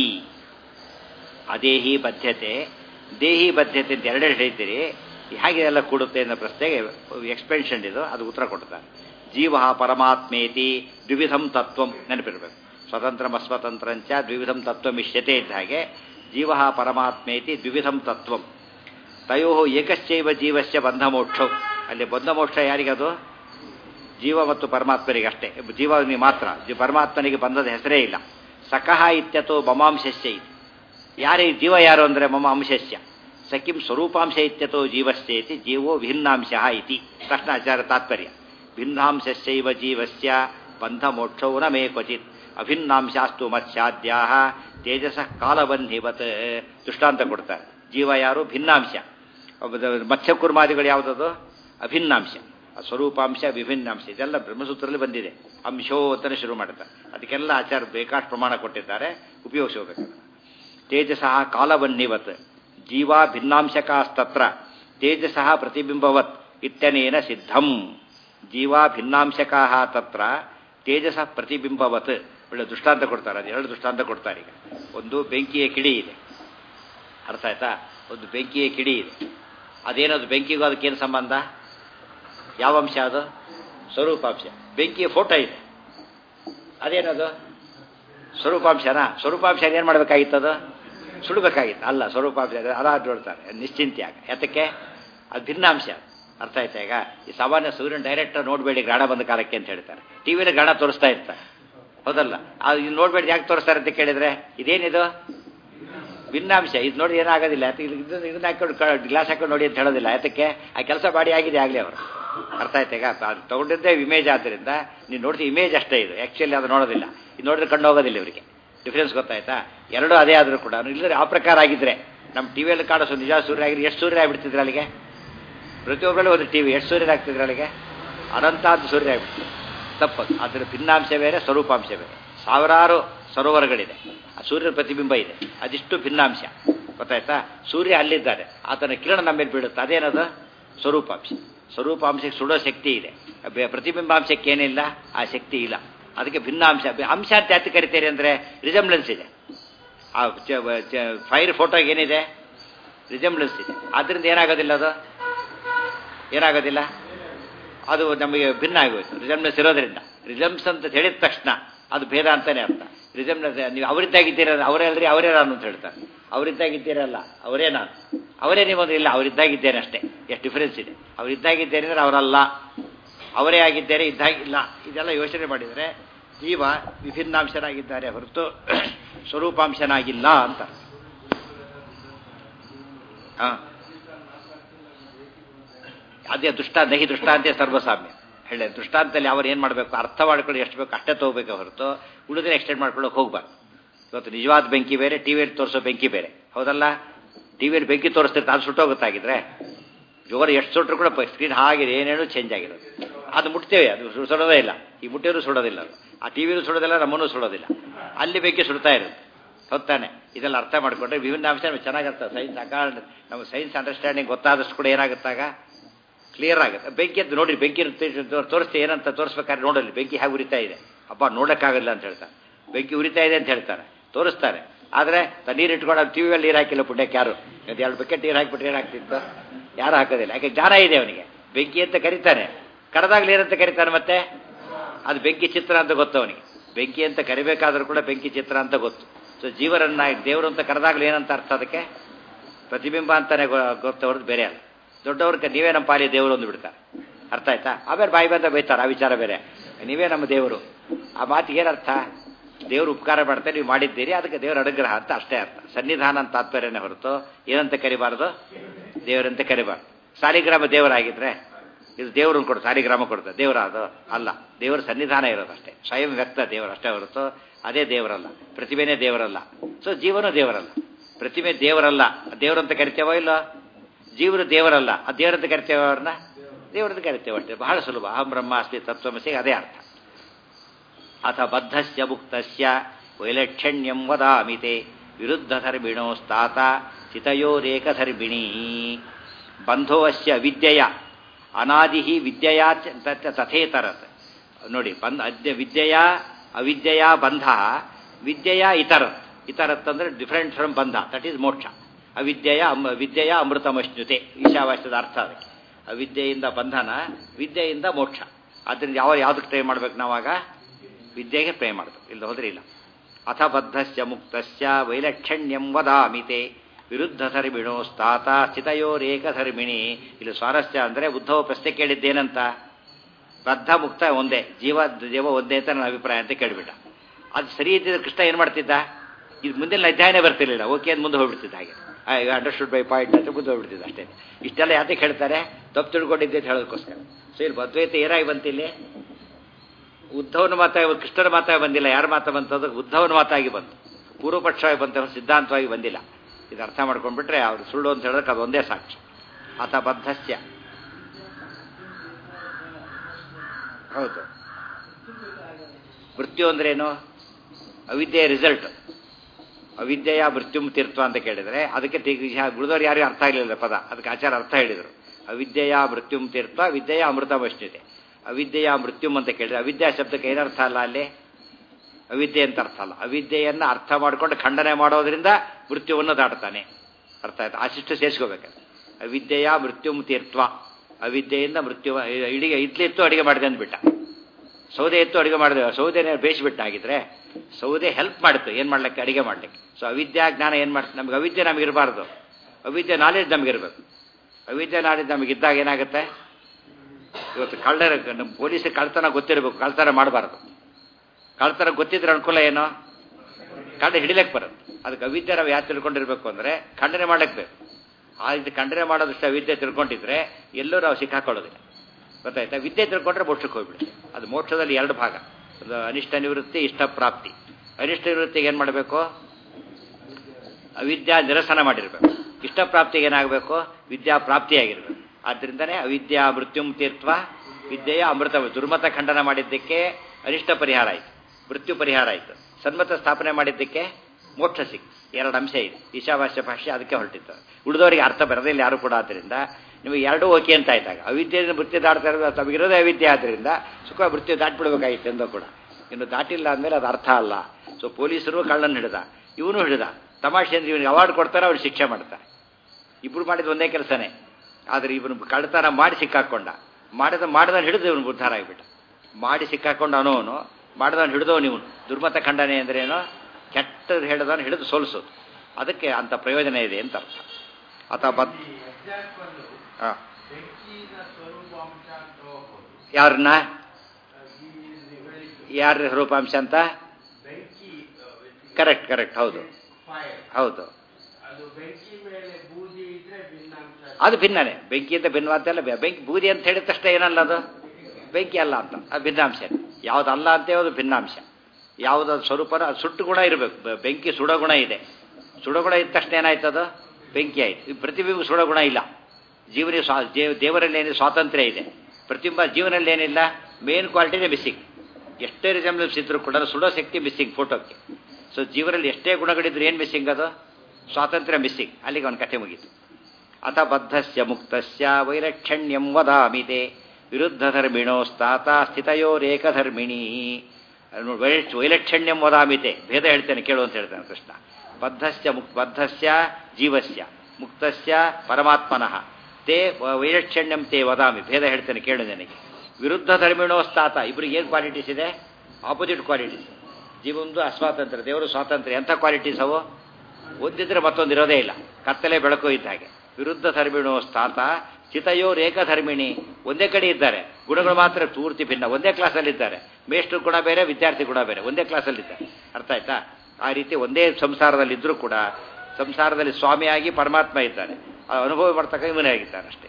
ಅದೇಹಿ ಬದ್ಧತೆ ದೇಹಿ ಬದ್ಧತೆ ಅಂತ ಎರಡೆರಡು ಹೇಳ್ತೀರಿ ಹೇಗೆ ಎಲ್ಲ ಕೂಡುತ್ತೆ ಅನ್ನೋ ಪ್ರಶ್ನೆಗೆ ಎಕ್ಸ್ಪೆನ್ಷನ್ ಇದು ಅದು ಉತ್ತರ ಕೊಡ್ತಾರೆ ಜೀವ ಪರಮಾತ್ಮೇತಿ ದ್ವಿವಿಧಂ ತತ್ವಂ ನೆನಪಿರ್ಬೇಕು ಸ್ವತಂತ್ರ ಅಸ್ವತಂತ್ರಂಚ ದ್ವಿವಿಧಂ ತತ್ವ ಮಿಷ್ಯತೆ ಇದ್ದ ಹಾಗೆ ಜೀವ ಪರಮಾತ್ಮೇತಿ ದ್ವಿವಿಧಂ ತತ್ವಂ ತಯೋ ಏಕಶ್ಚೈವ ಜೀವಸ್ಯ ಬಂಧಮೋಕ್ಷವು ಅಲ್ಲಿ ಬಂಧಮೋಕ್ಷ ಯಾರಿಗದು ಜೀವ ಮತ್ತು ಪರಮಾತ್ಮನಿಗೆ ಅಷ್ಟೇ ಜೀವನಿಗೆ ಮಾತ್ರ ಜೀವ ಪರಮಾತ್ಮನಿಗೆ ಬಂಧದ ಹೆಸರೇ ಇಲ್ಲ ಸಕಹ ಇತ್ಯತೋ ಮಮಾಂಶಸ್ಯ ಇತಿ ಯಾರೇ ಜೀವ ಯಾರು ಅಂದರೆ ಮಮ ಅಂಶಸ್ಯ ಸಖಿಂ ಸ್ವರೂಪಾಂಶ ಇತ್ಯತೋ ಜೀವಸ್ಯೇತಿ ಜೀವೋ ಭಿನ್ನಾಂಶ ಇತಿ ಕೃಷ್ಣಾಚಾರ್ಯ ತಾತ್ಪರ್ಯ ಭಿನ್ನಾಂಶಸ್ಯೈವ ಜೀವಸ್ಯ ಬಂಧ ಮೋಕ್ಷವು ನ ಮೇ ಕ್ವಚಿತ್ ಅಭಿನ್ನಾಂಶಾಸ್ತು ಮತ್ಸ್ಯಾದ್ಯಾ ತೇಜಸ ಕಾಲವನ್ನಿವತ್ ದೃಷ್ಟಾಂತ ಕೊಡ್ತಾರೆ ಜೀವ ಯಾರು ಭಿನ್ನಾಂಶ ಒಬ್ಬ ಮತ್ಸ್ಯಕುರ್ಮಾದಿಗಳು ಯಾವುದದು ಅಭಿನ್ನಾಂಶ ಸ್ವರೂಪಾಂಶ ವಿಭಿನ್ನಾಂಶ ಇದೆಲ್ಲ ಬ್ರಹ್ಮಸೂತ್ರದಲ್ಲಿ ಬಂದಿದೆ ಅಂಶೋ ಅಂತಲೇ ಶುರು ಮಾಡ್ತಾರೆ ಅದಕ್ಕೆಲ್ಲ ಆಚಾರ ಬೇಕಾಷ್ಟು ಪ್ರಮಾಣ ಕೊಟ್ಟಿದ್ದಾರೆ ಉಪಯೋಗಿಸಬೇಕು ತೇಜಸಃ ಕಾಲವನ್ನಿವತ್ ಜೀವಾ ಭಿನ್ನಾಂಶಕಾಸ್ತತ್ರ ತೇಜಸಃ ಪ್ರತಿಬಿಂಬವತ್ ಇತ್ಯನೇನ ಸಿದ್ಧಂ ಜೀವಾ ಭಿನ್ನಾಂಶಕಾ ತತ್ರ ತೇಜಸ ಪ್ರತಿಬಿಂಬವತ್ ಒಳ್ಳೆ ದೃಷ್ಟಾಂತ ಕೊಡ್ತಾರೆ ಅದು ಎರಡು ದೃಷ್ಟಾಂತ ಕೊಡ್ತಾರೆ ಈಗ ಒಂದು ಬೆಂಕಿಯ ಕಿಡಿ ಇದೆ ಅರ್ಥ ಆಯ್ತಾ ಒಂದು ಬೆಂಕಿಯ ಕಿಡಿ ಇದೆ ಅದೇನದು ಬೆಂಕಿಗೂ ಅದಕ್ಕೇನು ಸಂಬಂಧ ಯಾವ ಅಂಶ ಅದು ಸ್ವರೂಪಾಂಶ ಬೆಂಕಿಯ ಫೋಟೋ ಇದೆ ಅದೇನದು ಸ್ವರೂಪಾಂಶನಾ ಸ್ವರೂಪಾಂಶ ಏನು ಮಾಡಬೇಕಾಗಿತ್ತು ಅದು ಸುಡಬೇಕಾಗಿತ್ತು ಅಲ್ಲ ಸ್ವರೂಪಾಂಶ ಅದಾದ ನೋಡ್ತಾರೆ ನಿಶ್ಚಿಂತೆಯಾಗ ಯಾತಕ್ಕೆ ಅದು ಭಿನ್ನಾಂಶ ಅರ್ಥ ಆಯ್ತಾ ಈಗ ಈ ಸಾಮಾನ್ಯ ಸೂರ್ಯನ ಡೈರೆಕ್ಟ್ ನೋಡಬೇಡಿ ಗ್ರಹಣ ಬಂದ ಕಾಲಕ್ಕೆ ಅಂತ ಹೇಳ್ತಾರೆ ಟಿವಿಲಿ ಗ್ರಹಣ ತೋರಿಸ್ತಾ ಇರ್ತಾರೆ ಹೌದಲ್ಲ ಅದು ಇದು ನೋಡಬೇಡಿ ಯಾಕೆ ತೋರಿಸ್ತಾರೆ ಅಂತ ಕೇಳಿದ್ರೆ ಇದೇನಿದು ಭಿನ್ನಾಂಶ ಇದು ನೋಡಿ ಏನಾಗೋದಿಲ್ಲ ಯಾಕೆ ಇದು ಇದನ್ನ ಇದನ್ನ ಹಾಕೊಂಡು ಗ್ಲಾಸ್ ಹಾಕೊಂಡು ನೋಡಿ ಅಂತ ಹೇಳೋದಿಲ್ಲ ಯಾತಕ್ಕೆ ಆ ಕೆಲಸ ಮಾಡಿ ಆಗಿದೆ ಆಗಲಿ ಅವರು ಅರ್ಥ ಆಯ್ತಾ ಈಗ ಅದು ತಗೊಂಡಿದ್ದೇ ಇಮೇಜ್ ಆದ್ದರಿಂದ ನೀವು ನೋಡ್ತೀವಿ ಇಮೇಜ್ ಅಷ್ಟೇ ಇದು ಆ್ಯಕ್ಚುಲಿ ಅದು ನೋಡೋದಿಲ್ಲ ಇದು ನೋಡಿದ್ರೆ ಕಣ್ಣು ಹೋಗೋದಿಲ್ಲ ಇವರಿಗೆ ಡಿಫ್ರೆನ್ಸ್ ಗೊತ್ತಾಯ್ತಾ ಎರಡೂ ಅದೇ ಆದರೂ ಕೂಡ ಇಲ್ಲದ್ರೆ ಆ ಪ್ರಕಾರ ಆಗಿದ್ರೆ ನಮ್ಮ ಟಿವಿಯಲ್ಲಿ ಕಾಣಿಸೋ ನಿಜ ಸೂರ್ಯ ಆಗಿದ್ರೆ ಎಷ್ಟು ಸೂರ್ಯ ಆಗಿಬಿಡ್ತಿದ್ರೆ ಅಲ್ಲಿಗೆ ಪ್ರತಿಯೊಬ್ಬರಲ್ಲಿ ಒಂದು ಟಿವಿ ಎಷ್ಟು ಸೂರ್ಯ ಆಗ್ತಿದ್ರೆ ಅಲ್ಲಿಗೆ ಅನಂತಾದ ಸೂರ್ಯ ಆಗಿಬಿಡ್ತಿದೆ ತಪ್ಪದು ಅದರ ಭಿನ್ನಾಂಶ ಬೇರೆ ಸ್ವರೂಪಾಂಶ ಬೇರೆ ಸಾವಿರಾರು ಸರೋವರಗಳಿದೆ ಆ ಸೂರ್ಯನ ಪ್ರತಿಬಿಂಬ ಇದೆ ಅದಿಷ್ಟು ಭಿನ್ನಾಂಶ ಗೊತ್ತಾಯ್ತಾ ಸೂರ್ಯ ಅಲ್ಲಿದ್ದಾನೆ ಆತನ ಕಿರಣ ನಮ್ಮ ಮೇಲೆ ಬೀಳುತ್ತೆ ಅದೇನದು ಸ್ವರೂಪಾಂಶ ಸ್ವರೂಪಾಂಶಕ್ಕೆ ಸುಡೋ ಶಕ್ತಿ ಇದೆ ಬೆ- ಪ್ರತಿಬಿಂಬಾಂಶಕ್ಕೆ ಏನಿಲ್ಲ ಆ ಶಕ್ತಿ ಇಲ್ಲ ಅದಕ್ಕೆ ಭಿನ್ನಾಂಶ ಬೆ- ಅಂಶ ಅಂತ ಯಾಕೆ ಕರಿತೀರಿ ಅಂದರೆ ರಿಸೆಂಬ್ಲೆನ್ಸ್ ಇದೆ ಆ ಫೈರ್ ಫೋಟೋಗೆ ಏನಿದೆ ರಿಸೆಂಬ್ಲೆನ್ಸ್ ಇದೆ ಆದ್ದರಿಂದ ಏನಾಗೋದಿಲ್ಲ ಅದು ಏನಾಗೋದಿಲ್ಲ ಅದು ನಮಗೆ ಭಿನ್ನ ಆಗೋಯ್ತು ರಿಸೆಂಬ್ಲೆನ್ಸ್ ಇರೋದ್ರಿಂದ ರಿಸೆಂಬ್ಸ್ ಅಂತ ಹೇಳಿದ ತಕ್ಷಣ ಅದು ಭೇದ ಅಂತಾನೆ ಅರ್ಥ ರಿಸೆಂಬ್ಲೆನ್ಸ್ ನೀವು ಅವರಿದ್ದಾಗಿದ್ದೀರ ಅವರೇ ಅಲ್ರಿ ಅವರೇ ನಾನು ಅಂತ ಹೇಳ್ತಾರೆ ಅವರಿದ್ದಾಗಿದ್ದೀರಲ್ಲ ಅವರೇ ನಾನು ಅವರೇ ನೀವೊಂದು ಇಲ್ಲ ಅವರಿದ್ದಾಗಿದ್ದೇನೆ ಅಷ್ಟೇ ಎಷ್ಟು ಡಿಫರೆನ್ಸ್ ಇದೆ ಅವರಿದ್ದಾಗಿದ್ದೇನೆ ಅಂದರೆ ಅವರಲ್ಲ ಅವರೇ ಆಗಿದ್ದೇನೆ ಇದ್ದಾಗಿಲ್ಲ ಇದೆಲ್ಲ ಯೋಚನೆ ಮಾಡಿದರೆ ಜೀವ ವಿಭಿನ್ನಾಂಶನಾಗಿದ್ದಾರೆ ಹೊರತು ಸ್ವರೂಪಾಂಶನಾಗಿಲ್ಲ ಅಂತ ಹಾಂ ಅದೇ ದೃಷ್ಟಾಂತ ನಹಿ ದೃಷ್ಟಾಂತೆ ಸರ್ವಸಾಮ್ಯ ಹೇಳಿ ದೃಷ್ಟಾಂತದಲ್ಲಿ ಅವ್ರು ಏನು ಮಾಡಬೇಕು ಅರ್ಥ ಮಾಡ್ಕೊಂಡು ಎಷ್ಟು ಬೇಕು ಅಷ್ಟೇ ತಗೋಬೇಕು ಹೊರತು ಉಳಿದ್ರೆ ಎಕ್ಸ್ಟೆಂಡ್ ಮಾಡ್ಕೊಳ್ಳೋಕೆ ಹೋಗ್ಬಾರ್ದು ಇವತ್ತು ನಿಜವಾದ ಬೆಂಕಿ ಬೇರೆ ಟಿವಿಯಲ್ಲಿ ತೋರಿಸೋ ಬೆಂಕಿ ಬೇರೆ ಹೌದಲ್ಲ ಟಿವಿಯಲ್ಲಿ ಬೆಂಕಿ ತೋರಿಸ್ತಿರ್ತಾರೆ ಅದು ಸುಟ್ಟೋಗುತ್ತಾಗಿದ್ರೆ ಜೋರು ಎಷ್ಟು ಸುಟ್ಟರು ಕೂಡ ಸ್ಕ್ರೀನ್ ಹಾಗೆ ಏನೇನು ಚೇಂಜ್ ಆಗಿರೋದು ಅದು ಮುಟ್ತೇವೆ ಅದು ಸು- ಸುಡೋದೇ ಇಲ್ಲ ಈ ಮುಟ್ಟಿದ್ರು ಸುಡೋದಿಲ್ಲ ಅದು ಆ ಟಿವಿನೂ ಸುಡೋದಿಲ್ಲ ನಮ್ಮನ್ನು ಸುಡೋದಿಲ್ಲ ಅಲ್ಲಿ ಬೆಂಕಿ ಸುಡ್ತಾ ಇರುತ್ತೆ ಹೊತ್ತಾನೆ ಇದೆಲ್ಲ ಅರ್ಥ ಮಾಡಿಕೊಂಡ್ರೆ ವಿಭಿನ್ನ ಅಂಶ ನಮಗೆ ಚೆನ್ನಾಗಿರ್ತದೆ ಸೈನ್ಸ್ ಅಕಾರ್ಡ್ ನಮ್ಮ ಸೈನ್ಸ್ ಅಂಡರ್ಸ್ಟ್ಯಾಂಡಿಂಗ್ ಗೊತ್ತಾದಷ್ಟು ಕೂಡ ಏನಾಗುತ್ತಾಗ ಕ್ಲಿಯರ್ ಆಗುತ್ತೆ ಬೆಂಕಿ ಅಂತ ನೋಡಿ ಬೆಂಕಿ ತೋರಿಸ್ತೆ ಏನಂತ ತೋರಿಸ್ಬೇಕಾದ್ರೆ ನೋಡಲಿ ಬೆಂಕಿ ಹೇಗೆ ಉರಿತಾ ಇದೆ ಅಪ್ಪ ನೋಡೋಕ್ಕಾಗಲ್ಲ ಅಂತ ಹೇಳ್ತಾರೆ ಬೆಂಕಿ ಉರಿತಾ ಇದೆ ಅಂತ ಹೇಳ್ತಾರೆ ತೋರಿಸ್ತಾರೆ ಆದರೆ ನೀರು ಇಟ್ಕೊಂಡು ಟಿ ವಿಯಲ್ಲಿ ನೀರು ಹಾಕಿಲ್ಲ ಪುಣ್ಯಕ್ಕೆ ಯಾರು ಅದು ಎರಡು ಬಕೆಟ್ ನೀರು ಹಾಕಿಬಿಟ್ರೆ ಏನಾಗ್ತಿತ್ತು ಯಾರು ಹಾಕೋದಿಲ್ಲ ಯಾಕೆ ಜ್ಞಾನ ಇದೆ ಅವನಿಗೆ ಬೆಂಕಿ ಅಂತ ಕರೀತಾನೆ ಕರೆದಾಗ್ಲಿ ಏನಂತ ಕರೀತಾನೆ ಮತ್ತೆ ಅದು ಬೆಂಕಿ ಚಿತ್ರ ಅಂತ ಗೊತ್ತು ಅವನಿಗೆ ಬೆಂಕಿ ಅಂತ ಕರಿಬೇಕಾದ್ರೂ ಕೂಡ ಬೆಂಕಿ ಚಿತ್ರ ಅಂತ ಗೊತ್ತು ಸೊ ಜೀವರನ್ನ ದೇವರು ಅಂತ ಕರೆದಾಗ್ಲಿ ಏನಂತ ಅರ್ಥ ಅದಕ್ಕೆ ಪ್ರತಿಬಿಂಬ ಅಂತಾನೆ ಗೊ- ಗೊತ್ತು ಹೊರತು ಬೇರೆ ಅಲ್ಲ ದೊಡ್ಡವ್ರಿಗೆ ನೀವೇ ನಮ್ಮ ಪಾಲಿ ದೇವರು ಒಂದು ಬಿಡ್ತಾರೆ ಅರ್ಥ ಆಯ್ತಾ ಆಮೇಲೆ ಬಾಯಿ ಬಂದ ಬೈತಾರೆ ಆ ವಿಚಾರ ಬೇರೆ ನೀವೇ ನಮ್ಮ ದೇವರು ಆ ಮಾತಿಗೆ ಏನರ್ಥ ದೇವರು ಉಪಕಾರ ಮಾಡ್ತಾರೆ ನೀವು ಮಾಡಿದ್ದೀರಿ ಅದಕ್ಕೆ ದೇವರ ಅನುಗ್ರಹ ಅಂತ ಅಷ್ಟೇ ಅರ್ಥ ಸನ್ನಿಧಾನ ಅಂತ ತಾತ್ಪರ್ಯನೇ ಹೊರತು ಏನಂತ ಕರಿಬಾರ್ದು ದೇವರಂತ ಕರಿಬಾರ್ದು ಸಾಲಿಗ್ರಾಮ ದೇವರಾಗಿದ್ರೆ ಇದು ದೇವರು ಕೊಡು ಸಾಲಿಗ್ರಾಮ ಕೊಡ್ತಾರೆ ದೇವರ ಅದು ಅಲ್ಲ ದೇವರ ಸನ್ನಿಧಾನ ಇರೋದು ಅಷ್ಟೇ ಸ್ವಯಂ ವ್ಯಕ್ತ ದೇವರು ಅಷ್ಟೇ ಹೊರತು ಅದೇ ದೇವರಲ್ಲ ಪ್ರತಿಮೆನೇ ದೇವರಲ್ಲ ಸೊ ಜೀವನೂ ದೇವರಲ್ಲ ಪ್ರತಿಮೆ ದೇವರಲ್ಲ ದೇವರಂತ ಕರಿತೇವೋ ಇಲ್ಲ ಜೀವರು ದೇವರಲ್ಲ ಆ ದೇವರಂತ ಕರಿತೇವ ಅವ್ರನ್ನ ದೇವರಂತ ಕರಿತೇವೆ ಅಷ್ಟೇ ಬಹಳ ಸುಲಭ ಅಹಂ ಬ್ರಹ್ಮಾಸ್ಮಿ ತತ್ವಮಸಿಗೆ ಅದೇ ಅರ್ಥ ಅಥ ಬದ್ಧಸ್ಯ ಮುಕ್ತಸ್ಯ ವೈಲಕ್ಷಣ್ಯಂ ವದಾಮಿತೆ ವಿರುದ್ಧ ಧರ್ಮಿಣೋಸ್ತಾತ ಚಿತಯೋರೇಕಧರ್ಮಿಣೀ ಬಂಧೋವಸ್ಯ ವಿದ್ಯೆಯ ಅನಾದಿ ವಿದ್ಯೆಯಾ ಚ- ತತ್- ತಥೇತರತ್ ನೋಡಿ ಬಂಧ ಅದ್ಯ ವಿದ್ಯೆಯ ಅವಿದ್ಯೆಯ ಬಂಧ ವಿದ್ಯೆಯ ಇತರತ್ ಇತರತ್ ಅಂದ್ರೆ ಡಿಫರೆಂಟ್ ಫ್ರಮ್ ಬಂಧ ದಟ್ ಈಸ್ ಮೋಕ್ಷ ಅವಿದ್ಯೆಯ ಅಮ್ ವಿದ್ಯೆಯ ಅಮೃತಮಶ್ನುತೆ ಈಶಾವಾಸ್ಯದ ಅರ್ಥ ಅದಕ್ಕೆ ಅವಿದ್ಯೆಯಿಂದ ಬಂಧನ ವಿದ್ಯೆಯಿಂದ ಮೋಕ್ಷ ಆದ್ದರಿಂದ ಯಾವ ಯಾವುದಕ್ಕೆ ಟ್ರೈ ಮಾಡ್ಬೇಕು ನಾವಾಗ ವಿದ್ಯೆಗೆ ಪ್ರೇ ಮಾಡಬೇಕು ಇಲ್ಲ ಹೋದ್ರೆ ಇಲ್ಲ ಅಥ ಬದ್ಧಸ್ಯ ಮುಕ್ತಸ್ಯ ವೈಲಕ್ಷಣ್ಯಂ ವದಾಮಿತೆ ವಿರುದ್ಧ ಧರ್ಮಿಣೋಸ್ತಾತ ಸ್ಥಿತಯೋರೇಕ ಧರ್ಮಿಣಿ ಇಲ್ಲಿ ಸ್ವಾರಸ್ಯ ಅಂದರೆ ಉದ್ಧವ ಪ್ರಶ್ನೆ ಕೇಳಿದ್ದೇನಂತ ಬದ್ಧ ಮುಕ್ತ ಒಂದೇ ಜೀವ ಜೀವ ಒಂದೇ ಅಂತ ನನ್ನ ಅಭಿಪ್ರಾಯ ಅಂತ ಕೇಳಿಬಿಟ್ಟ ಅದು ಸರಿ ಇದ್ದಿದ್ರೆ ಕೃಷ್ಣ ಏನು ಮಾಡ್ತಿದ್ದ ಇದು ಮುಂದಿನ ಅಧ್ಯಾಯನೇ ಬರ್ತಿರ್ಲಿಲ್ಲ ಓಕೆ ಅಂತ ಮುಂದೆ ಹೋಗ್ಬಿಡ್ತಿದ್ದ ಹಾಗೆ ಐ ಅಂಡರ್ಸ್ಟುಡ್ ಬೈ ಪಾಯಿಂಟ್ ಅಂತ ಮುಂದೆ ಹೋಗ್ಬಿಡ್ತಿದ್ದ ಅಷ್ಟೇ ಇಷ್ಟೆಲ್ಲ ಯಾತಕ್ಕೆ ಹೇಳ್ತಾರೆ ತಪ್ಪು ತಿಳ್ಕೊಂಡಿದ್ದೆ ಅಂತ ಹೇಳೋದಕ್ಕೋಸ್ಕರ ಸೊ ಇಲ್ಲಿ ಅದ್ವೈತ ಏನಾಗಿ ಬಂತಿಲ್ಲಿ ಉದ್ಧವನ ಮಾತಾಗಿ ಕೃಷ್ಣನ ಮಾತಾಗಿ ಬಂದಿಲ್ಲ ಯಾರ ಮಾತಾ ಬಂತದ್ದು ಉದ್ಧವನ ಮಾತಾಗಿ ಬಂತು ಪೂರ್ವ ಪಕ್ಷವಾಗಿ ಬಂತ ಸಿದ್ಧಾಂತವಾಗಿ ಬಂದಿಲ್ಲ ಇದು ಅರ್ಥ ಮಾಡ್ಕೊಂಡ್ಬಿಟ್ರೆ ಅವ್ರು ಸುಳ್ಳು ಅಂತ ಹೇಳೋದಕ್ಕೆ ಅದೊಂದೇ ಸಾಕ್ಷಿ ಅಥ ಬದ್ಧಸ್ಯ ಹೌದು ಮೃತ್ಯು ಅಂದ್ರೇನು ಅವಿದ್ಯೆಯ ರಿಸಲ್ಟ್ ಅವಿದ್ಯೆಯ ಮೃತ್ಯುಂ ತೀರ್ಥ ಅಂತ ಕೇಳಿದರೆ ಅದಕ್ಕೆ ಗುರುದವ್ರು ಯಾರಿಗೂ ಅರ್ಥ ಆಗಲಿಲ್ಲ ಪದ ಅದಕ್ಕೆ ಆಚಾರ ಅರ್ಥ ಹೇಳಿದರು ಅವಿದ್ಯೆಯ ಮೃತ್ಯುಂ ತೀರ್ಥ ವಿದ್ಯೆಯ ಅಮೃತಮಶ್ನಿದೆ ಅವಿದ್ಯೆಯ ಮೃತ್ಯುಂ ಅಂತ ಕೇಳಿದ್ರೆ ಅವಿದ್ಯಾ ಶಬ್ದಕ್ಕೆ ಏನರ್ಥ ಅಲ್ಲ ಅಲ್ಲಿ ಅವಿದ್ಯೆ ಅಂತ ಅರ್ಥ ಅಲ್ಲ ಅವಿದ್ಯೆಯನ್ನು ಅರ್ಥ ಮಾಡಿಕೊಂಡು ಖಂಡನೆ ಮಾಡೋದ್ರಿಂದ ಮೃತ್ಯುವನ್ನು ದಾಟ್ತಾನೆ ಅರ್ಥ ಆಯ್ತು ಅಶಿಷ್ಟು ಸೇರಿಸ್ಕೋಬೇಕು ಅವಿದ್ಯೆಯ ಮೃತ್ಯುಂ ತೀರ್ಥ ಅವಿದ್ಯೆಯಿಂದ ಮೃತ್ಯು ಇಡಿಗೆ ಇಡ್ಲಿತ್ತು ಅಡಿಗೆ ಮಾಡಿದೆ ಅಂದ್ಬಿಟ್ಟ ಸೌದೆ ಎತ್ತು ಅಡಿಗೆ ಮಾಡಿದೆ ಸೌದೆನೇ ಬೇಯಿಸ್ಬಿಟ್ಟಾಗಿದ್ರೆ ಸೌದೆ ಹೆಲ್ಪ್ ಮಾಡುತ್ತೆ ಏನು ಮಾಡ್ಲಿಕ್ಕೆ ಅಡಿಗೆ ಮಾಡ್ಲಿಕ್ಕೆ ಸೊ ಅವಿದ್ಯಾ ಜ್ಞಾನ ಏನು ಮಾಡ್ತಾರೆ ನಮ್ಗೆ ಅವಿದ್ಯೆ ನಮಗೆ ಇರಬಾರ್ದು ಅವಿದ್ಯೆ ನಾಲೆಜ್ ನಮಗಿರ್ಬೇಕು ಅವಿದ್ಯೆ ನಾಲೆಜ್ ನಮಗಿದ್ದಾಗ ಏನಾಗುತ್ತೆ ಇವತ್ತು ಕಳ್ಳರ ನಮ್ಮ ಪೊಲೀಸಿಗೆ ಕಳ್ತನ ಗೊತ್ತಿರಬೇಕು ಕಳ್ತನ ಮಾಡಬಾರ್ದು ಕಳ್ತನ ಗೊತ್ತಿದ್ರೆ ಅನುಕೂಲ ಏನು ಕಳ್ಳ ಹಿಡಿಲಕ್ಕೆ ಬರುತ್ತೆ ಅದಕ್ಕೆ ಅವಿದ್ಯೆ ನಾವು ಯಾರು ತಿಳ್ಕೊಂಡಿರ್ಬೇಕು ಅಂದರೆ ಖಂಡನೆ ಮಾಡ್ಲಿಕ್ಕೆ ಬೇಕು ಆ ರೀತಿ ಖಂಡನೆ ಮಾಡೋದಷ್ಟು ಅವಿದ್ಯೆ ತಿಳ್ಕೊಂಡಿದ್ರೆ ಎಲ್ಲೂ ನಾವು ಸಿಕ್ಕಾಕೊಳ್ಳೋದಿಲ್ಲ ಗೊತ್ತಾಯ್ತಾ ವಿದ್ಯೆ ತಿಳ್ಕೊಂಡ್ರೆ ಮೋಕ್ಷಕ್ಕೆ ಹೋಗ್ಬಿಡುತ್ತೆ ಅದು ಮೋಕ್ಷದಲ್ಲಿ ಎರಡು ಭಾಗ ಒಂದು ಅನಿಷ್ಟ ನಿವೃತ್ತಿ ಇಷ್ಟ ಪ್ರಾಪ್ತಿ ಅನಿಷ್ಟ ನಿವೃತ್ತಿಗೆ ಏನು ಮಾಡಬೇಕು ಅವಿದ್ಯಾ ನಿರಸನ ಮಾಡಿರಬೇಕು ಇಷ್ಟ ಪ್ರಾಪ್ತಿಗೆ ಏನಾಗಬೇಕು ವಿದ್ಯಾ ಪ್ರಾಪ್ತಿಯಾಗಿರ್ಬೇಕು ಆದ್ದರಿಂದನೇ ಅವಿದ್ಯಾ ಮೃತ್ಯುಂ ತೀರ್ಥ ವಿದ್ಯೆಯ ಅಮೃತ ದುರ್ಮತ ಖಂಡನ ಮಾಡಿದ್ದಕ್ಕೆ ಅನಿಷ್ಟ ಪರಿಹಾರ ಆಯಿತು ಮೃತ್ಯು ಪರಿಹಾರ ಆಯಿತು ಸನ್ಮತ ಸ್ಥಾಪನೆ ಮಾಡಿದ್ದಕ್ಕೆ ಮೋಕ್ಷ ಸಿಕ್ ಎರಡು ಅಂಶ ಇದೆ ಈಶಾವಾಸ್ಯ ಭಾಷೆ ಅದಕ್ಕೆ ಹೊರಟಿತ್ತು ಉಳಿದವರಿಗೆ ಅರ್ಥ ಬರೋದಿಲ್ಲ ಯಾರು ಕೂಡ ಆದ್ದರಿಂದ ನಿಮಗೆ ಎರಡೂ ಓಕೆ ಅಂತ ಆಯ್ತಾಗ ಅವಿದ್ಯೆಯಿಂದ ಮೃತ್ಯು ದಾಟ್ತಾ ಇರೋದು ತಮಗಿರೋದೇ ಅವಿದ್ಯೆ ಆದ್ದರಿಂದ ಸುಖ ಮೃತ್ಯು ದಾಟ್ಬಿಡ್ಬೇಕಾಗಿತ್ತು ಎಂದೋ ಕೂಡ ಇನ್ನು ದಾಟಿಲ್ಲ ಅಂದಮೇಲೆ ಅದು ಅರ್ಥ ಅಲ್ಲ ಸೊ ಪೊಲೀಸರು ಕಳ್ಳನ್ನು ಹಿಡಿದ ಇವನು ಹಿಡಿದ ತಮಾಷೆ ಅಂದ್ರೆ ಇವನಿಗೆ ಅವಾರ್ಡ್ ಕೊಡ್ತಾರೆ ಅವ್ರು ಶಿಕ್ಷೆ ಮಾಡ್ತಾರೆ ಇಬ್ರು ಮಾಡಿದ ಒಂದೇ ಕೆಲಸನೇ ಆದರೆ ಇವನು ಕಳ್ಳತನ ಮಾಡಿ ಸಿಕ್ಕಾಕೊಂಡ ಮಾಡಿದ ಮಾಡಿದವನು ಹಿಡಿದು ಇವನು ಉದ್ಧಾರ ಆಗಿಬಿಟ್ಟ ಮಾಡಿ ಸಿಕ್ಕಾಕೊಂಡು ಅವನವನು ಮಾಡಿದವನು ಹಿಡಿದವನು ಇವನು ದುರ್ಮತ ಖಂಡನೆ ಅಂದ್ರೇನು ಕೆಟ್ಟದ್ದು ಹೇಳಿದವನು ಹಿಡಿದು ಸೋಲಿಸೋದು ಅದಕ್ಕೆ ಅಂತ ಪ್ರಯೋಜನ ಇದೆ ಅಂತ ಅರ್ಥ ಅಥವಾ ಬದ್ ಈ ಎಕ್ಸಾಂಪಲ್ ಹಾಂ ಬೆಂಕಿನ ಸ್ವರೂಪಾಂಶ ಅಂತ ಹೋಗ್ಬೋದು ಯಾರನ್ನ ಈ ಯಾರ ರೂಪಾಂಶ ಅಂತ ಬೆಂಕಿ ಕರೆಕ್ಟ್ ಕರೆಕ್ಟ್ ಹೌದು ಫೈರ್ ಹೌದು ಅದು ಬೆಂಕಿ ಮೇಲೆ ಬೂದಿ ಇದ್ರೆ ಭಿನ್ನಾಂಶ ಅದು ಭಿನ್ನನೇ ಬೆಂಕಿಯಿಂದ ಭಿನ್ನವಾದ್ದಲ್ಲ ಬೆ- ಬೆಂಕಿ ಬೂದಿ ಅಂತ ಹೇಳಿದ ತಕ್ಷಣ ಏನಲ್ಲ ಅದು ಬೆಂಕಿ ಅಲ್ಲ ಅಂತ ಅದು ಭಿನ್ನಾಂಶ ಯಾವುದಲ್ಲ ಅಂತೇಳಿ ಅದು ಭಿನ್ನಾಂಶ ಯಾವುದ ಸ್ವರೂಪನ ಅದು ಸುಟ್ಟು ಗುಣ ಇರಬೇಕು ಬೆ- ಬೆಂಕಿ ಸುಡೋ ಗುಣ ಇದೆ ಸುಡೋ ಗುಣ ಇದ್ದ ತಕ್ಷಣ ಏನಾಯ್ತು ಅದು ಬೆಂಕಿ ಆಯ್ತು ಈ ಪ್ರತಿಬಿಂಬ ಸುಡೋ ಗುಣ ಇಲ್ಲ ಜೀವನ ಸ್ವಾ ದೇವ್- ದೇವರಲ್ಲಿ ಏನಿದೆ ಸ್ವಾತಂತ್ರ್ಯ ಇದೆ ಪ್ರತಿಬಿಂಬ ಜೀವನದಲ್ಲಿ ಏನಿಲ್ಲ ಮೇನ್ ಕ್ವಾಲಿಟಿನೇ ಮಿಸ್ಸಿಂಗ್ ಎಷ್ಟೇ ರಿಸೆಂಬ್ಲೆನ್ಸ್ ಇದ್ರೂ ಕೂಡ ಸುಡೋ ಶಕ್ತಿ ಮಿಸ್ಸಿಂಗ್ ಫೋಟೋಕ್ಕೆ ಸೊ ಜೀವನದಲ್ಲಿ ಎಷ್ಟೇ ಗುಣಗಳಿದ್ರು ಏನು ಮಿಸ್ಸಿಂಗ್ ಅದು ಸ್ವಾತಂತ್ರ್ಯ ಮಿಸ್ಸಿಂಗ್ ಅಲ್ಲಿಗೆ ಅವನ ಕಥೆ ಮುಗೀತು ಅಥ ಬದ್ಧಸ್ಯ ಮುಕ್ತಸ್ಯ ವೈಲಕ್ಷಣ್ಯಂ ವದಾಮಿತೆ ವಿರುದ್ಧ ಧರ್ಮಿಣೋಸ್ತಾತ ಸ್ಥಿತಯೋರೇಕಧರ್ಮಿಣಿ ನೋಡಿ, ವೈ- ವೈಲಕ್ಷಣ್ಯಂ ವದಾಮಿತೆ ಭೇದ ಹೇಳ್ತೇನೆ ಕೇಳು ಅಂತ ಹೇಳ್ತಾನೆ ಕೃಷ್ಣ ಬದ್ಧಸ್ಯ ಮುಕ್ ಬದ್ಧಸ್ಯ ಜೀವಸ್ಯ ಮುಕ್ತಸ್ಯ ಪರಮಾತ್ಮನಃ ತೇ ವ- ವೈಲಕ್ಷಣ್ಯಂ ತೇ ವದಾಮಿ ಭೇದ ಹೇಳ್ತೇನೆ ಕೇಳು ನನಗೆ ವಿರುದ್ಧ ಧರ್ಮಿಣೋಸ್ತಾತ ಇಬ್ಬರಿಗೆ ಏನು ಕ್ವಾಲಿಟೀಸ್ ಇದೆ ಆಪೋಸಿಟ್ ಕ್ವಾಲಿಟೀಸ್ ಜೀವನದು ಅಸ್ವಾತಂತ್ರ್ಯ ದೇವರು ಸ್ವಾತಂತ್ರ್ಯ ಎಂಥ ಕ್ವಾಲಿಟೀಸ್ ಅವು ಒಂದಿದ್ರೆ ಮತ್ತೊಂದು ಇರೋದೇ ಇಲ್ಲ ಕತ್ತಲೆ ಬೆಳಕು ಇದ್ದ ಹಾಗೆ ವಿರುದ್ಧ ಧರ್ಮಿಣೋ ಸ್ಥಾತ ಚಿತಯೋ ರೇಖಧರ್ಮಿಣಿ ಒಂದೇ ಕಡೆ ಇದ್ದಾರೆ ಗುಣಗಳು ಮಾತ್ರ ಪೂರ್ತಿ ಭಿನ್ನ ಒಂದೇ ಕ್ಲಾಸಲ್ಲಿ ಇದ್ದಾರೆ ಮೇಷ್ಟ್ರು ಗುಣ ಬೇರೆ ವಿದ್ಯಾರ್ಥಿ ಗುಣ ಬೇರೆ ಒಂದೇ ಕ್ಲಾಸಲ್ಲಿ ಇದ್ದಾರೆ ಅರ್ಥ ಆಯ್ತಾ ಆ ರೀತಿ ಒಂದೇ ಸಂಸಾರದಲ್ಲಿ ಇದ್ರೂ ಕೂಡ ಸಂಸಾರದಲ್ಲಿ ಸ್ವಾಮಿಯಾಗಿ ಪರಮಾತ್ಮ ಇದ್ದಾನೆ ಆ ಅನುಭವ ಮಾಡ್ತಕ್ಕ ಇವನೇ ಆಗಿದ್ದಾನೆ ಅಷ್ಟೇ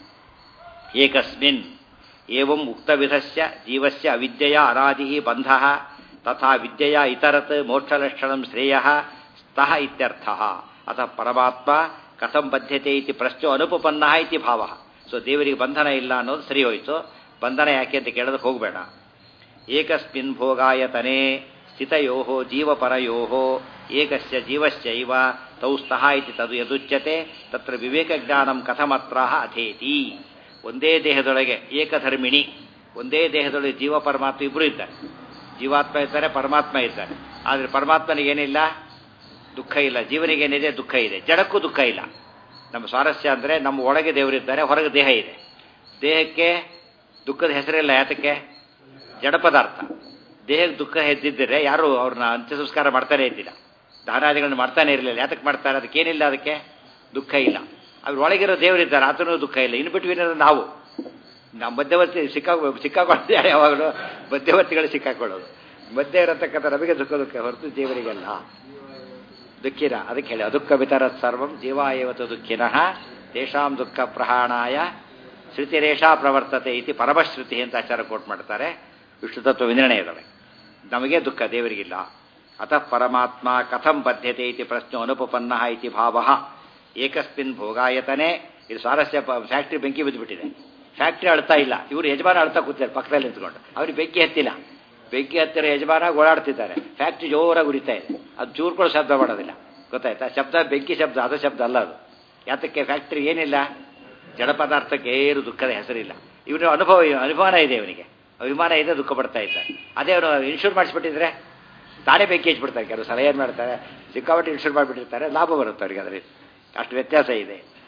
ಏಕಸ್ಮಿನ್ ಏವಂ ಉಕ್ತವಿಧಸ್ಯ ಜೀವಸ್ಯ ಅವಿದ್ಯೆಯ ಅನಾದಿ ಬಂಧ ತಥಾ ವಿದ್ಯೆಯ ಇತರತ್ ಮೋಕ್ಷಲಕ್ಷಣಂ ಶ್ರೇಯ ಸ್ತಃ ಇತ್ಯರ್ಥ ಅಥ ಪರಮಾತ್ಮ ಕಥಂ ಬದ್ಧತೆ ಇತಿ ಪ್ರಶ್ನೆ ಅನುಪಪನ್ನ ಇತಿ ಭಾವ ಸೊ ದೇವರಿಗೆ ಬಂಧನ ಇಲ್ಲ ಅನ್ನೋದು ಸರಿ ಹೋಯಿತು ಬಂಧನ ಯಾಕೆ ಅಂತ ಕೇಳೋದಕ್ಕೆ ಹೋಗಬೇಡ ಏಕಸ್ಮಿನ್ ಭೋಗಾಯತನೆ ಸ್ಥಿತಯೋ ಜೀವಪರಯೋ ಏಕಸ್ಯ ಜೀವಶ್ಚೈವ ತೌ ಸ್ತಃ ಇತಿ ತದು ಯದುಚ್ಯತೆ ತತ್ರ ವಿವೇಕಜ್ಞಾನಂ ಕಥಮತ್ರ ಅಥೇತಿ ಒಂದೇ ದೇಹದೊಳಗೆ ಏಕಧರ್ಮಿಣಿ ಒಂದೇ ದೇಹದೊಳಗೆ ಜೀವ ಪರಮಾತ್ಮ ಇಬ್ಬರು ಇದ್ದಾರೆ ಜೀವಾತ್ಮ ಇದ್ದಾರೆ ಪರಮಾತ್ಮ ಇದ್ದಾರೆ ಆದರೆ ಪರಮಾತ್ಮನಿಗೇನಿಲ್ಲ ದುಃಖ ಇಲ್ಲ ಜೀವನಿಗೇನಿದೆ ದುಃಖ ಇದೆ ಜಡಕ್ಕೂ ದುಃಖ ಇಲ್ಲ ನಮ್ಮ ಸ್ವಾರಸ್ಯ ಅಂದರೆ ನಮ್ಮ ಒಳಗೆ ದೇವರಿದ್ದಾರೆ ಹೊರಗೆ ದೇಹ ಇದೆ ದೇಹಕ್ಕೆ ದುಃಖದ ಹೆಸರಿಲ್ಲ ಯಾತಕ್ಕೆ ಜಡ ಪದಾರ್ಥ ದೇಹಕ್ಕೆ ದುಃಖ ಎದ್ದಿದ್ದರೆ ಯಾರು ಅವ್ರನ್ನ ಅಂತ್ಯ ಸಂಸ್ಕಾರ ಮಾಡ್ತಾನೆ ಇದ್ದಿಲ್ಲ ದಾನಾದಿಗಳನ್ನು ಮಾಡ್ತಾನೆ ಇರಲಿಲ್ಲ ಯಾತಕ್ಕೆ ಮಾಡ್ತಾರೆ ಅದಕ್ಕೇನಿಲ್ಲ ಅದಕ್ಕೆ ದುಃಖ ಇಲ್ಲ ಅವ್ರ ಒಳಗಿರೋ ದೇವರಿದ್ದಾರೆ ಆತನೂ ದುಃಖ ಇಲ್ಲ ಇನ್ನು ಬಿಟ್ಟು ಏನಾದ್ರು ನಾವು ನಾವು ಮಧ್ಯವರ್ತಿ ಸಿಕ್ಕಾ ಸಿಕ್ಕಾಕೊಳ್ತಾರೆ ಯಾವಾಗಲೂ ಮಧ್ಯವರ್ತಿಗಳು ಸಿಕ್ಕಾಕೊಳ್ಳೋದು ಮಧ್ಯೆ ಇರತಕ್ಕಂಥ ನಮಗೆ ದುಃಖ ದುಃಖ ಹೊರತು ದೇವರಿಗಲ್ಲ ದುಃಖಿನ ಅದಕ್ಕೆ ಹೇಳಿ ಅದುಃಖ ವಿತರ ಸರ್ವಂ ಜೀವ ಏವತು ದುಃಖಿನಃ ತೇಷಾಂ ದುಃಖ ಪ್ರಹಾಣಾಯ ಶ್ರುತಿರೇಷಾ ಪ್ರವರ್ತತೆ ಇತಿ ಪರಮಶ್ರುತಿ ಅಂತ ಆಚಾರ ಕೋಟ್ ಮಾಡ್ತಾರೆ ವಿಷ್ಣು ತತ್ವ ವಿನಿರ್ಣಯದೊಳಗೆ ನಮಗೆ ದುಃಖ ದೇವರಿಗಿಲ್ಲ ಅತಃ ಪರಮಾತ್ಮ ಕಥಂ ಬದ್ಧತೆ ಇತಿ ಪ್ರಶ್ನೆ ಅನುಪಪನ್ನ ಇತಿ ಭಾವ ಏಕಸ್ಮಿನ್ ಭೋಗಾಯತನೆ ಇದು ಸ್ವಾರಸ್ಯ ಫ್ಯಾಕ್ಟ್ರಿ ಬೆಂಕಿ ಬಿದ್ದುಬಿಟ್ಟಿದೆ ಫ್ಯಾಕ್ಟ್ರಿ ಅಳ್ತಾ ಇಲ್ಲ ಇವರು ಯಜಮಾನ ಅಳ್ತಾ ಕೂತಿದ್ದಾರೆ ಪಕ್ಕದಲ್ಲಿ ನಿಂತ್ಕೊಂಡು ಅವ್ರಿಗೆ ಬೆಂಕಿ ಹತ್ತಿಲ್ಲ ಬೆಂಕಿ ಹತ್ತಿರ ಯಜಮಾನ ಓಡಾಡ್ತಿದ್ದಾರೆ ಫ್ಯಾಕ್ಟ್ರಿ ಜೋರಾಗಿ ಉರಿತಾ ಇದೆ ಅದು ಚೂರ್ಕೊಳ್ಳೋ ಶಬ್ದ ಮಾಡೋದಿಲ್ಲ ಗೊತ್ತಾಯ್ತಾ ಶಬ್ದ ಬೆಂಕಿ ಶಬ್ದ ಅದು ಶಬ್ದ ಅಲ್ಲ ಅದು ಯಾತಕ್ಕೆ ಫ್ಯಾಕ್ಟ್ರಿ ಏನಿಲ್ಲ ಜಡ ಪದಾರ್ಥಕ್ಕೆ ಏನು ದುಃಖದ ಹೆಸರಿಲ್ಲ ಇವನು ಅನುಭವ ಅನುಮಾನ ಇದೆ ಇವನಿಗೆ ಅಭಿಮಾನ ಇದೆ ದುಃಖ ಪಡ್ತಾ ಇದ್ದಾರೆ ಅದೇ ಅವನು ಇನ್ಶೂರ್ ಮಾಡಿಸ್ಬಿಟ್ಟಿದ್ರೆ ತಾನೇ ಬೆಂಕಿ ಹಚ್ಬಿಡ್ತಾರೆ ಕೆಲವು ಸಲ ಏನು ಮಾಡ್ತಾರೆ ಸಿಕ್ಕಾಪಟ್ಟೆ ಇನ್ಶೂರ್ ಮಾಡಿಬಿಟ್ಟಿರ್ತಾರೆ ಲಾಭ ಬರುತ್ತೆ ಅವ್ರಿಗೆ ಅದರಿಂದ ಅಷ್ಟು ವ್ಯತ್ಯಾಸ ಇದೆ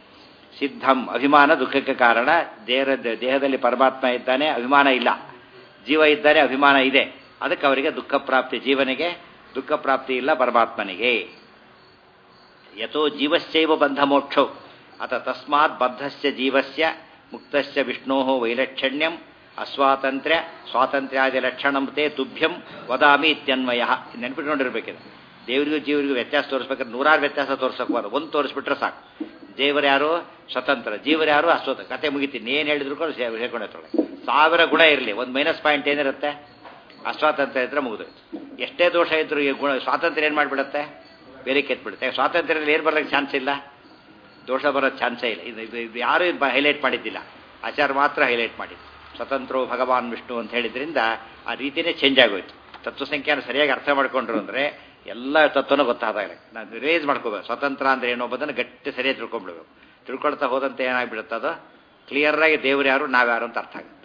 ಸಿದ್ಧಂ ಅಭಿಮಾನ ದುಃಖಕ್ಕೆ ಕಾರಣ ದೇಹದ ದೇಹದಲ್ಲಿ ಪರಮಾತ್ಮ ಇದ್ದಾನೆ ಅಭಿಮಾನ ಇಲ್ಲ ಜೀವ ಇದ್ದಾನೆ ಅಭಿಮಾನ ಇದೆ ಅದಕ್ಕೆ ಅವರಿಗೆ ದುಃಖ ಪ್ರಾಪ್ತಿ ಜೀವನಿಗೆ ದುಃಖ ಪ್ರಾಪ್ತಿ ಇಲ್ಲ ಪರಮಾತ್ಮನಿಗೆ ಯಥೋ ಜೀವಶ್ಚೈವ ಬಂಧ ಮೋಕ್ಷೌ ಅತ ತಸ್ಮಾತ್ ಬದ್ಧಸ್ಯ ಜೀವಸ್ಯ ಮುಕ್ತಸ್ಯ ವಿಷ್ಣೋ ವೈಲಕ್ಷಣ್ಯಂ ಅಸ್ವಾತಂತ್ರ್ಯ ಸ್ವಾತಂತ್ರ್ಯಾದಿ ಲಕ್ಷಣಂ ತೇ ತುಭ್ಯಂ ವದಾಮಿ ಇತ್ಯನ್ವಯ ನೆನ್ಪಿಟ್ಕೊಂಡಿರ್ಬೇಕಿದೆ ದೇವರಿಗೂ ಜೀವರಿಗೂ ವ್ಯತ್ಯಾಸ ತೋರಿಸ್ಬೇಕಾದ್ರೆ ನೂರಾರು ವ್ಯತ್ಯಾಸ ತೋರಿಸಕ್ಬಾರ್ದು ಒಂದು ತೋರಿಸ್ಬಿಟ್ರೆ ಸಾಕು ದೇವರು ಯಾರು ಸ್ವತಂತ್ರ ಜೀವರು ಯಾರು ಅಸ್ವತಂತ್ರ ಕತೆ ಮುಗಿತೀನಿ ಏನು ಹೇಳಿದ್ರು ಕೂಡ ಹೇಳ್ಕೊಂಡೈತೊಳಗೆ ಸಾವಿರ ಗುಣ ಇರಲಿ ಒಂದು ಮೈನಸ್ ಪಾಯಿಂಟ್ ಏನಿರುತ್ತೆ ಅಸ್ವಾತಂತ್ರ್ಯ ಇದ್ರೆ ಮುಗಿದು ಎಷ್ಟೇ ದೋಷ ಇದ್ರು ಈ ಗುಣ ಸ್ವಾತಂತ್ರ್ಯ ಏನು ಮಾಡಿಬಿಡುತ್ತೆ ಬೇರೆ ಕೆತ್ಬಿಡುತ್ತೆ ಸ್ವಾತಂತ್ರ್ಯದಲ್ಲಿ ಏನು ಬರೋಕ್ಕೆ ಚಾನ್ಸ್ ಇಲ್ಲ ದೋಷ ಬರೋದು ಚಾನ್ಸೇ ಇಲ್ಲ ಇದು ಇದು ಇದು ಯಾರೂ ಹೈಲೈಟ್ ಮಾಡಿದ್ದಿಲ್ಲ ಆಚಾರ ಮಾತ್ರ ಹೈಲೈಟ್ ಮಾಡಿದ್ದು ಸ್ವತಂತ್ರೋ ಭಗವಾನ್ ವಿಷ್ಣು ಅಂತ ಹೇಳಿದ್ರಿಂದ ಆ ರೀತಿಯೇ ಚೇಂಜ್ ಆಗೋಯ್ತು ತತ್ವಸಂಖ್ಯಾನ ಸರಿಯಾಗಿ ಅರ್ಥ ಮಾಡ್ಕೊಂಡ್ರು ಅಂದರೆ ಎಲ್ಲ ತತ್ವನೂ ಗೊತ್ತಾದಾಗ ನಾನು ರಿಲೈಸ್ ಮಾಡ್ಕೋಬೇಕು ಸ್ವತಂತ್ರ ಅಂದ್ರೆ ಏನೋ ಅನ್ನೋದನ್ನು ಗಟ್ಟಿ ಸರಿಯಾಗಿ ತಿಳ್ಕೊಂಡ್ಬಿಡ್ಬೇಕು ತಿಳ್ಕೊಳ್ತಾ ಹೋದಂತೆ ಏನಾಗ್ಬಿಡುತ್ತೆ ಅದು ಕ್ಲಿಯರಾಗಿ ದೇವ್ರು ಯಾರು ನಾವ್ಯಾರು ಅಂತ ಅರ್ಥ ಆಗುತ್ತೆ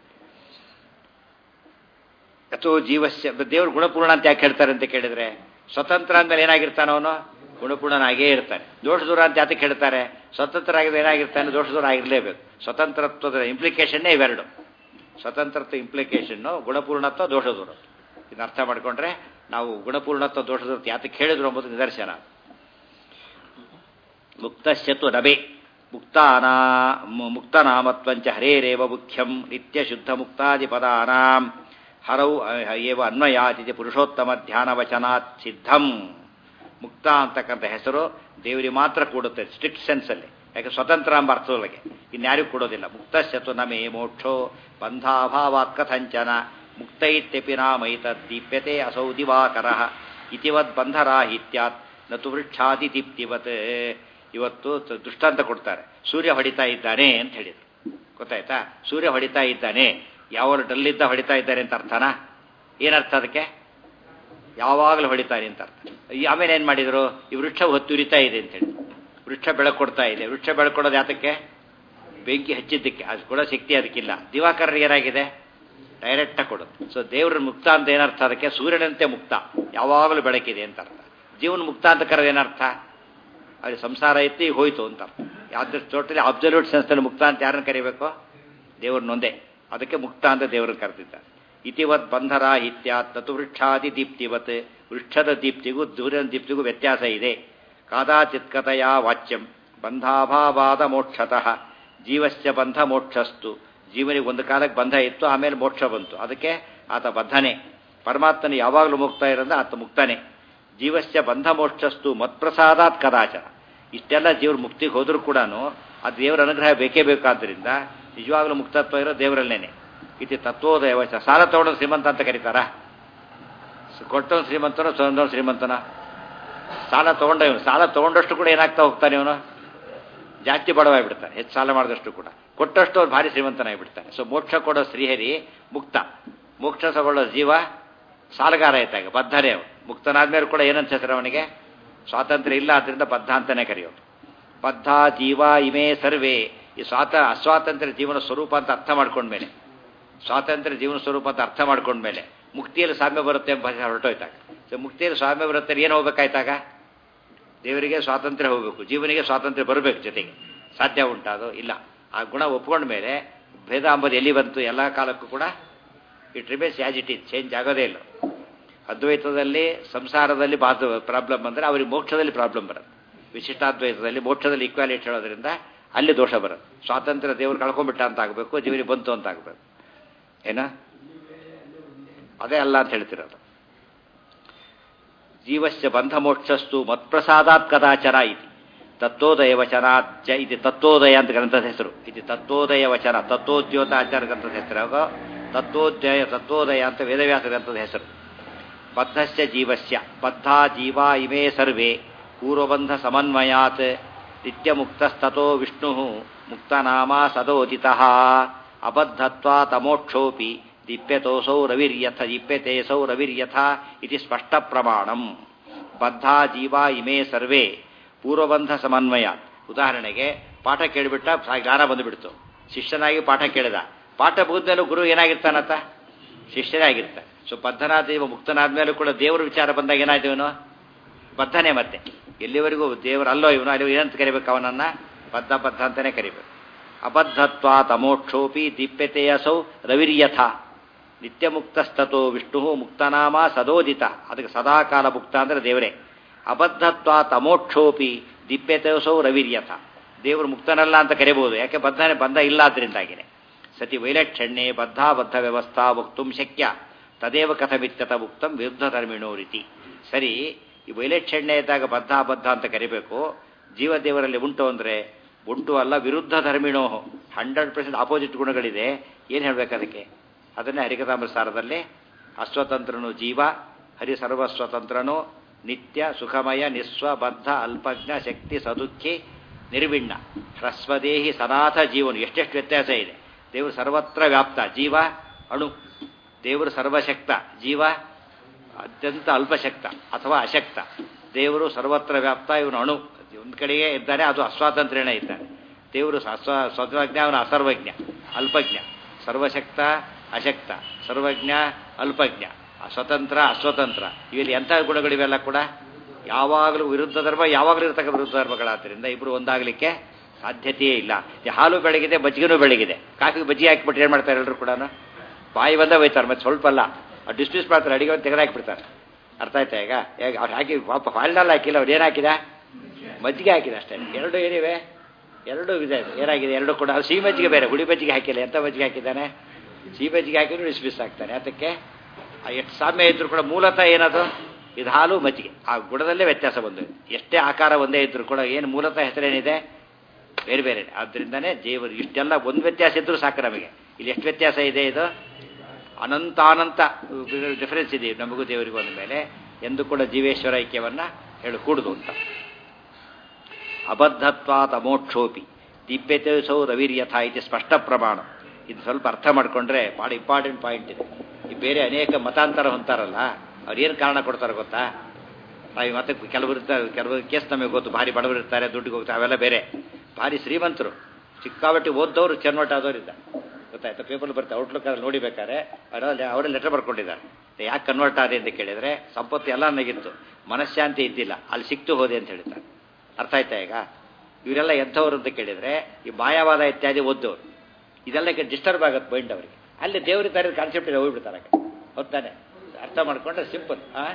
ಅಥವಾ ಜೀವಸ್ಯ ದೇವ್ರು ಗುಣಪೂರ್ಣ ಅಂತ ಯಾಕೆ ಹೇಳ್ತಾರೆ ಅಂತ ಕೇಳಿದ್ರೆ ಸ್ವತಂತ್ರ ಅಂದ್ಮೇಲೆ ಏನಾಗಿರ್ತಾನೆ ಅವನು ಗುಣಪೂರ್ಣನಾಗೇ ಇರ್ತಾನೆ ದೋಷ ದೂರ ಅಂತ ಯಾತಕ್ಕೆ ಹೇಳ್ತಾರೆ ಸ್ವತಂತ್ರ ಆಗಿದ್ರೆ ಏನಾಗಿರ್ತಾನೆ ದೋಷ ದೂರ ಆಗಿರಲೇಬೇಕು ಸ್ವತಂತ್ರತ್ವದ ಇಂಪ್ಲಿಕೇಶನ್ನೇ ಇವೆರಡು ಸ್ವತಂತ್ರತ್ವ ಇಂಪ್ಲಿಕೇಶನ್ನು ಗುಣಪೂರ್ಣತ್ವ ದೋಷ ದೂರ ಇದನ್ನ ಅರ್ಥ ಮಾಡ್ಕೊಂಡ್ರೆ ನಾವು ಗುಣಪೂರ್ಣತ್ವ ದೋಷ ದೂರ ಯಾತಕ್ಕೆ ಹೇಳಿದ್ರು ಎಂಬುದು ನಿದರ್ಶನ ಮುಕ್ತಶ್ಯತು ನಬೆ ಮುಕ್ತಾನಾ ಮುಕ್ತನಾಮತ್ವಂಚ ಹರೇರೇವ ಮುಖ್ಯಂ ನಿತ್ಯ ಶುದ್ಧ ಮುಕ್ತಾದಿ ಪದಾನಾಂ ಹರೌ ಏವ ಅನ್ವಯಾತಿಥಿ ಪುರುಷೋತ್ತಮ ಧ್ಯಾನ ವಚನಾತ್ ಸಿದ್ಧಂ ಮುಕ್ತ ಅಂತಕ್ಕಂಥ ಹೆಸರು ದೇವರಿಗೆ ಮಾತ್ರ ಕೂಡುತ್ತೆ ಸ್ಟ್ರಿಕ್ಟ್ ಸೆನ್ಸಲ್ಲಿ ಯಾಕೆ ಸ್ವತಂತ್ರ ಎಂಬ ಅರ್ಥದೊಳಗೆ ಇನ್ಯಾರಿಗೂ ಕೊಡೋದಿಲ್ಲ ಮುಕ್ತ ಶತು ನಮೇ ಮೋಕ್ಷೋ ಬಂಧಾಭಾವಾತ್ ಕಥಂಚನ ಮುಕ್ತೈತ್ಯಪಿ ನಾಮೈತದ್ದೀಪ್ಯತೆ ಅಸೌ ದಿವಾಕರ ಇತಿವತ್ ಬಂಧರಾಹಿತ್ಯಾತ್ ನತು ವೃಕ್ಷಾದಿ ದೀಪ್ತಿವತ್ ಇವತ್ತು ದೃಷ್ಟಾಂತ ಕೊಡ್ತಾರೆ ಸೂರ್ಯ ಹೊಡಿತಾ ಇದ್ದಾನೆ ಅಂತ ಹೇಳಿದ್ರು ಗೊತ್ತಾಯ್ತಾ ಸೂರ್ಯ ಹೊಡಿತಾ ಇದ್ದಾನೆ ಯಾವ ಡಲ್ಲಿದ್ದ ಹೊಡಿತಾ ಇದ್ದಾರೆ ಅಂತ ಅರ್ಥನಾ ಏನರ್ಥ ಅದಕ್ಕೆ ಯಾವಾಗಲೂ ಹೊಡಿತಾರೆ ಅಂತ ಅರ್ಥ ಈ ಆಮೇಲೆ ಏನು ಮಾಡಿದರು ಈ ವೃಕ್ಷ ಹೊತ್ತುರಿತಾ ಇದೆ ಅಂತ ಹೇಳಿ ವೃಕ್ಷ ಬೆಳಕೊಡ್ತಾ ಇದೆ ವೃಕ್ಷ ಬೆಳಕೊಡೋದು ಯಾತಕ್ಕೆ ಬೆಂಕಿ ಹಚ್ಚಿದ್ದಕ್ಕೆ ಅದು ಕೂಡ ಶಕ್ತಿ ಅದಕ್ಕಿಲ್ಲ ದಿವಾಕರರಿಗೆ ಏನಾಗಿದೆ ಡೈರೆಕ್ಟಾಗಿ ಕೊಡೋದು ಸೊ ದೇವ್ರ ಮುಕ್ತ ಅಂತ ಏನರ್ಥ ಅದಕ್ಕೆ ಸೂರ್ಯನಂತೆ ಮುಕ್ತ ಯಾವಾಗಲೂ ಬೆಳಕಿದೆ ಅಂತ ಅರ್ಥ ಜೀವನ ಮುಕ್ತ ಅಂತ ಕರೆದು ಏನರ್ಥ ಅದು ಸಂಸಾರ ಇತ್ತು ಈಗ ಹೋಯ್ತು ಅಂತ ಯಾವ್ದು ಟೋಟಲಿ ಅಬ್ಸಲ್ಯೂಟ್ ಸೆನ್ಸ್ನಲ್ಲಿ ಮುಕ್ತ ಅಂತ ಯಾರನ್ನ ಕರಿಬೇಕು ದೇವ್ರನ್ನೊಂದೇ ಅದಕ್ಕೆ ಮುಕ್ತ ಅಂತ ದೇವ್ರನ್ನ ಕರೆದಿದ್ದಾರೆ ಇತಿವತ್ ಬಂಧರ ಇತ್ಯಾತ್ ತತು ವೃಕ್ಷಾದಿ ದೀಪ್ತಿವತ್ ವೃಕ್ಷದ ದೀಪ್ತಿಗೂ ಸೂರ್ಯನ ದೀಪ್ತಿಗೂ ವ್ಯತ್ಯಾಸ ಇದೆ ಕಾದಾಚಿತ್ಕತೆಯ ವಾಚ್ಯಂ ಬಂಧಾಭಾವಾದ ಮೋಕ್ಷತಃ ಜೀವಸ್ಯ ಬಂಧ ಮೋಕ್ಷಸ್ತು ಜೀವನಿಗೆ ಒಂದು ಕಾಲಕ್ಕೆ ಬಂಧ ಇತ್ತು ಆಮೇಲೆ ಮೋಕ್ಷ ಬಂತು ಅದಕ್ಕೆ ಆತ ಬದ್ಧನೇ ಪರಮಾತ್ಮನ ಯಾವಾಗಲೂ ಮುಕ್ತ ಇರೋದ್ರೆ ಆತ ಮುಕ್ತನೇ ಜೀವಸ್ಯ ಬಂಧ ಮೋಕ್ಷಸ್ತು ಮತ್ಪ್ರಸಾದಾತ್ ಕದಾಚರ ಇಷ್ಟೆಲ್ಲ ಜೀವರು ಮುಕ್ತಿಗೆ ಹೋದರೂ ಕೂಡ ಅದು ದೇವರ ಅನುಗ್ರಹ ಬೇಕೇ ಬೇಕಾದ್ದರಿಂದ ನಿಜವಾಗ್ಲೂ ಮುಕ್ತತ್ವ ಇರೋ ದೇವರಲ್ಲೇನೆ ಇತಿ ತತ್ವೋದಯ ವಚ ಸಾಲ ತಗೊಂಡು ಶ್ರೀಮಂತ ಅಂತ ಕರೀತಾರ ಕೊಟ್ಟವನು ಶ್ರೀಮಂತನೋ ತೊಗೊಂಡವನು ಶ್ರೀಮಂತನ ಸಾಲ ತಗೊಂಡ ಇವನು ಸಾಲ ತಗೊಂಡಷ್ಟು ಕೂಡ ಏನಾಗ್ತಾ ಹೋಗ್ತಾನೆ ಇವನು ಜಾಸ್ತಿ ಬಡವಾಗಿಬಿಡ್ತಾನೆ ಹೆಚ್ಚು ಸಾಲ ಮಾಡಿದಷ್ಟು ಕೂಡ ಕೊಟ್ಟಷ್ಟು ಅವ್ರು ಭಾರಿ ಶ್ರೀಮಂತನಾಗಿಬಿಡ್ತಾನೆ ಸೊ ಮೋಕ್ಷ ಕೊಡೋ ಶ್ರೀಹರಿ ಮುಕ್ತ ಮೋಕ್ಷ ತಗೊಳ್ಳೋ ಜೀವ ಸಾಲಗಾರ ಆಯ್ತಾಗ ಬದ್ಧನೇ ಅವನು ಮುಕ್ತನಾದ್ಮೇಲೆ ಕೂಡ ಏನಂತ ಹೆಸರು ಅವನಿಗೆ ಸ್ವಾತಂತ್ರ್ಯ ಇಲ್ಲ ಅದರಿಂದ ಬದ್ಧ ಅಂತಾನೆ ಕರೆಯೋದು ಬದ್ಧ ಜೀವ ಇಮೇ ಸರ್ವೇ ಈ ಸ್ವಾತ ಅಸ್ವಾತಂತ್ರ್ಯ ಜೀವನ ಸ್ವರೂಪ ಅಂತ ಅರ್ಥ ಮಾಡ್ಕೊಂಡ್ಮೇಲೆ ಸ್ವಾತಂತ್ರ್ಯ ಜೀವನ ಸ್ವರೂಪ ಅಂತ ಅರ್ಥ ಮಾಡ್ಕೊಂಡ್ಮೇಲೆ ಮುಕ್ತಿಯಲ್ಲಿ ಸಾಮ್ಯ ಬರುತ್ತೆ ಎಂಬ ಹೊರಟೋಯ್ತಾಗ ಸೊ ಮುಕ್ತಿಯಲ್ಲಿ ಸಾಮ್ಯ ಬರುತ್ತೆ ಏನು ಹೋಗ್ಬೇಕಾಯ್ತಾಗ ದೇವರಿಗೆ ಸ್ವಾತಂತ್ರ್ಯ ಹೋಗಬೇಕು ಜೀವನಿಗೆ ಸ್ವಾತಂತ್ರ್ಯ ಬರಬೇಕು ಜೊತೆಗೆ ಸಾಧ್ಯ ಉಂಟಾದು ಇಲ್ಲ ಆ ಗುಣ ಒಪ್ಕೊಂಡ ಮೇಲೆ ಭೇದ ಅಂಬದು ಎಲ್ಲಿ ಬಂತು ಎಲ್ಲ ಕಾಲಕ್ಕೂ ಕೂಡ it remains as it is change ಆಗೋದೇ ಇಲ್ಲ ಅದ್ವೈತದಲ್ಲಿ ಸಂಸಾರದಲ್ಲಿ ಬಾಧ ಪ್ರಾಬ್ಲಮ್ ಬಂದರೆ ಅವ್ರಿಗೆ ಮೋಕ್ಷದಲ್ಲಿ ಪ್ರಾಬ್ಲಮ್ ಬರುತ್ತೆ ವಿಶಿಷ್ಟಾದ್ವೈತದಲ್ಲಿ ಮೋಕ್ಷದಲ್ಲಿ ಈಕ್ವಾಲಿಟಿ ಹೇಳೋದ್ರಿಂದ ಅಲ್ಲಿ ದೋಷ ಬರುತ್ತೆ ಸ್ವಾತಂತ್ರ್ಯ ದೇವ್ರು ಕಳ್ಕೊಂಡ್ಬಿಟ್ಟ ಅಂತ ಆಗಬೇಕು ಜೀವನಿಗೆ ಬಂತು ಅಂತ ಆಗಬೇಕು ಏನ ಅದೇ ಅಲ್ಲ ಅಂತ ಹೇಳ್ತಿರೋದು ಜೀವಸ್ಯ ಬಂಧ ಮೋಕ್ಷಸ್ತು ಮತ್ಪ್ರಸಾದಾತ್ ಕದಾಚರ ಇತಿ ತತ್ವೋದಯ ವಚನಾಜ್ಜ ಇದು ತತ್ವೋದಯ ಅಂತ ಗ್ರಂಥದ ಹೆಸರು ಇದು ತತ್ವೋದಯ ವಚನ ತತ್ವೋದ್ಯೋತ ಆಚಾರ ಗ್ರಂಥದ ಹೆಸರು ತತ್ವೋದಯ ತತ್ವೋದಯ ಅಂತ ವೇದವ್ಯಾಸ ಗ್ರಂಥದ ಹೆಸರು ಬದ್ಧಸ್ಯ ಜೀವಸ್ಯ ಬದ್ಧ ಜೀವ ಇಮೇ ಸರ್ವೇ ಪೂರ್ವಬಂಧ ಸಮನ್ವಯಾತ್ ನಿತ್ಯಮುಕ್ತಸ್ತೋ ವಿಷ್ಣು ಮುಕ್ತನಾಮ ಸದೋದಿತಃ ಅಬದ್ಧತ್ವಾತಮೋಕ್ಷೋಪಿ ದಿಪ್ಯತೋಸೌ ರವಿರ್ಯಥ ದಿಪ್ಯತೇಸೌ ರವಿರ್ಯಥ ಇತಿ ಸ್ಪಷ್ಟ ಪ್ರಮಾಣಂ ಬದ್ಧ ಜೀವ ಇಮೇ ಸರ್ವೇ ಪೂರ್ವಬಂಧ ಸಮನ್ವಯ ಉದಾಹರಣೆಗೆ ಪಾಠ ಕೇಳಿಬಿಟ್ಟ ಜ್ಞಾನ ಬಂದುಬಿಡ್ತು ಶಿಷ್ಯನಾಗಿ ಪಾಠ ಕೇಳಿದ ಪಾಠ ಮುಗಿದ್ಮೇಲೂ ಗುರು ಏನಾಗಿರ್ತಾನತ್ತ ಶಿಷ್ಯನೇ ಆಗಿರ್ತಾನೆ ಸೊ ಬದ್ಧನಾದ ಇವ ಮುಕ್ತನಾದ್ಮೇಲೂ ಕೂಡ ದೇವರ ವಿಚಾರ ಬಂದಾಗ ಏನಾಯ್ತು ಇವನು ಬದ್ಧನೇ ಮತ್ತೆ ಎಲ್ಲಿವರೆಗೂ ದೇವರು ಅಲ್ಲೋ ಇವನು ಅಲ್ಲಿ ಏನಂತ ಕರಿಬೇಕು ಅವನನ್ನ ಬದ್ಧ ಬದ್ಧ ಅಂತಲೇ ಕರಿಬೇಕು ಅಬದ್ಧತ್ವ ತಮೋಕ್ಷೋಪಿ ದೀಪ್ಯತೆಯಸೌ ರವಿರ್ಯಥ ನಿತ್ಯ ಮುಕ್ತಸ್ತತೋ ವಿಷ್ಣು ಮುಕ್ತನಾಮ ಸದೋದಿತ ಅದಕ್ಕೆ ಸದಾಕಾಲ ಮುಕ್ತ ಅಂದರೆ ದೇವರೇ ಅಬದ್ಧತ್ವ ತಮೋಕ್ಷೋಪಿ ದಿಪ್ಯತೆಯಸೌ ರವಿರ್ಯಥ ದೇವರು ಮುಕ್ತನಲ್ಲ ಅಂತ ಕರಿಬಹುದು ಯಾಕೆ ಬದ್ಧನೆ ಬಂಧ ಇಲ್ಲ ಆದ್ರಿಂದಾಗಿನೇ ಸತಿ ವೈಲಕ್ಷಣ್ಯೆ ಬದ್ಧಾಬದ್ಧ ವ್ಯವಸ್ಥಾ ವಕ್ತುಂ ಶಕ್ಯ ತದೇವ ಕಥಮಿತ್ಯತ ಮುಕ್ತಂ ವಿರುದ್ಧ ಧರ್ಮಿಣೋ ರೀತಿ ಸರಿ ಈ ವೈಲಕ್ಷಣ್ಯ ಇದ್ದಾಗ ಬದ್ಧ ಬದ್ಧ ಅಂತ ಕರಿಬೇಕು ಜೀವದೇವರಲ್ಲಿ ಉಂಟು ಅಂದರೆ ಉಂಟು ಅಲ್ಲ ವಿರುದ್ಧ ಧರ್ಮಿಣೋ ಹಂಡ್ರೆಡ್ ಪರ್ಸೆಂಟ್ ಆಪೋಸಿಟ್ ಗುಣಗಳಿದೆ ಏನು ಹೇಳಬೇಕು ಅದಕ್ಕೆ ಅದನ್ನೇ ಹರಿಕತಾಂಬರ ಸಾರದಲ್ಲಿ ಅಸ್ವತಂತ್ರನು ಜೀವ ಹರಿ ಸರ್ವಸ್ವತಂತ್ರನು ನಿತ್ಯ ಸುಖಮಯ ನಿಸ್ವಬದ್ಧ ಅಲ್ಪಜ್ಞ ಶಕ್ತಿ ಸದುಖಿ ನಿರ್ವಿಣ್ಣ ಹ್ರಸ್ವದೇಹಿ ಸನಾಥ ಜೀವನು ಎಷ್ಟೆಷ್ಟು ವ್ಯತ್ಯಾಸ ಇದೆ ದೇವರು ಸರ್ವತ್ರ ವ್ಯಾಪ್ತ ಜೀವ ಅಣು ದೇವರು ಸರ್ವಶಕ್ತ ಜೀವ ಅತ್ಯಂತ ಅಲ್ಪಶಕ್ತ ಅಥವಾ ಅಶಕ್ತ ದೇವರು ಸರ್ವತ್ರ ವ್ಯಾಪ್ತ ಇವನು ಅಣು ಒಂದು ಕಡೆಗೆ ಇದ್ದಾನೆ ಅದು ಅಸ್ವಾತಂತ್ರ್ಯನೇ ಇದ್ದಾನೆ ದೇವರು ಅಸ್ವ ಸ್ವತಂತ್ರಜ್ಞ ಅವನು ಅಸರ್ವಜ್ಞ ಅಲ್ಪಜ್ಞ ಸರ್ವಶಕ್ತ ಅಶಕ್ತ ಸರ್ವಜ್ಞ ಅಲ್ಪಜ್ಞ ಸ್ವತಂತ್ರ ಅಸ್ವತಂತ್ರ ಇವೆಲ್ಲಿ ಎಂಥ ಗುಣಗಳಿವೆಲ್ಲ ಕೂಡ ಯಾವಾಗಲೂ ವಿರುದ್ಧ ಧರ್ಮ ಯಾವಾಗಲೂ ಇರತಕ್ಕ ವಿರುದ್ಧ ಧರ್ಮಗಳಾದ್ದರಿಂದ ಇಬ್ಬರು ಒಂದಾಗಲಿಕ್ಕೆ ಸಾಧ್ಯತೆಯೇ ಇಲ್ಲ ಈ ಹಾಲು ಬೆಳಗಿದೆ ಮಜ್ಜಿಗೆನೂ ಬೆಳಗಿದೆ ಕಾಫಿಗೆ ಬಜ್ಜಿ ಹಾಕಿಬಿಟ್ಟು ಏನು ಮಾಡ್ತಾರೆ ಎಲ್ಲರೂ ಕೂಡ ಬಾಯಿ ಬಂದ ಒಯ್ತಾರೆ ಮತ್ತೆ ಸ್ವಲ್ಪ ಅಲ್ಲ ಅವ್ರು ಡಿಸ್ಮಿಸ್ ಮಾಡ್ತಾರೆ ಅಡಿಗೆ ಒಂದು ತೆಗೆದಾಕ್ಬಿಡ್ತಾರೆ ಅರ್ಥ ಆಯ್ತಾ ಈಗ ಈಗ ಅವ್ರು ಹಾಕಿ ಪಾಪ ಹಾಲಿನಲ್ಲಿ ಹಾಕಿಲ್ಲ ಅವ್ರು ಏನು ಹಾಕಿದ ಮಜ್ಜಿಗೆ ಹಾಕಿದೆ ಅಷ್ಟೇ ಎರಡು ಏನಿವೆ ಎರಡು ಇದೆ ಏನಾಗಿದೆ ಎರಡು ಕೂಡ ಅದು ಸಿಹಿ ಮಜ್ಜಿಗೆ ಬೇರೆ ಹುಳಿ ಮಜ್ಜಿಗೆ ಹಾಕಿಲ್ಲ ಎಂಥ ಮಜ್ಜಿಗೆ ಹಾಕಿದ್ದಾನೆ ಸಿಹಿ ಮಜ್ಜಿಗೆ ಹಾಕಿದ್ರು ಡಿಸ್ಮಿಸ್ ಆಗ್ತಾನೆ ಅದಕ್ಕೆ ಎಷ್ಟು ಸಾಮ್ಯ ಇದ್ರೂ ಕೂಡ ಮೂಲತಃ ಏನದು ಇದು ಹಾಲು ಮಜ್ಜಿಗೆ ಆ ಗುಣದಲ್ಲೇ ವ್ಯತ್ಯಾಸ ಬಂದು ಎಷ್ಟೇ ಆಕಾರ ಒಂದೇ ಇದ್ರೂ ಕೂಡ ಏನು ಮೂಲತಃ ಹೆಸರೇನಿದೆ ಬೇರೆ ಬೇರೆ ಆದ್ದರಿಂದನೇ ದೇವರು ಇಷ್ಟೆಲ್ಲ ಒಂದು ವ್ಯತ್ಯಾಸ ಇದ್ರೂ ಸಾಕು ನಮಗೆ ಇಲ್ಲಿ ಎಷ್ಟು ವ್ಯತ್ಯಾಸ ಇದೆ ಇದು ಅನಂತಾನಂತ ಡಿಫರೆನ್ಸ್ ಇದೆ ನಮಗೂ ದೇವರಿಗೂ ಅಂದ ಮೇಲೆ ಎಂದು ಕೂಡ ಜೀವೇಶ್ವರ ಐಕ್ಯವನ್ನು ಹೇಳಿಕೂಡುದು ಅಂತ ಅಬದ್ಧತ್ವಾತ್ ಅಮೋಕ್ಷೋಪಿ ದಿಪ್ಯತೆ ಸೌ ರವಿರ್ಯಥ ಇದು ಸ್ಪಷ್ಟ ಪ್ರಮಾಣ ಇದು ಸ್ವಲ್ಪ ಅರ್ಥ ಮಾಡಿಕೊಂಡ್ರೆ ಭಾಳ ಇಂಪಾರ್ಟೆಂಟ್ ಪಾಯಿಂಟ್ ಇದೆ ಈ ಬೇರೆ ಅನೇಕ ಮತಾಂತರ ಹೊಂತಾರಲ್ಲ ಅವ್ರು ಏನು ಕಾರಣ ಕೊಡ್ತಾರೆ ಗೊತ್ತಾ ನಾವು ಮತ್ತೆ ಕೆಲವರು ಇರ್ತಾರೆ ಕೆಲವರು ಕೇಸ್ ನಮಗೆ ಗೊತ್ತು ಭಾರಿ ಬಡವರು ಇರ್ತಾರೆ ದುಡ್ಡಿಗೆ ಹೋಗ್ತಾರೆ ಅವೆಲ್ಲ ಬೇರೆ ಭಾರಿ ಶ್ರೀಮಂತರು ಚಿಕ್ಕಾಬಟ್ಟಿ ಓದ್ದವರು ಚನ್ವಟ್ ಆದವರು ಇದ್ದಾರೆ ಗೊತ್ತಾಯ್ತಾ ಪೇಪರ್ ಬರ್ತಾರೆ ಔಟ್ಲುಕ್ಕಲ್ಲಿ ನೋಡಿಬೇಕಾದ್ರೆ ಅವರಲ್ಲಿ ಅವರೇ ಲೆಟರ್ ಬರ್ಕೊಂಡಿದ್ದಾರೆ ಯಾಕೆ ಕನ್ವರ್ಟ್ ಆದೆ ಅಂತ ಕೇಳಿದರೆ ಸಂಪತ್ತು ಎಲ್ಲ ನನಗಿತ್ತು ಮನಃಶಾಂತಿ ಇದ್ದಿಲ್ಲ ಅಲ್ಲಿ ಸಿಕ್ತು ಹೋದೆ ಅಂತ ಹೇಳ್ತಾರೆ ಅರ್ಥ ಆಯ್ತಾ ಈಗ ಇವರೆಲ್ಲ ಎಂಥವ್ರು ಅಂತ ಕೇಳಿದರೆ ಈ ಮಾಯಾವಾದ ಇತ್ಯಾದಿ ಓದ್ದವರು ಇದೆಲ್ಲ ಡಿಸ್ಟರ್ಬ್ ಆಗುತ್ತೆ ಮೈಂಡ್ ಅವರಿಗೆ ಅಲ್ಲಿ ದೇವ್ರ ತರ ಕಾನ್ಸೆಪ್ಟ್ ಇದೆ ಹೋಗ್ಬಿಡ್ತಾರೆ ಹೊತ್ತಾನೆ ಅರ್ಥ ಮಾಡ್ಕೊಂಡ್ರೆ ಸಿಂಪಲ್ ಹಾಂ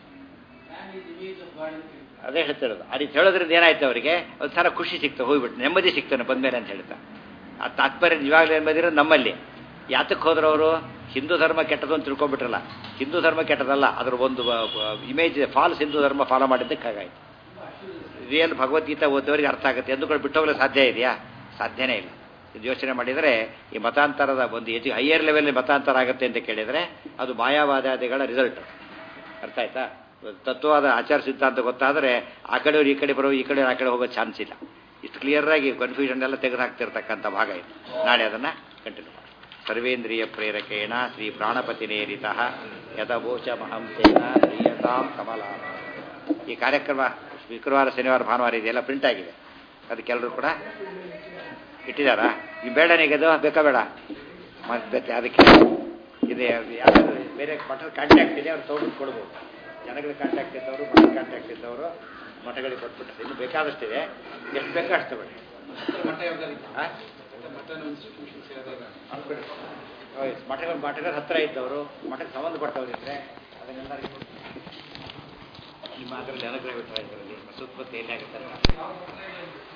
ಅದೇ ಹೇಳ್ತಿರೋದು ಆ ರೀತಿ ಹೇಳೋದ್ರಿಂದ ಏನಾಯ್ತು ಅವರಿಗೆ ಒಂಥರ ಖುಷಿ ಸಿಕ್ತು ಹೋಗ್ಬಿಟ್ಟು ನೆಮ್ಮದಿ ಸಿಗ್ತಾನೆ ಬಂದ್ಮೇಲೆ ಅಂತ ಹೇಳ್ತಾ ಆ ತಾತ್ಪರ್ಯ ನಿಜವಾಗ್ಲೂ ನೆಮ್ಮದಿರೋ ನಮ್ಮಲ್ಲಿ ಯಾತಕ್ಕೆ ಹೋದ್ರು ಅವರು ಹಿಂದೂ ಧರ್ಮ ಕೆಟ್ಟದು ಅಂತ ತಿಳ್ಕೊಂಡ್ಬಿಟ್ರಲ್ಲ ಹಿಂದೂ ಧರ್ಮ ಕೆಟ್ಟದಲ್ಲ ಅದರ ಒಂದು ಇಮೇಜ್ ಇದೆ ಫಾಲ್ಸ್ ಹಿಂದೂ ಧರ್ಮ ಫಾಲೋ ಮಾಡಿದ್ದಕ್ಕಾಗಾಯ್ತು ರಿಯಲ್ ಭಗವದ್ಗೀತಾ ಓದೋರಿಗೆ ಅರ್ಥ ಆಗುತ್ತೆ ಎಂದುಕೊಂಡು ಬಿಟ್ಟು ಹೋಗಲು ಸಾಧ್ಯ ಇದೆಯಾ ಸಾಧ್ಯನೇ ಇಲ್ಲ ಇದು ಯೋಚನೆ ಮಾಡಿದರೆ ಈ ಮತಾಂತರದ ಒಂದು ಎಜು ಹೈಯರ್ ಲೆವೆಲ್ ಮತಾಂತರ ಆಗುತ್ತೆ ಅಂತ ಕೇಳಿದರೆ ಅದು ಮಾಯಾವಾದಾದಿಗಳ ರಿಸಲ್ಟ್ ಅರ್ಥ ಆಯ್ತಾ ತತ್ವವಾದ ಆಚಾರ ಸಿದ್ಧಾಂತ ಗೊತ್ತಾದರೆ ಆ ಕಡೆಯವ್ರು ಈ ಕಡೆ ಬರೋ ಈ ಕಡೆ ಆ ಕಡೆ ಹೋಗೋ ಚಾನ್ಸ್ ಇಲ್ಲ ಇಷ್ಟು ಕ್ಲಿಯರ್ ಆಗಿ ಕನ್ಫ್ಯೂಷನ್ ಎಲ್ಲ ತೆಗೆದು ಹಾಕ್ತಿರ್ತಕ್ಕಂಥ ಭಾಗ ಇದು ನಾಳೆ ಅದನ್ನು ಕಂಟಿನ್ಯೂ ಮಾಡಿ ಸರ್ವೇಂದ್ರಿಯ ಪ್ರೇರಕೇಣ ಶ್ರೀ ಪ್ರಾಣಪತಿನೇರಿತ ಯಥಬೋಚ ಮಹಂಸೇನ ಪ್ರಿಯತಾಂ ಕಮಲ ಈ ಕಾರ್ಯಕ್ರಮ ಶುಕ್ರವಾರ ಶನಿವಾರ ಭಾನುವಾರ ಇದೆಲ್ಲ ಪ್ರಿಂಟ್ ಆಗಿದೆ ಅದಕ್ಕೆಲ್ಲರೂ ಕೂಡ ಇಟ್ಟಿದ್ದಾರಾ ಈ ಬೇಡ ನಿಗದು ಬೇಕಾ ಬೇಡ ಮತ್ತೆ ಅದಕ್ಕೆ ಇದೆ ಯಾರು ಬೇರೆ ಮಠದ ಕಾಂಟ್ಯಾಕ್ಟ್ ಇದೆ ಅವ್ರು ತೊಗೊಂಡು ಕೊಡ್ಬೋದು ಜನಗಳ ಕಾಂಟ್ಯಾಕ್ಟ್ ಇದ್ದವರು ಮಠದ ಕಾಂಟ್ಯಾಕ್ಟ್ ಇದ್ದವರು ಮಠಗಳಿಗೆ ಕೊಟ್ಬಿಟ್ರೆ ಇನ್ನು ಬೇಕಾದಷ್ಟಿದೆ ಎಷ್ಟು ಬೇಕೋ ಅಷ್ಟು ಬೇಡ ಮಠ ಯಾವ್ದಾದ್ರು ಹಾಂ ಮಠ ಇನ್ಸ್ಟಿಟ್ಯೂಷನ್ಸ್ ಯಾವ್ದಾದ್ರು ಮಠಗಳ ಮಠಗಳ ಹತ್ರ ಇದ್ದವರು ಮಠಕ್ಕೆ ಸಂಬಂಧಪಟ್ಟವರಿದ್ರೆ ಅದನ್ನೆಲ್ಲ ನಿಮ್ಮ ಅದರಲ್ಲಿ ಅನುಗ್ರಹ ಬಿಟ್ಟರೆ ಇದರಲ್ಲಿ ಸುತ್ತಮುತ್ತ ಎಲ್ಲಿ ಆಗುತ್ತೆ